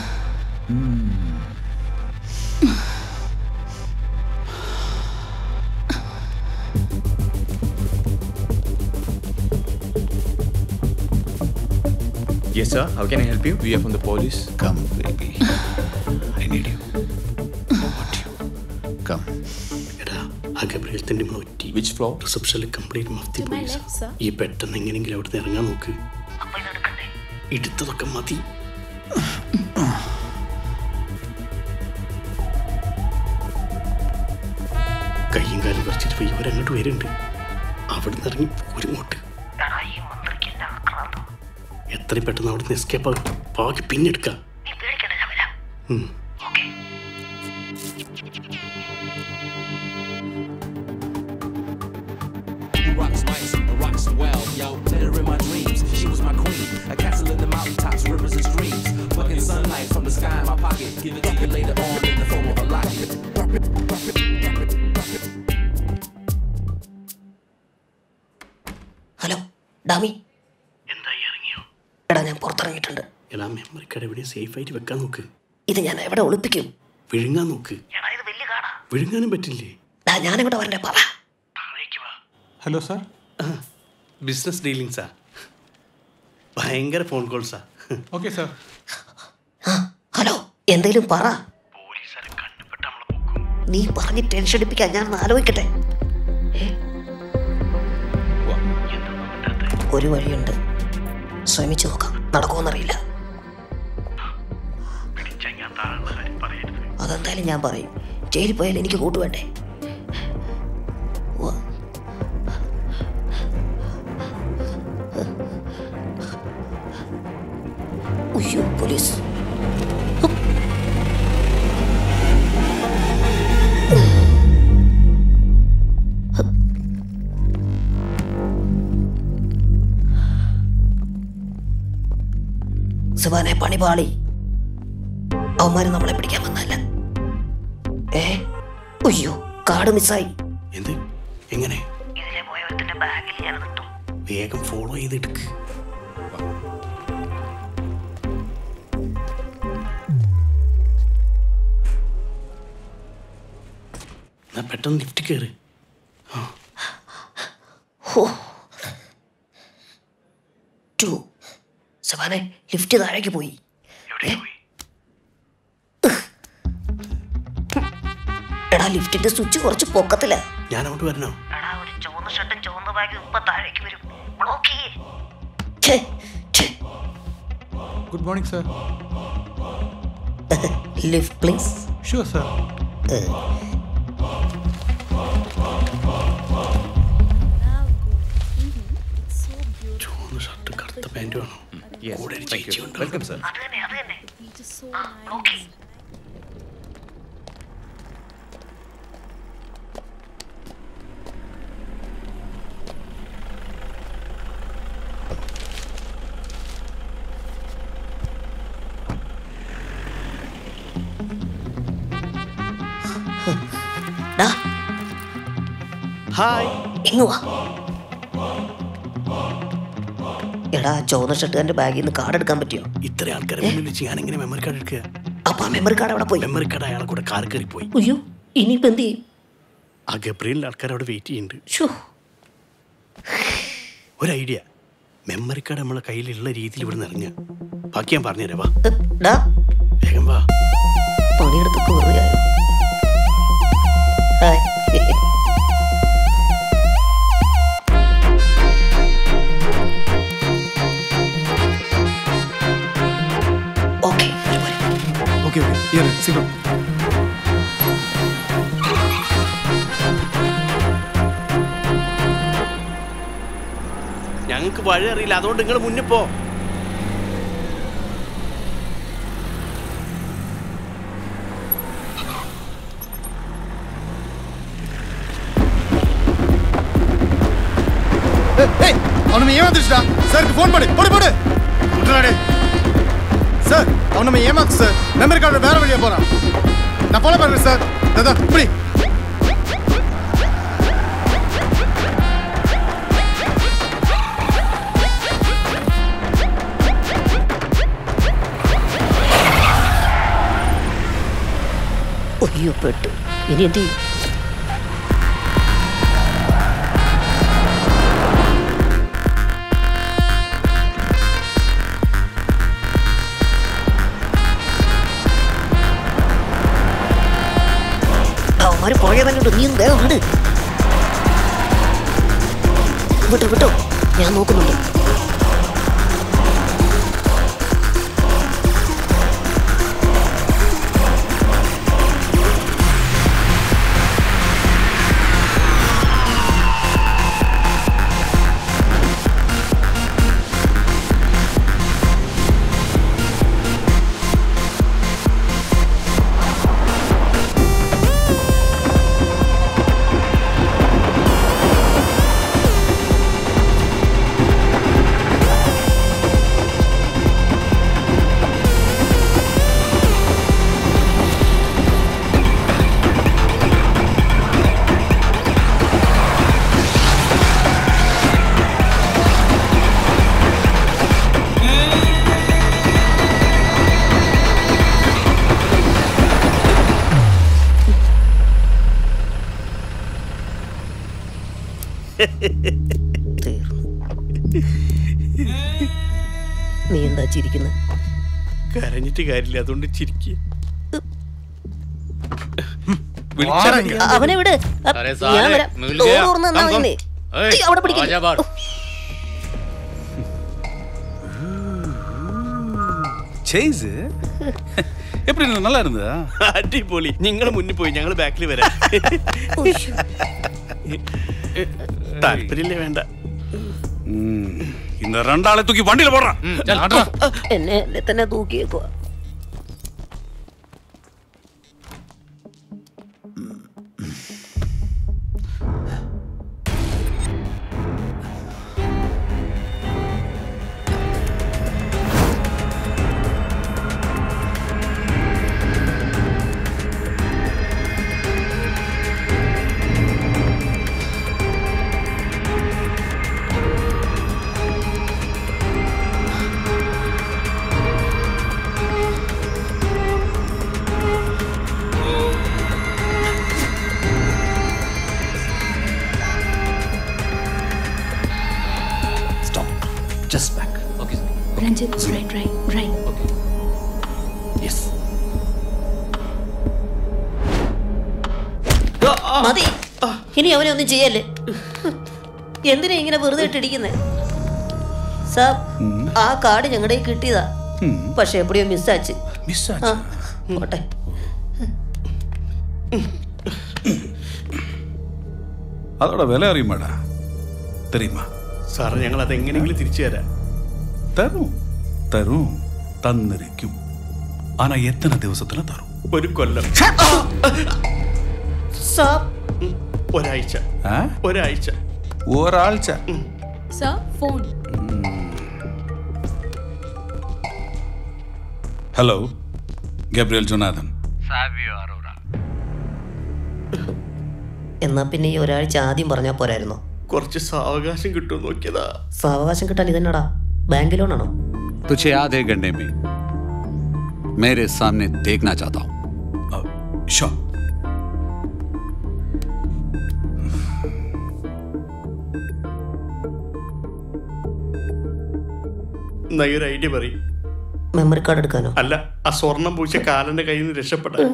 Yes, sir. How can I help you? We are from the police. Come, baby. I need you. Want you. Come. എടാ ആ ഗബ്രിയൽത്തിന്റെ നോറ്റി വിച്ച് ഫ്ലോ റിസപ്ഷനിൽ കംപ്ലീറ്റ് മഫ്തി പോലീസ് ഈ പെട്ടെന്ന് എങ്ങനെയെങ്കിലും അവിടുന്ന് ഇറങ്ങാൻ നോക്ക് എടുത്തതൊക്കെ മതി കയ്യും കാലും പറിച്ചിട്ട് പോയി ഇവരങ്ങോട്ട് വരുന്നുണ്ട് അവിടുന്ന് ഇറങ്ങി പോരിങ്ങോട്ട് എത്രയും പെട്ടെന്ന് അവിടുന്ന് എസ്കേപ്പ് ആകും ബാക്കി പിന്നെ എടുക്കാം ഉം. rocks mice, rocks well, yo. Met her in my dreams. She was my queen. A castle in the mountaintops, rivers and streams. Plucking sunlight from the sky in my pocket. Give it to you later on in the form of a locket. Hello ഡാമി എടാ ഞാൻ പുറത്തിറങ്ങിയിട്ടുണ്ട് എടാ memory card എവിടെയും safe ആയിട്ട് വെക്കാൻ നോക്ക് ഇത് ഞാൻ എവിടെ ഒളിപ്പിക്കും വിഴുങ്ങാൻ നോക്ക് വിഴുങ്ങാനും പറ്റില്ലേ ഡാ ഞാൻ ഇവിടെ വരണ്ടേ പറ ഹലോ സാർ ബിസിനസ് ഡീലിങ്സാ ഭയങ്കര ഫോൺ കോൾസാ ഓക്കെ സാർ ഹലോ എന്തേലും പറ നീ പറഞ്ഞ് ടെൻഷൻ അടിപ്പിക്കാൻ ഞാൻ ഒന്ന് ആലോചിക്കട്ടെ ഏ? ഒരു വഴിയുണ്ട് ശ്രമിച്ചു നോക്കാം നടക്കുമെന്നറിയില്ല അതെന്തായാലും ഞാൻ പറയും ജയിലിൽ പോയാൽ എനിക്ക് കൂട്ടുവേണ്ടേ ഉവ്വ. ഉയ്യോ പോലീസ് സുബാനെ പണി പാളി അവന്മാര് നമ്മളെ പിടിക്കാൻ വന്നല്ല ഏ അയ്യോ കാർഡ് മിസ്സായി എന്ത് എങ്ങനെ വേഗം ഫോളോ ചെയ്തെടുക്ക് എന്നാ പെട്ടെന്ന് ലിഫ്റ്റ് കയറ് ഹോ ടു സുബാനെ ലിഫ്റ്റ് താഴേക്ക് പോയി ഏ? എടാ ലിഫ്റ്റിന്റെ സ്വിച്ച് കുറച്ച് പൊക്കത്തില്ല ഞാൻ അങ്ങോട്ട് വരണോ ചുവന്ന ഷർട്ടും ചുവന്ന ബാഗും ഇപ്പൊ താഴേക്ക് വരും block Good morning, sir. Lift please Sure, sir. ചുവന്ന ഷർട്ട് കറുത്ത പാൻറ് വേണോ Yes, കൂടെ ഒരു thank you. ചേച്ചി ഉണ്ട് Welcome, sir. ഹായ് ഇങ്ങ് വാ എടാ ചുവന്ന ഷർട്ടുകാരന്റെ ബാഗിൽ നിന്ന് കാർഡ് എടുക്കാൻ പറ്റിയോ ഇത്ര ആൾക്കാരെ മുന്നിൽ വെച്ച് ഞാൻ എങ്ങനെ മെമ്മറി കാർഡ് എടുക്കുക അപ്പൊ ആ മെമ്മറി കാർഡ് അവിടെ പോയി മെമ്മറി കാർഡ് അയാളെ കൂടെ കാർ കയറി പോയി അയ്യോ ഇനിയിപ്പോ എന്ത് ചെയ്യും ആ ഗബ്രിയലിന്റെ ആൾക്കാർ അവിടെ വെയിറ്റ് ചെയ്യുന്നുണ്ട് ശ്ശോ. ഒരു ഐഡിയ മെമ്മറി കാർഡ് നമ്മളെ കയ്യിലുള്ള രീതിയിൽ ഇവിടെ നിന്ന് ഇറങ്ങുക ബാക്കി ഞാൻ പറഞ്ഞുതരാം വാ ഡാ വേഗം വാ പണിയെടുത്തൊക്കെ വെറുതെ ആയോ hi okay Okay, okay. Here, sit down. ഞങ്ങൾക്ക് വഴി അറിയില്ല അതുകൊണ്ട് നിങ്ങൾ മുന്നിൽ പോ ஏய் அவன் நம்ம ஏமாந்துச்சுடா சாருக்கு ஃபோன் பண்ணு போடு போடு விட்டுறாடே சார் அவன் நம்ம ஏமாத்து சார் மெமரி கார்டு வேற வழியா போறான் நான் ஃபாலோ பண்றேன் சார் தாதா இப்படி അയ്യോ പെട്ടു ഇനി എന്ത് ചെയ്യും അവന്മാര് പോയതല്ലോ നീ ഒന്ന് വേഗം വിട് വിട്ടോ വിട്ടോ ഞാൻ നോക്കുന്നുണ്ട് നീ എന്താ ചിരിക്കുന്നത് കരഞ്ഞിട്ട് കാര്യമില്ല അതുകൊണ്ട് ചിരിക്കുക അവനെ വിട് സാറേ, ഞാൻ സാറേ, വരാം മിൽ ഡോർ ഗയാ. തുറന്ന് തന്നാ കം, കം. മതി. ഏയ്, ഏയ്, അവിടെ പിടിക്കില്ല. ആജാ ബാർ. சேஸ் எப்படி இருந்தது நல்லா இருந்ததா അടിപൊളി നിങ്ങൾ മുന്നിൽ പോയി ഞങ്ങൾ ബാക്കിൽ വരാം താല്പര്യമില്ലേ വേണ്ട ம், இந்த ரெண்டாளை தூக்கி வண்டியில போடுறான் എന്നെ എന്നെ തന്നെ തൂക്കിയേക്കുവാ Stop. Just back. Okay. Ranjit, right, right, right. Yes. മതി ഇനി അവനെ ഒന്നും ചെയ്യല്ലേ എന്തിനാ ഇങ്ങനെ വെറുതെ ഇട്ടിരിക്കുന്നേ സാർ ആ കാർഡ് ഞങ്ങളുടെ കിട്ടിയതാ പക്ഷെ എവിടെയോ മിസ്സാച്ച് മിസ്സാച്ച് പോട്ടെ அதோட விலை அறியுமாடா தெரியுமா സാറേ ഞങ്ങൾ അത് എങ്ങനെയെങ്കിലും തിരിച്ചു തരാം தரும் தரும் தந்திരിക്കും ஆனா எத்தனை ദിവസத்துல தரும் ഒരു കൊല്ലം സാർ ഒരാഴ്ച ആ? ഒരാഴ്ച ഒരാഴ്ച sir phone hello Gabriel Jonathan എന്നാ പിന്നെ ഈ ഒരാഴ്ച ആദ്യം പറഞ്ഞാൽ പോരായിരുന്നോ കുറച്ച് സാവകാശം കിട്ടുമോ നോക്കിയതാ സാവകാശം കിട്ടാൻ ഇതെന്നടാ ബാങ്ക് ലോണാണോ तुझे आधे घंटे में मेरे सामने देखना चाहता हूँ ഷോ എന്നാ ഈ ഒരു ഐഡിയ പറയും മെമ്മറി കാർഡ് എടുക്കാനോ അല്ല ആ സ്വർണം പൂശിയ കാലന്റെ കയ്യിൽ നിന്ന് രക്ഷപ്പെടാൻ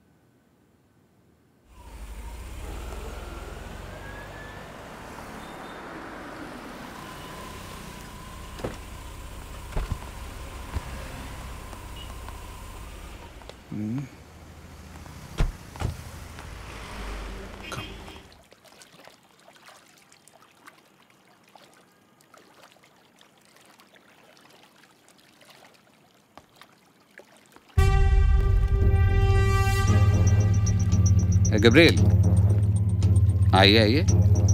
गब्रियल आइए आइए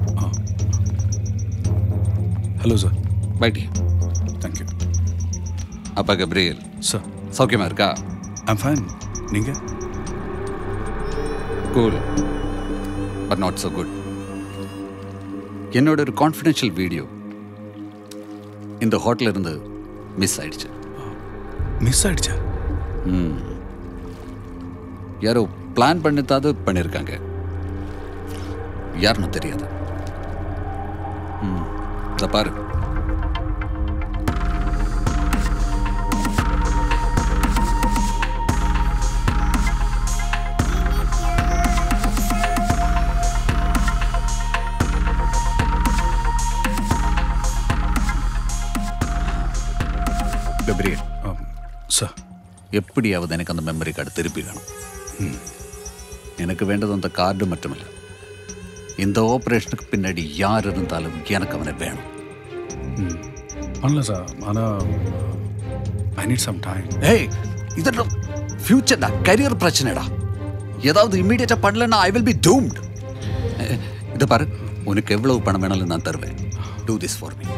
हेलो सर बैठिए थैंक यू அப்பா கப்ரியல் சார் சௌக்கியமா இருக்கா ஐம் ஃபைன் நீங்க cool but not so good என்னோட ஒரு கான்ஃபிடென்ஷியல் வீடியோ இந்த ஹோட்டலில் இருந்து மிஸ் ஆயிடுச்சு மிஸ் ஆயிடுச்சா ம் யாரோ பிளான் பண்ணித்தாவது பண்ணியிருக்காங்க யாருன்னு தெரியாது ம், இதை பாரு கபிரியல் சார் எப்படியாவது எனக்கு அந்த மெமரி கார்டு திருப்பி வேணும் ம். எனக்கு வேண்டது அந்த கார்டு மட்டுமில்ல இந்த ஆப்ரேஷனுக்கு பின்னாடி யார் இருந்தாலும் எனக்கு அவனை வேணும் பண்ணல சார் ஆனால் ஐ நீட் சம் டைம் ஏய் இதெல்லாம் ஃபியூச்சர்டா கரியர் பிரச்சனைடா ஏதாவது இம்மீடியட்டா பண்ணலன்னா ஐ வில் பி டூம்ட் இதை பாரு உனக்கு எவ்வளவு பணம் வேணாலும் நான் தருவேன் do this for me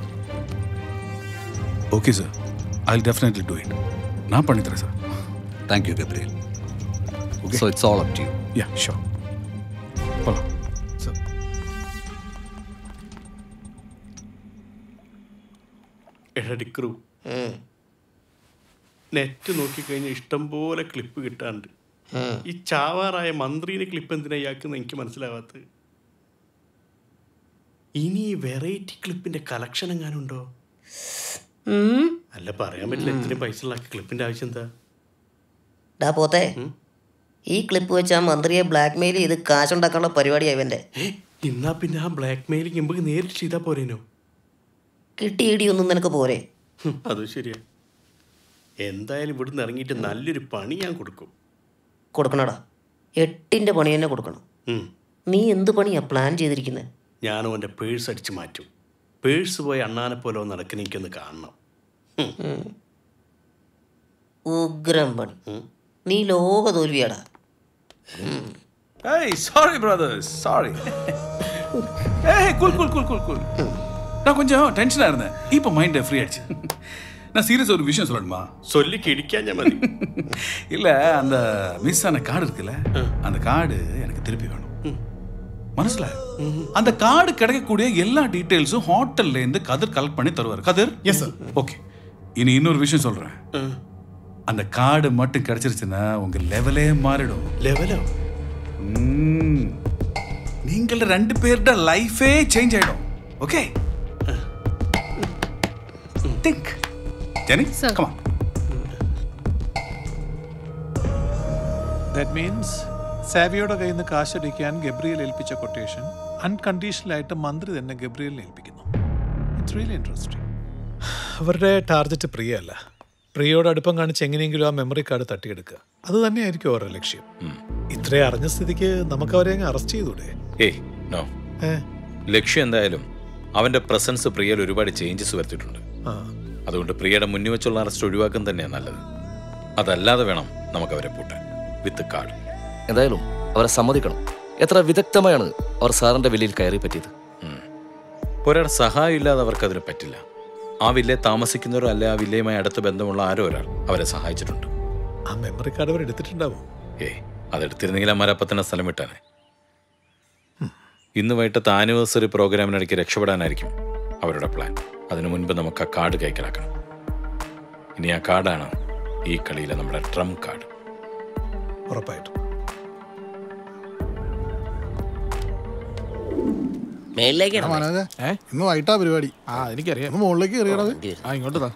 okay sir I definitely do it நான் பண்ணித்தரேன் sir thank you Gabriel so it's all up to you yeah sure போகலாம் சார் എടാ ഡിക്രു നെറ്റ് നോക്കിക്കഴിഞ്ഞാൽ ഇഷ്ടം പോലെ ക്ലിപ്പ് കിട്ടാണ്ട് ഈ ചാവാറായ മന്ത്രിയുടെ ക്ലിപ്പ് എന്തിനാ ഇയാൾക്കെന്ന് എനിക്ക് മനസ്സിലാവാത്തത് ഇനി ഈ വെറൈറ്റി ക്ലിപ്പിന്റെ കളക്ഷൻ എങ്ങാനുണ്ടോ അല്ല പറയാൻ പറ്റില്ല ഇത്രയും പൈസ ഉള്ള ക്ലിപ്പിന്റെ ആവശ്യം എന്താ ഡാ പോത്തെ ഈ ക്ലിപ്പ് വെച്ച് ആ മന്ത്രിയെ ബ്ലാക്ക് മെയിൽ ചെയ്ത് കാശുണ്ടാക്കാനുള്ള പരിപാടിയാ ഇവന്റെ എന്നാ പിന്നെ ആ ബ്ലാക്ക് മെയിലിംഗ് നമുക്ക് നേരിട്ട് ചെയ്താ പോരേനോ കിട്ടി ഇടിയൊന്നും നിനക്ക് പോരെ ഹും, അതും ശരിയാ എന്തായാലും ഇവിടുന്ന് ഇറങ്ങിയിട്ട് നല്ലൊരു പണി ഞാൻ കൊടുക്കും കൊടുക്കണടാ എട്ടിന്റെ പണി തന്നെ കൊടുക്കണം ഉം. നീ എന്ത് പണിയാ പ്ലാൻ ചെയ്തിരിക്കുന്നത് ഞാനും അവൻ്റെ പേഴ്സ് അടിച്ച് മാറ്റും പേഴ്സ് പോയി അണ്ണാനെ പോലെ ഒന്ന് നടക്കുന്ന എനിക്കൊന്ന് കാണണം ഉഗ്രം പണി നീ ലോക തോൽവിയാടാ Hey, sorry, brothers. Sorry. hey, cool, cool, cool, cool, cool. நான் கொஞ்சம் டென்ஷனாக இருந்தேன் இப்போ மைண்டை ஃப்ரீ ஆயிடுச்சு நான் சீரியஸ் ஒரு விஷயம் சொல்லணுமா சொல்லி கிடிக்காஞ்ச மதி இல்லை அந்த மிஸ் ஆன கார்டு இருக்குல்ல அந்த கார்டு எனக்கு திருப்பி வேணும் மனசுல அந்த கார்டு கிடைக்கக்கூடிய எல்லா டீட்டெயில்ஸும் ஹோட்டல்ல இருந்து கதிர் கலெக்ட் பண்ணி தருவார் கதிர் எஸ் சார் ஓகே இனி இன்னொரு விஷயம் சொல்றேன் அந்த கார்டு மட்டும் கிடைச்சிருச்சுன்னா உங்க லெவலே மாறிடும் லெவலோ நீங்கள் ரெண்டு பேர்ட லைஃபே சேஞ்ச் ஆயிடும் okay think Jenny come on that means സാവിയുടെ കയ്യിൽ നിന്ന് കാശടിക്കാൻ ഗബ്രിയൽ ഏൽപ്പിച്ച കൊട്ടേഷൻ അൺകണ്ടീഷണലായിട്ട് മന്ത്രി തന്നെ ഗബ്രിയലിനെ ഏൽപ്പിക്കുന്നു ഇറ്റ്സ് റിയലി ഇൻട്രസ്റ്റിംഗ് അവരുടെ ടാർഗറ്റ് പ്രിയ അല്ല പ്രിയയോട് അടുപ്പം കാണിച്ച് എങ്ങനെയെങ്കിലും ആ മെമ്മറി കാർഡ് തട്ടിയെടുക്കുക അത് തന്നെയായിരിക്കും അവരുടെ ലക്ഷ്യം ഇത്രയും അറിഞ്ഞ സ്ഥിതിക്ക് നമുക്ക് അവരെ അങ്ങ് അറസ്റ്റ് ചെയ്തൂടെ ഏയ് നോ ഏ? ലക്ഷ്യം എന്തായാലും അവന്റെ പ്രസൻസ് പ്രിയയിൽ ഒരുപാട് ചേഞ്ചസ് വരുത്തിയിട്ടുണ്ട് ആ. അതുകൊണ്ട് പ്രിയയുടെ മുന്നിൽ വെച്ചുള്ള അറസ്റ്റ് ഒഴിവാക്കാൻ തന്നെയാണ് നല്ലത് അതല്ലാതെ വേണം നമുക്ക് അവരെ പൂട്ടാൻ വിത്ത് കാർഡ് എന്തായാലും അവരെ സമ്മതിക്കണം എത്ര വിദഗ്ധമായാണ് അവർ സാറിന്റെ വിലയിൽ കയറി പറ്റിയത് ഒരാളുടെ സഹായം ഇല്ലാതെ അവർക്ക് അതിന് പറ്റില്ല ആ വില്ലേ താമസിക്കുന്നവരോ അല്ലെ ആ വില്ലയുമായി അടുത്ത ബന്ധമുള്ള ആരോ ഒരാൾ അവരെ സഹായിച്ചിട്ടുണ്ട് ആ മെമ്മറി കാർഡ് അവർ എടുത്തിട്ടുണ്ടാവും ഏയ് അതെടുത്തിരുന്നെങ്കിൽ അമ്മാരപ്പം തന്നെ സ്ഥലം വിട്ടാനെ ഇന്ന് വൈകിട്ടത്തെ ആനിവേഴ്സറി പ്രോഗ്രാമിനിടയ്ക്ക് രക്ഷപ്പെടാനായിരിക്കും അവരുടെ പ്ലാൻ അതിനു മുൻപ് നമുക്ക് ആ കാർഡ് കൈക്കലാക്കണം ഇനി ആ കാർഡാണ് ഈ കളിയിലെ നമ്മുടെ ട്രം കാർഡ് ഉറപ്പായിട്ടും മേളിലേക്ക് മനോജെ ഇന്ന് വൈകിട്ടാ പരിപാടി ആ എനിക്കറിയാം ഒന്ന് മുകളിലേക്ക് കയറിയണത് ആ ഇങ്ങോട്ട് താ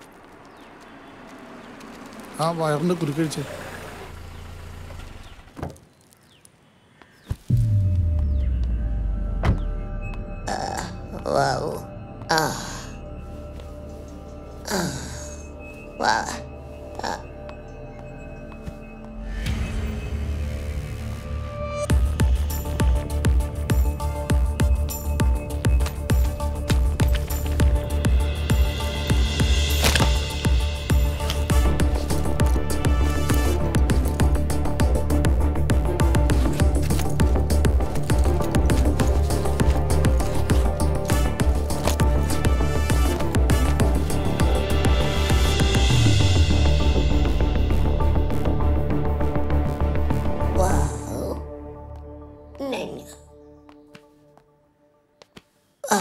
ആ വയറിന്റെ കുരുക്കഴിച്ച് വാവു ആ ആ വാ ആ വാവു നന്ന ആ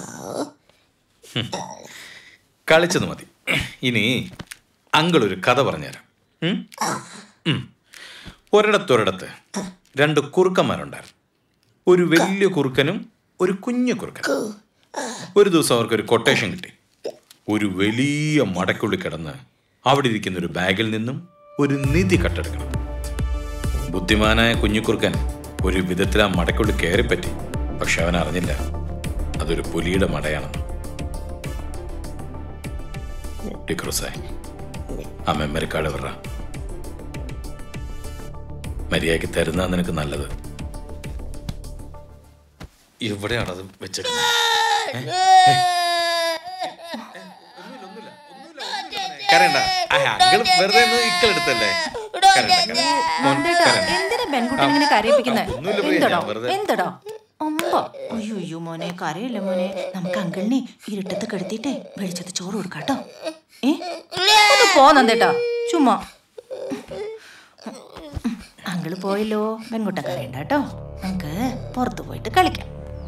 കളിച്ചത് മതി ഇനി അങ്കിൾ ഒരു കഥ പറഞ്ഞുതരാം ഉം? ഉം. ഒരിടത്തൊരിടത്ത് രണ്ട് കുറുക്കന്മാരുണ്ടായിരുന്നു ഒരു വലിയ കുറുക്കനും ഒരു കുഞ്ഞു കുറുക്കനും ഒരു ദിവസം അവർക്ക് ഒരു കൊട്ടേഷൻ കിട്ടി ഒരു വലിയ മടക്കുള്ളിൽ കിടന്ന് അവിടെ ഇരിക്കുന്ന ഒരു ബാഗിൽ നിന്നും ഒരു നിധി കട്ടെടുക്കണം ബുദ്ധിമാനായ കുഞ്ഞുകുറുക്കൻ ഒരു വിധത്തിൽ ആ മടക്കുള്ളിൽ കയറിപ്പറ്റി പക്ഷെ അവൻ അറിഞ്ഞില്ല അതൊരു പുലിയുടെ മടയാണെന്ന് ഡിക്രൂസായി ആ മെമ്മറി കാർഡ് വിറ മര്യാദയ്ക്ക് തരുന്ന നിനക്ക് നല്ലത് എവിടെയാണ് അത് വെച്ചേക്കുന്നത് കരണ്ട അങ്കിൾ വെറുതെ ഒന്ന് ഇക്കളെടുത്തല്ലേ കരണ്ട, കരണ്ട. മോൻ, നന്ദേട്ടാ, കരണ്ട. എന്തിനാ പെൺകുട്ടി ഇങ്ങനെ കരയിപ്പിക്കുന്നത് ഒന്നുമില്ല പ്രിയ, എന്തടോ ഞാൻ വെറുതെ- എന്തടോ അമ്പ അയ്യോ അയ്യോ മോനെ കരയില്ല മോനെ നമുക്ക് അങ്കിളിനെ ഇരുട്ടത്ത് കെടുത്തിട്ടേ വെളിച്ചത്ത് ചോറ് കൊടുക്കാട്ടോ ഏ ഒന്ന് പോ നന്ദേട്ടാ ചുമ്മാ അങ്കിള് പോയല്ലോ പെൺകുട്ട കരയണ്ട കേട്ടോ നമുക്ക് പുറത്ത് പോയിട്ട് കളിക്കാം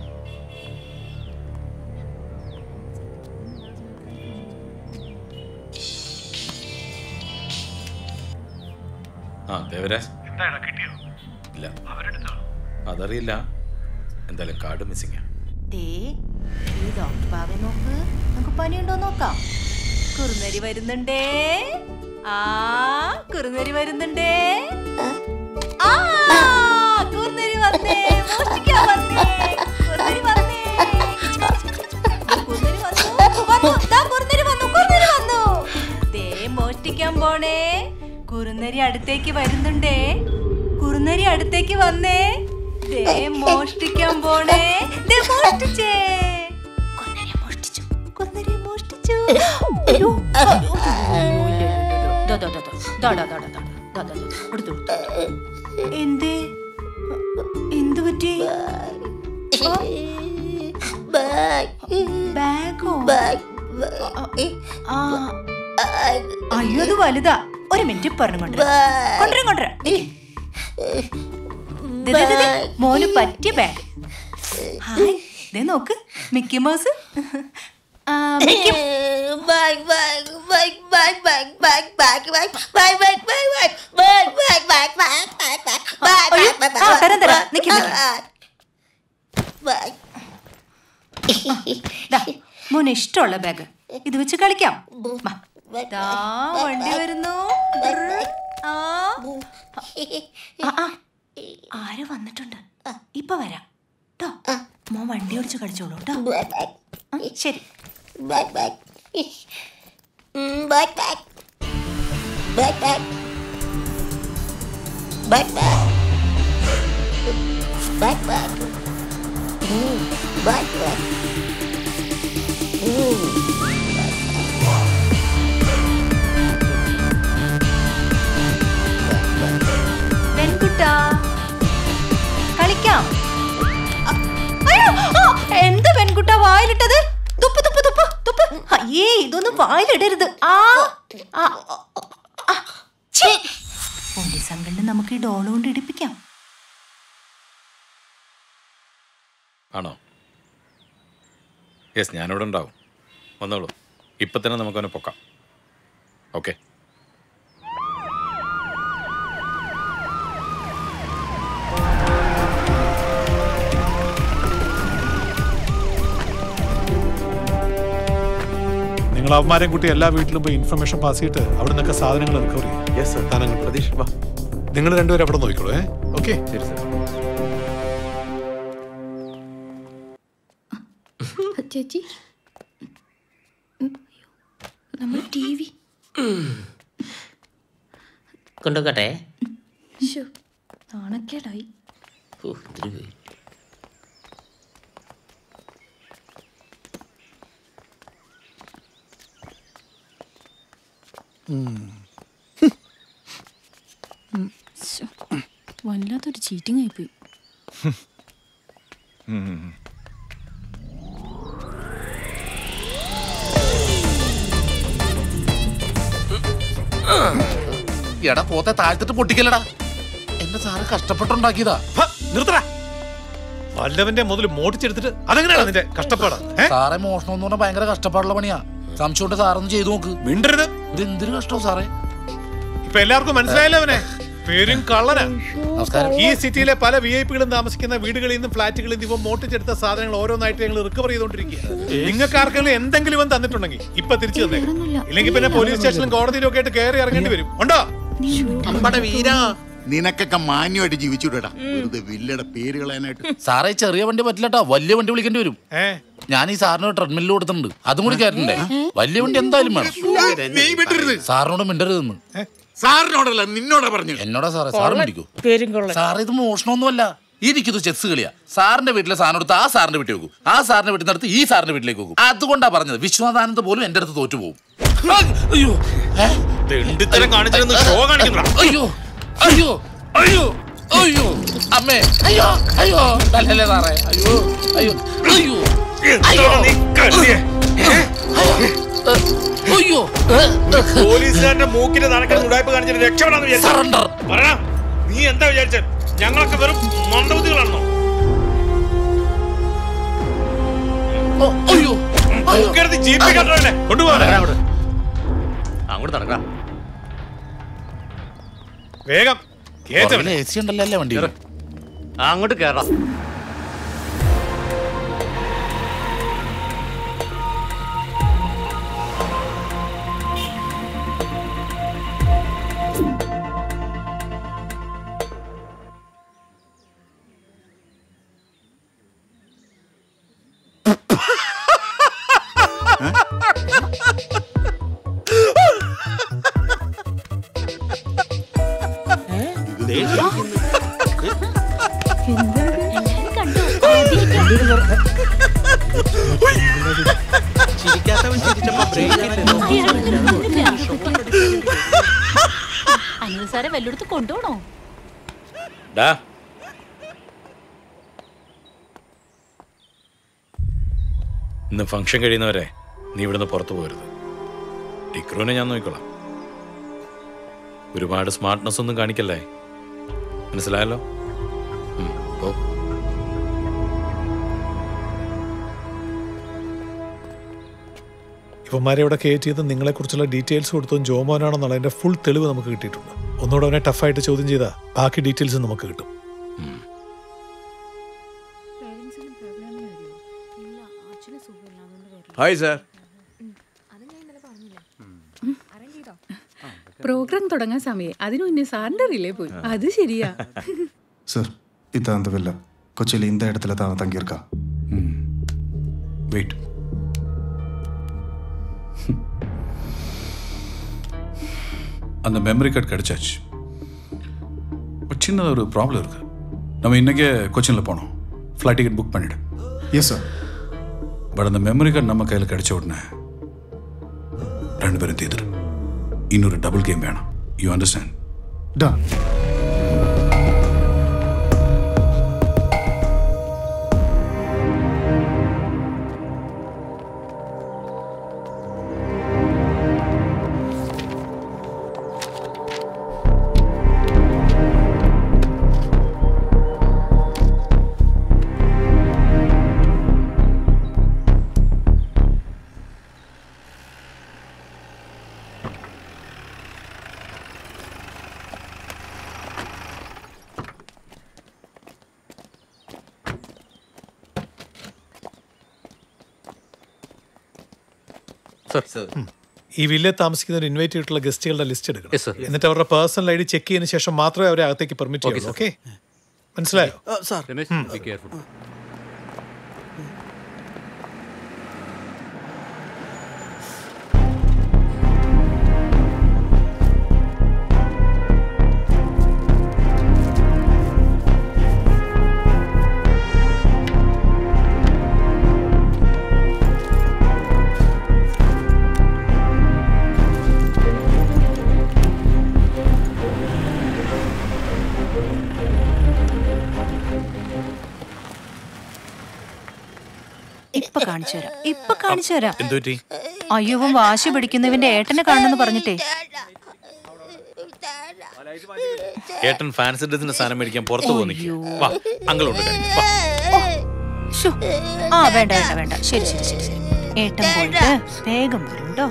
ആ ദേവരാജ് ഇല്ല അതറിയില്ല എന്തായാലും കാർഡ് മിസ്സിംഗ് ദേ ഈ ഡോക്ടർ ബാബെ നോക്ക് നമുക്ക് പനിയുണ്ടോ നോക്കാം കുറുനരി വരുന്നുണ്ടേ ആ കുറുനരി വരുന്നുണ്ടേ ആ കുറുനരി വന്നേ മോഷ്ടിക്കാൻ വന്നേ കുറുനരി വന്നേ ദേ, കുറുനരി വന്നു വന്നു ദാ കുറുനരി വന്നു കുറുനരി വന്നു ദേ മോഷ്ടിക്കാൻ പോണേ കുറുനരി അടുത്തേക്ക് വരുന്നുണ്ടേ കുറുനരി അടുത്തേക്ക് വന്നേ ദേ മോഷ്ടിക്കാൻ പോണേ ദേ മോഷ്ടിച്ചേ കുറുനരി മോഷ്ടിച്ചു കുറുനരി മോഷ്ടിച്ചു അയ്യോ, അയ്യോ, അയ്യോ, ഇല്ല, ഇല്ല, ഇല്ല. ദാ, ദാ, ദാ, ദാ, ദാ, ദാ, ദാ, ദാ, ദാ, ദാ, ദാ, എടുത്തു, എടുത്തു. എന്തേ എന്ത് പറ്റി ആ? ബാഗോ ആ അയ്യോ അത് വലുതാ ഒരു മിനിറ്റ് പറഞ്ഞു കൊണ്ടുവരാം കൊണ്ടുവരാം കൊണ്ടുവരാം ദേ, ദേ, ദേ, ദേ, മോന് പറ്റിയ ബാഗ് ഹായ് ദേ നോക്ക് മിക്കി മൗസ് ആ, Mickey Bang, bang, bang, bang, bang, bang, bang, bang, bang, bang, bang, bang, bang, bang, bang, bang, bang, bang, bang, അയ്യോ, bang, ആ, bang, തരാം, തരാം. bang, നിക്ക്, നിക്ക്. bang. ദാ, മോന് ഇഷ്ടമുള്ള ബാഗ് ഇത് വെച്ച് കളിക്കാം വാ. ദാ, വണ്ടി വരുന്നു ആ. ആ, ആ. ആര് വന്നിട്ടുണ്ട് ഇപ്പൊ വരാം ട്ടോ മോൻ വണ്ടി ഓടിച്ച് കളിച്ചോളൂ കേട്ടോ ആ, ശരി Bang, bang. Mm, Bang, bang. Bang, bang. Bang, bang. Bang, bang. Mm, Bang, bang. Mm. പെൺകുട്ടാ കളിക്കാം അയ്യോ, ആ, എന്ത് പെൺകുട്ടാ വായിലിട്ടത് തുപ്പ് തുപ്പ് തുപ്പ് തുപ്പ് അയ്യേ ഇതൊന്നും വായിലിടരുത് ആ ആ, ആ, ഛീ. പോലീസ് അങ്കിളിന് നമുക്ക് ഈ ഡോള് കൊണ്ട് ഇടിപ്പിക്കാം ആണോ യെസ് ഞാനിവിടെ ഉണ്ടാവും വന്നോളൂ ഇപ്പൊ തന്നെ നമുക്കവനെ പൊക്കാം ഓക്കെ നിങ്ങൾ അവന്മാരെ കൂട്ടി എല്ലാ വീട്ടിലും പോയി ഇൻഫർമേഷൻ പാസ് ചെയ്തിട്ട് അവിടെ നിന്നൊക്കെ സാധനങ്ങൾ റിക്കവർ ചെയ്യും യെസ് സർ താനങ്ങൾ പ്രതീക്ഷ വാ നിങ്ങൾ രണ്ടുപേരും അവിടെ നോക്കിക്കോളൂ ഏ ഓക്കെ ശരി സർ ചേച്ചി നമ്മൾ ടി വി കൊണ്ടുവെക്കട്ടെ നാണക്കേടായി ഓ, ഇത്തിരി പോയി. ശ്ശോ, വല്ലാത്തൊരു ചീറ്റിംഗ് ആയിപ്പോയി എടാ പോത്തെ താഴ്ത്തിട്ട് പൊട്ടിക്കലടാ എന്റെ സാറ് കഷ്ടപ്പെട്ടുണ്ടാക്കിയതാ നിർത്തടാ വല്ലവന്റെ മുതൽ മോട്ടിച്ചെടുത്തിട്ട് അതെങ്ങനെയാണ് നിന്റെ കഷ്ടപ്പാടാ ഏ? സാറേ മോഷണം എന്ന് പറഞ്ഞാൽ ഭയങ്കര കഷ്ടപ്പാടുള്ള പണിയാ സംശയമുണ്ട് സാറൊന്ന് ചെയ്തു നോക്ക് മിണ്ടരുത് ഇത് എന്തൊരു കഷ്ടവും സാറേ ഇപ്പൊ എല്ലാവർക്കും മനസ്സിലായല്ലോ അവനെ പേരും കള്ളനാ നമസ്കാരം. ഈ സിറ്റിയിലെ പല വി ഐ പികളും താമസിക്കുന്ന വീടുകളിൽ നിന്നും ഫ്ലാറ്റുകളിൽ നിന്നും ഇവ മോട്ടിച്ചെടുത്ത സാധനങ്ങൾ ഓരോന്നായിട്ട് ഞങ്ങൾ റിക്കവർ ചെയ്തോണ്ടിരിക്കുക നിങ്ങൾക്ക് ആർക്കെങ്കിലും എന്തെങ്കിലും ഇവൻ തന്നിട്ടുണ്ടെങ്കിൽ ഇപ്പൊ തിരിച്ചു തന്നെ ഇല്ലെങ്കിൽ പിന്നെ പോലീസ് സ്റ്റേഷനിലും കോടതിയിലും ഒക്കെ ആയിട്ട് കയറി ഇറങ്ങേണ്ടി വരും ഉണ്ടോ അമ്പടെ വീരാ നിനക്കൊക്കെ മാന്യമായിട്ട് ജീവിച്ചുവിടടാ വെറുതെ വില്ലയുടെ പേര് കളയാനായിട്ട് സാറേ ഈ ചെറിയ വണ്ടി പറ്റില്ലട്ടോ വലിയ വണ്ടി വിളിക്കേണ്ടി വരും ഞാൻ ഈ സാറിന് ട്രെഡ്മില്ലിൽ കൊടുത്തിട്ടുണ്ട് അതും കൂടി കയറ്റണ്ടേ വലിയ വണ്ടി എന്തായാലും വേണം നീ വിട്ടരുത് സാറിനോട് മിണ്ടരുതെന്ന് സാറിനോടല്ല നിന്നോടാ പറഞ്ഞു എന്നോടാ സാറേ സാറ് മേടിക്കൂ സാറേ ഇത് മോഷണമൊന്നുമല്ല ഇരിക്കുന്നത് ചെസ് കളിയാ സാറിന്റെ വീട്ടിലെ സാധനം എടുത്ത് ആ സാറിന്റെ വീട്ടിൽ വെക്കും ആ സാറിന്റെ വീട്ടിൽ നിന്ന് ഈ സാറിന്റെ വീട്ടിലേക്ക് വെക്കും അതുകൊണ്ടാ പറഞ്ഞത് വിശ്വനാഥാനന്ദ പോലും എന്റെ അടുത്ത് തോറ്റു പോകും അയ്യോ ഏ? തെണ്ടിത്തരം കാണിച്ചിരുന്ന് ഷോ കാണിക്കുന്നതാ. അയ്യോ അയ്യോ അയ്യോ അയ്യോ അമ്മേ അയ്യോ അയ്യോ അല്ലല്ലേ സാറേ അയ്യോ അയ്യോ അയ്യോ അയ്യോ അയ്യോ പോലീസുകാരന്റെ മൂക്കിന്റെ നടക്കുന്ന ഉടായ്പ കാണിച്ചിട്ട് രക്ഷപ്പെടാന്ന് വിചാരിച്ചു പറയണം നീ എന്താ വിചാരിച്ച ഞങ്ങളൊക്കെ വെറും മന്ദബുദ്ധികളാണോ അയ്യോ മൂക്കെടുത്ത് ജീപ്പിൽ കണ്ടോനെ കൊണ്ടുപോകാൻ അങ്ങോട്ട് നടക്കാം വേഗം പുറകില് AC ഉണ്ടല്ലോ അല്ലേ വണ്ടിയിൽ അങ്ങോട്ട് കേറാം അനിൽ സാറെ വല്ലയിടത്ത് കൊണ്ടുപോണോ ഡാ ഇന്ന് ഫംഗ്ഷൻ കഴിയുന്നവരെ നീ ഇവിടുന്ന് പുറത്തു പോകരുത് ടിക്രുവിനെ ഞാൻ നോക്കിക്കോളാം ഒരുപാട് സ്മാർട്ട്നെസ് ഒന്നും കാണിക്കല്ലേ മനസ്സിലായല്ലോ ഉം, പോ ഇവന്മാരെ ഇവിടെ കയറ്റിയത് നിങ്ങളെ കുറിച്ചുള്ള ഡീറ്റെയിൽസ് കൊടുത്തതും ജോമോനാണെന്നുള്ളതിന്റെ ഫുൾ തെളിവ് നമുക്ക് കിട്ടിയിട്ടുണ്ട് ഒന്നുകൂടെ അവനെ ടഫായിട്ട് ചോദ്യം ചെയ്താൽ ബാക്കി ഡീറ്റെയിൽസ് നമുക്ക് കിട്ടും ഹായ് സാർ പ്രോഗ്രാം തുടങ്ങാൻ സമയം അതിനു മുന്നേ സാറിന്റെ റിലേ പോയി അത് ശരിയാ ಸರ್ ಇದ್ದ ಅಂತವೆಲ್ಲ ಕೊಚ್ಚಿಲಿ ಇಂದ இடத்துல தான் தங்கியிருக்கா வெயிட் அந்த மெமரி கார்டு கிடைச்சாச்சு பட் சின்னதாக ஒரு ப்ராப்ளம் இருக்கு நம்ம இன்னைக்கே கொச்சினில் போனோம் ஃப்ளைட் டிக்கெட் புக் பண்ணிடு எஸ் சார் பட் அந்த மெமரி கார்டு நம்ம கையில் கிடைச்ச உடனே ரெண்டு பேரும் தீதுரு இன்னொரு டபுள் கேம் வேணும் யூ அண்டர்ஸ்டாண்ட் டன் ഈ വില്ലേജ് താമസിക്കുന്നവർ ഇൻവൈറ്റ് ചെയ്തിട്ടുള്ള ഗസ്റ്റുകളുടെ ലിസ്റ്റ് എടുക്കണം എന്നിട്ട് അവരുടെ പേഴ്സണൽ ഐ ഡി ചെക്ക് ചെയ്തതിനു ശേഷം മാത്രമേ അവരെ അകത്തേക്ക് പെർമിറ്റ് Okay, ചെയ്യൂ sir. ഓക്കെ മനസ്സിലായോ സാർ ഉം. ബി കെയർഫുൾ ഇപ്പൊ കാണിച്ചു തരാം ഇപ്പൊ കാണിച്ചു തരാം എന്തു പറ്റി അയ്യോ ഇവൻ വാശി പിടിക്കുന്നവന്റെ ഏട്ടനെ കാണണമെന്ന് പറഞ്ഞിട്ടേ ഏട്ടൻ ഫാൻസി ഡ്രസ്സിന്റെ സാധനം മേടിക്കാൻ പുറത്തു പോന്നിക്ക് വാ അങ്കിളുണ്ട് കാര്യം വാ ശ്ശോ. ആ വേണ്ട വേണ്ട വേണ്ട ശരി ശരി ശരി ശരി ഏട്ടൻ പോയിട്ട് വേഗം വരും കേട്ടോ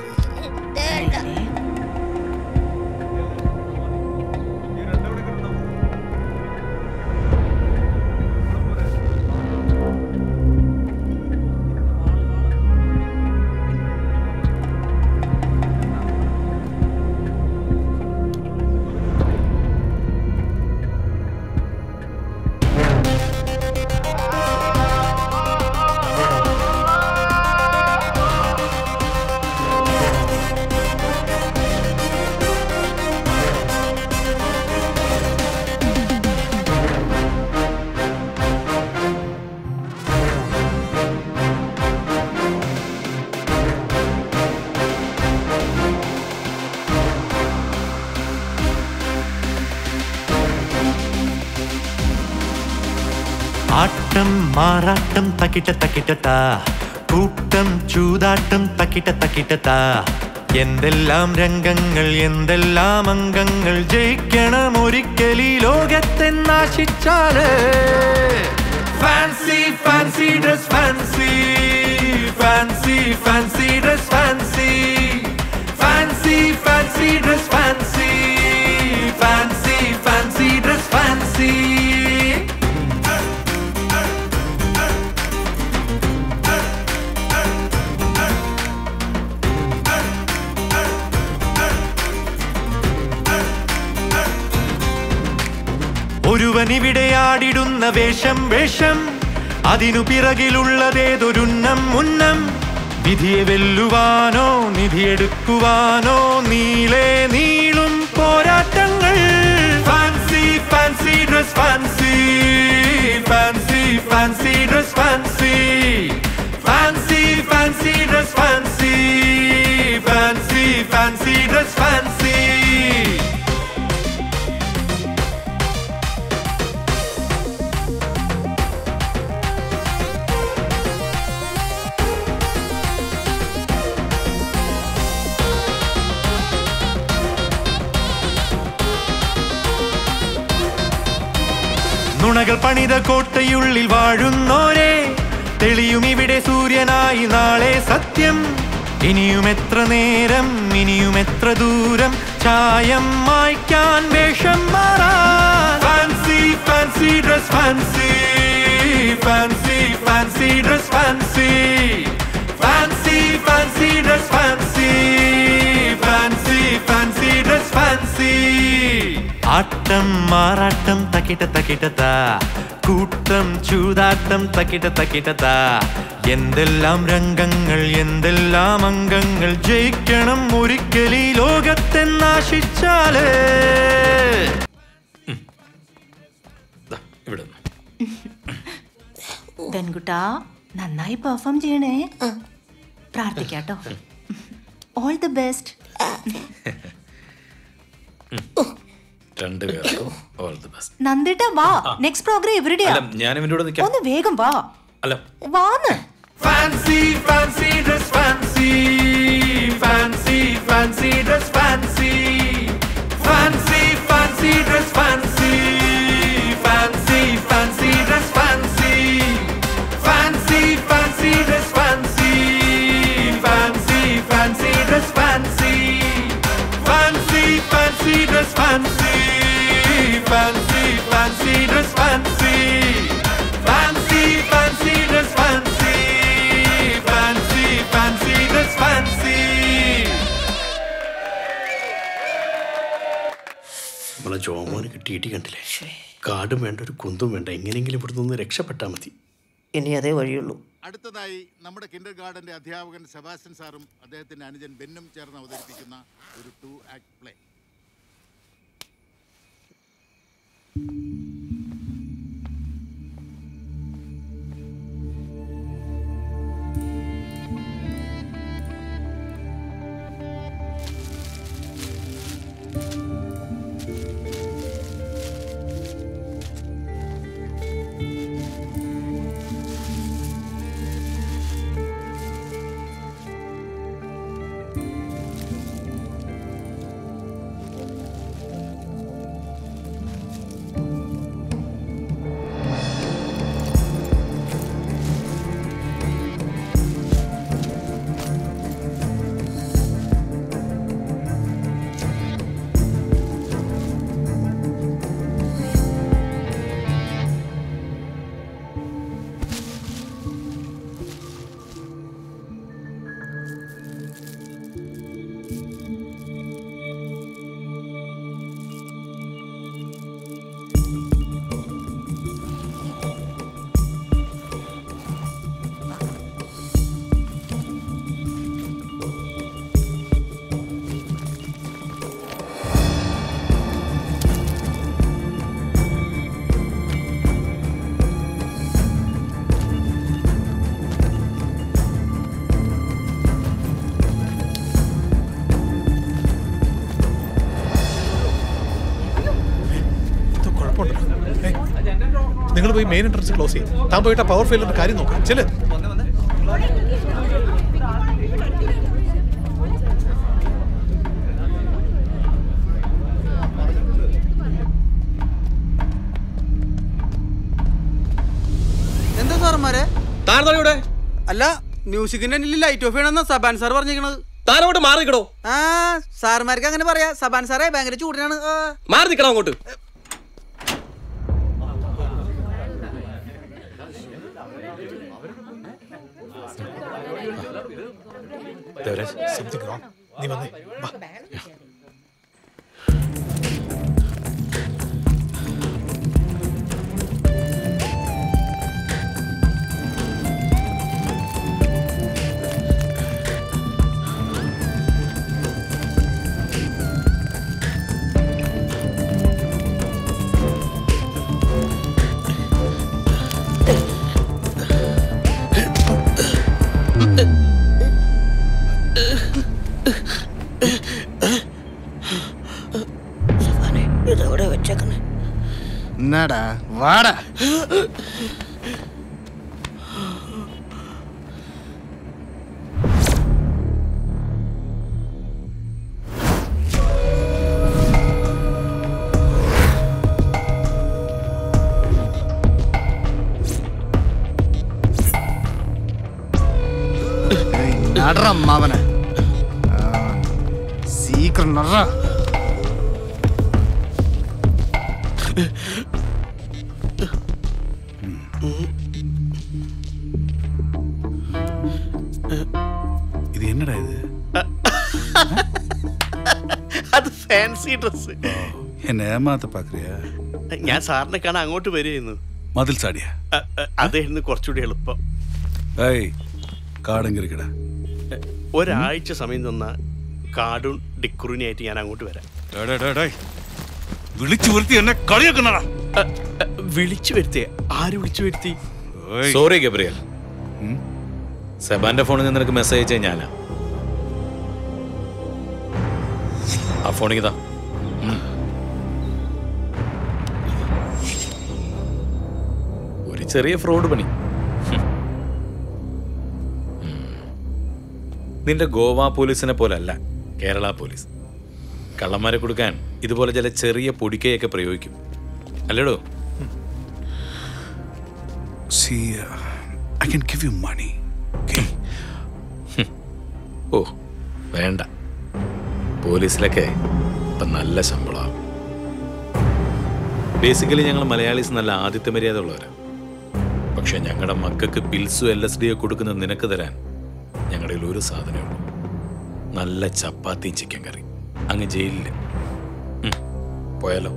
ആട്ടം മാറാട്ടം തക്കിട്ട തക്കിട്ടത്താ കൂട്ടം ചൂതാട്ടം തക്കിട്ട തക്കിട്ടത്താ എന്തെല്ലാം രംഗങ്ങൾ എന്തെല്ലാം അംഗങ്ങൾ ജയിക്കണം ഒരിക്കലീ ലോകത്തെന്നാശിച്ചാല് fancy fancy dress fancy fancy fancy dress fancy fancy fancy dress fancy fancy fancy dress fancy ഒരുവനിവിടെ ആടിടുന്ന വേഷം വേഷം അതിനു പിറകിലുള്ളതേതൊരുന്നം ഉന്നം വിധിയെ വെല്ലുവാനോ നിധിയെടുക്കുവാനോ നീളെ നീളും പോരാട്ടങ്ങൾ fancy fancy dress fancy fancy fancy dress fancy fancy fancy dress fancy fancy fancy dress fancy നുണകൾ പണിത കോട്ടയുള്ളിൽ വാഴുന്നോരെ തെളിയും ഇവിടെ സൂര്യനായി നാളെ സത്യം ഇനിയും എത്ര നേരം ഇനിയും എത്ര ദൂരം ചായം മായ്ക്കാൻ വേഷം മാറാൻ fancy fancy dress fancy fancy fancy dress fancy fancy fancy dress fancy fancy fancy dress fancy ആട്ടം മാറാട്ടം തക്കിട്ട തക്കിട്ടത്താ കൂട്ടം ചൂതാട്ടം തക്കിട്ട തക്കിട്ടത്താ എന്തെല്ലാം രംഗങ്ങൾ എന്തെല്ലാം അംഗങ്ങൾ ജയിക്കണം ഒരിക്കലീ ലോകത്തെന്നാശിച്ചാല് ഇവിടെ ധൻകുട്ടാ നന്നായി പെർഫോം ചെയ്യണേ പ്രാർത്ഥിക്കാട്ടോ ഓൾ ദി ബെസ്റ്റ് രണ്ടുപേർക്കും ഓൾ ദി ബെസ്റ്റ് നന്ദിട്ട വാ നെക്സ്റ്റ് പ്രോഗ്രാം എവിടെയാ അല്ല ഞാൻ ഇവൻ്റെ കൂടെ നിൽക്കാം ഒന്ന് വേഗം വാ അല്ല വാന്ന് fancy fancy dress fancy fancy fancy dress fancy fancy fancy dress fancy fancy fancy dress fancy fancy fancy dress fancy fancy fancy dress fancy fancy fancy dress fancy fancy fancy dress fancy fancy fancy dress fancy fancy fancy dress fancy നമ്മളെ ജോമോന് കിട്ടിയിട്ട് കണ്ടില്ലേ കാടും വേണ്ട ഒരു കുന്തും വേണ്ട എങ്ങനെയെങ്കിലും ഇവിടെ നിന്ന് രക്ഷപ്പെട്ടാൽ മതി ഇനി അതേ വഴിയുള്ളൂ അടുത്തതായി നമ്മുടെ കിൻഡർ ഗാർഡന്റെ അധ്യാപകൻ സെബാസ്റ്റ്യൻ സാറും അദ്ദേഹത്തിന്റെ അനുജൻ ബെന്നും ചേർന്ന് അവതരിപ്പിക്കുന്ന ഒരു ടു ആക്ട് പ്ലേ നിങ്ങൾ പോയി മെയിൻ എൻട്രൻസ് ക്ലോസ് ചെയ്യും താൻ പോയിട്ട് പവർ ഫെയിലിന്റെ കാര്യം നോക്കാം ചെല് എന്താ സാറന്മാരെ താരതോടെ അല്ല മ്യൂസിക്കിന്റെ ലൈറ്റ് ഓഫ് ചെയ്യണമെന്നാ സബാൻ സാർ പറഞ്ഞിരിക്കണത് താനോട്ട് മാറി നിൽക്കണോ ആ സാറുമാർക്ക് അങ്ങനെ പറയാ സബാൻ സാറേ ഭയങ്കര ചൂടിനാണ് ആ. മാറി നിൽക്കണം അങ്ങോട്ട് ദേവരാജ് സംതിങ് റോങ് നീ വന്നേ വാ ഇതെവിടെ വെച്ചേക്കണേ എന്നാടാ വാടാ നടറ മാവനെ സീക്രം നടറ ഇത് എന്നടാ ഇത് അത് ഫാൻസി ഡ്രസ് എന്നെ ഏമാത്ത പാക്രിയാ ഞാൻ സാറിനെ കാണാൻ അങ്ങോട്ട് വരികയായിരുന്നു മതിൽ ചാടിയാ അ- അ- അതായിരുന്നു കുറച്ചുകൂടി എളുപ്പം ഏയ് കാടെങ്കിരിക്കട ഒരാഴ്ച സമയം തന്ന കാർഡും ഡിക്കുറിനായിട്ട് ഞാൻ അങ്ങോട്ട് വരാം വിളിച്ചു വരുത്തി എന്നെ കളിയാക്കണടാ വിളിച്ചു വരുത്തിയ ആര് വിളിച്ചു വരുത്തി സോറി ഗബ്രിയൽ സെബാന്റെ ഫോണിൽ നിന്ന് നിനക്ക് മെസ്സേജ് അയച്ചത് ഞാനാ ആ ഫോണിൽ ഇതാ ഉം. ഒരു ചെറിയ ഫ്രോഡ് പണി ഹും. ഉം. നിന്റെ ഗോവ പോലീസിനെ പോലല്ല കേരള പോലീസ് കള്ളന്മാരെ കൊടുക്കാൻ ഇതുപോലെ ചില ചെറിയ പൊടിക്കയൊക്കെ പ്രയോഗിക്കും അല്ലേടോ See, uh, I can give you money. ഓ വേണ്ട പോലീസിലൊക്കെ ഇപ്പം നല്ല ശമ്പളമാണ് ബേസിക്കലി ഞങ്ങൾ മലയാളീസ് നല്ല ആദിത്യ മര്യാദ ഉള്ളവരാണ് പക്ഷെ ഞങ്ങളുടെ മക്കൾക്ക് പിൽസും എൽ എസ് ഡിയോ കൊടുക്കുന്ന നിനക്ക് തരാൻ ഞങ്ങളുടെ കയ്യിൽ ഒരു സാധനമേ ഉള്ളൂ നല്ല ചപ്പാത്തിയും ചിക്കൻ കറി അങ്ങ് ജയിലിൽ ഉം, പോയാലോ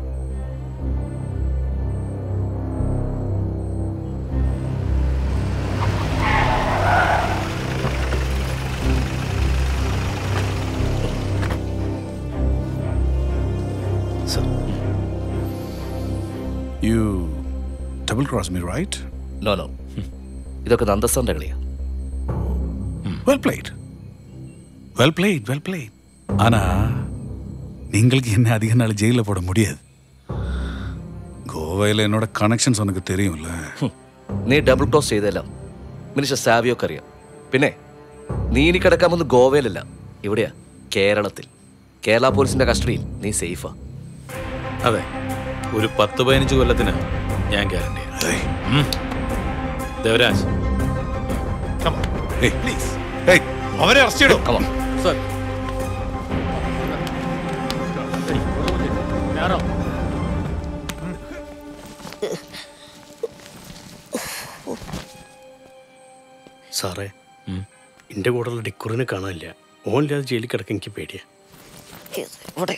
You double cross me, right? No no ഇതൊക്കെ നന്ദസാറിന്റെ കളിയാ Well played. Well played, well played. ஆனா നിങ്ങൾക്ക് என்ன அதிக நாள் ஜெயிலில் போட முடியாது கோவையில் என்னோட கனெக்ஷன்ஸ் உனக்கு தெரியும்ல നീ ഡബിൾ ക്രോസ് ചെയ്തെല്ലാം മിനിസ്റ്റർ സാവിയൊക്കെ അറിയാം പിന്നെ നീ ഇനി കിടക്കാൻ വന്ന് ഗോവയിലല്ല ഇവിടെയാ കേരളത്തിൽ കേരള പോലീസിന്റെ കസ്റ്റഡിയിൽ നീ സേഫാ അതെ ഒരു പത്ത് പതിനഞ്ച് കൊല്ലത്തിന് ഞാൻ ഗ്യാരണ്ടി ദേവരാജ് പ്ലീസ് അവരെ അറസ്റ്റ് ചെയ്യണം സർ സാറേ എൻ്റെ കൂടെയുള്ള ഡിക്കുറിനെ കാണാനില്ല ഓനില്ലാതെ ജയിലിൽ കിടക്കാൻ എനിക്ക് പേടിയാ ഇവിടെ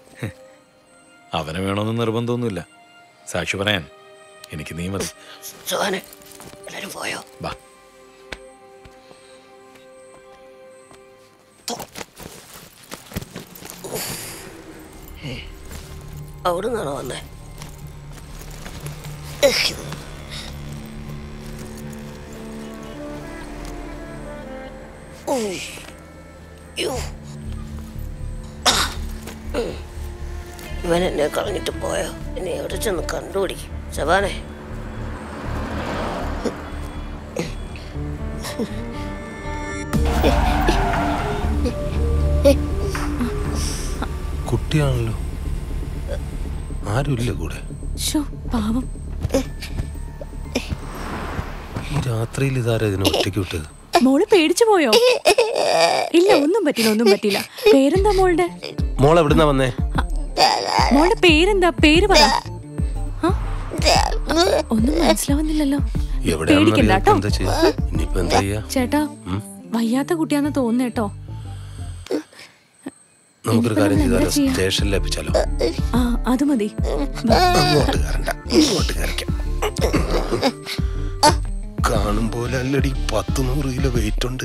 അവനെ വേണമെന്ന് നിർബന്ധമൊന്നുമില്ല സാക്ഷി പറയാൻ എനിക്ക് നീ മതി സുഹാനെ എല്ലാരും പോയോ ബാ അവിടെ നിന്നാണോ വന്നേ ഇവൻ എന്നെ കളഞ്ഞിട്ട് പോയോ എന്നെ എവിടെ ചെന്ന് കണ്ടുപിടിക്കും ശബാനെ കുട്ടിയാണല്ലോ ആരുമില്ല കൂടെ ശോ, പാവം ഈ രാത്രിയിൽ ഇതാരാ ഇതിനെ ഒറ്റയ്ക്ക് വിട്ടത് മോള് പേടിച്ചു പോയോ ഇല്ല ഒന്നും പറ്റില്ല ഒന്നും പറ്റില്ല പേരെന്താ മോളുടെ മോൾ എവിടുന്നാ വന്നേ മോളുടെ പേരെന്താ പേര് പറ ആ? ഒന്നും മനസ്സിലാവുന്നില്ലല്ലോ എവിടെയാണെന്ന് പേടിക്കണ്ട അറിയാത്ത കേട്ടോ എന്താ ചെയ്യാ ഇനിയിപ്പോ എന്താ ചെയ്യാ ചേട്ടാ ഉം? വയ്യാത്ത കുട്ടിയാന്ന് തോന്നുന്നേട്ടോ നമുക്കൊരു കാര്യം എന്താ ചെയ്താലോ ചെയ്യാ? സ്റ്റേഷനിൽ ഏൽപ്പിച്ചാലോ ആ അത് മതി അങ്ങോട്ട് കയറണ്ട ഇങ്ങോട്ട് കയറിക്കാം കാണും പോലെ അല്ലടി പത്ത് നൂറ് കിലോ വെയിറ്റ് ഉണ്ട്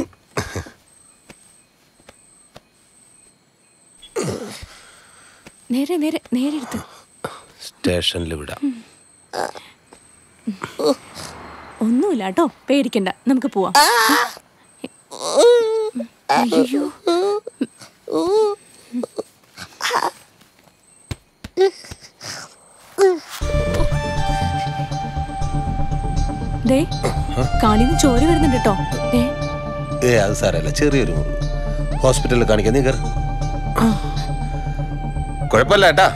നേരെ നേരെ നേരെ എടുത്ത് സ്റ്റേഷനിൽ വിടാം ഒന്നുമില്ല കേട്ടോ പേടിക്കണ്ട നമുക്ക് പോവാം അയ്യോ ദേ കാലിന്ന് ചോര വരുന്നുണ്ട് കേട്ടോ ഏ ഏ അത് സാരല്ല ചെറിയൊരു മുറിവ് ഹോസ്പിറ്റലിൽ കാണിക്കാം നീ കയറി കുഴപ്പമില്ല ഏട്ടാ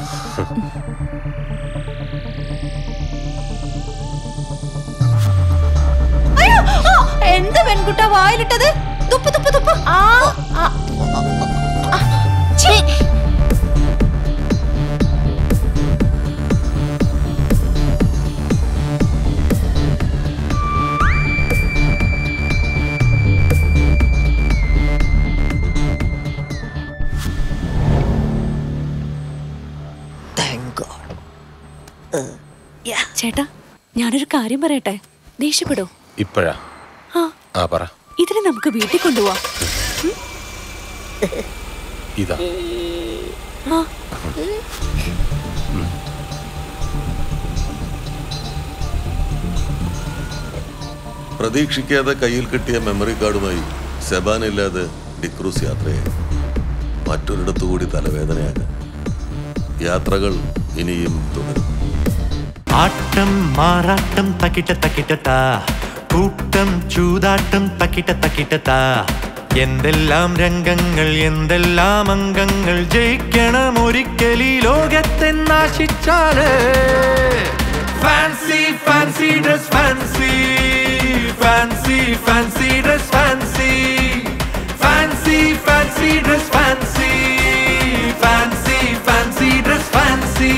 അയ്യോ, ആ, എന്ത് പെൺകുട്ട വായിലിട്ടത് തുപ്പ് തുപ്പ് തുപ്പ് ആ ആ, ആ, ഛീ. ചേട്ടാ ഞാനൊരു കാര്യം പറയട്ടെ ദേഷ്യപ്പെടോ ഇപ്പോഴാ ആ ആ പറ ഇതിനെ നമുക്ക് വീട്ടിൽ കൊണ്ടുപോവാം ഇതാ ആ പ്രതീക്ഷിക്കാതെ കയ്യിൽ കിട്ടിയ മെമ്മറി കാർഡുമായി സെബാനില്ലാതെ ഡിക്രൂസ് യാത്രയായി മറ്റൊരിടത്തു കൂടി തലവേദനയാകാൻ യാത്രകൾ ഇനിയും തുടരും ആട്ടം മാറാട്ടം തക്കിട്ട തക്കിട്ടത്താ കൂട്ടം ചൂതാട്ടം തക്കിട്ട തക്കിട്ടത്താ എന്തെല്ലാം രംഗങ്ങൾ എന്തെല്ലാം അംഗങ്ങൾ ജയിക്കണം ഒരിക്കലീ ലോകത്തെന്നാശിച്ചാല് fancy fancy dress fancy fancy fancy dress fancy fancy fancy dress fancy fancy fancy dress fancy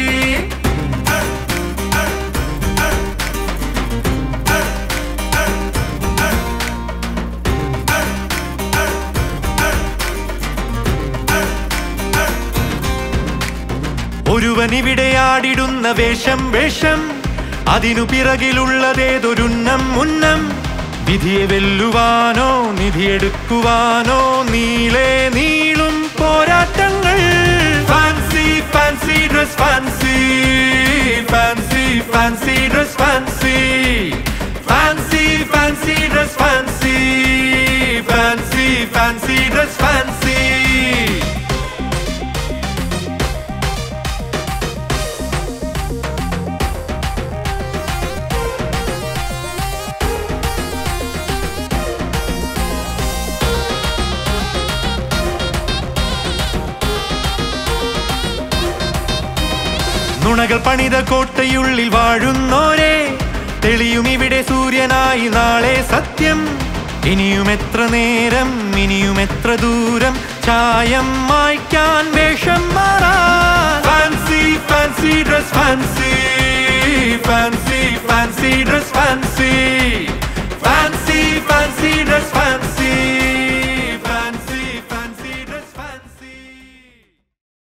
ഒരുവനിവിടെ ആടിടുന്ന വേഷം വേഷം അതിനു പിറകിലുള്ളതേതൊരുന്നം ഉന്നം വിധിയെ വെല്ലുവാനോ നിധിയെടുക്കുവാനോ നീളെ നീളും പോരാട്ടങ്ങൾ fancy fancy dress fancy fancy fancy dress fancy fancy fancy dress fancy fancy fancy dress fancy നുണകൾ പണിത കോട്ടയുള്ളിൽ വാഴുന്നോരെ തെളിയും ഇവിടെ സൂര്യനായി നാളെ സത്യം ഇനിയും എത്ര നേരം ഇനിയും എത്ര ദൂരം ചായം മായ്ക്കാൻ വേഷം മാറാൻ fancy fancy dress fancy fancy fancy dress fancy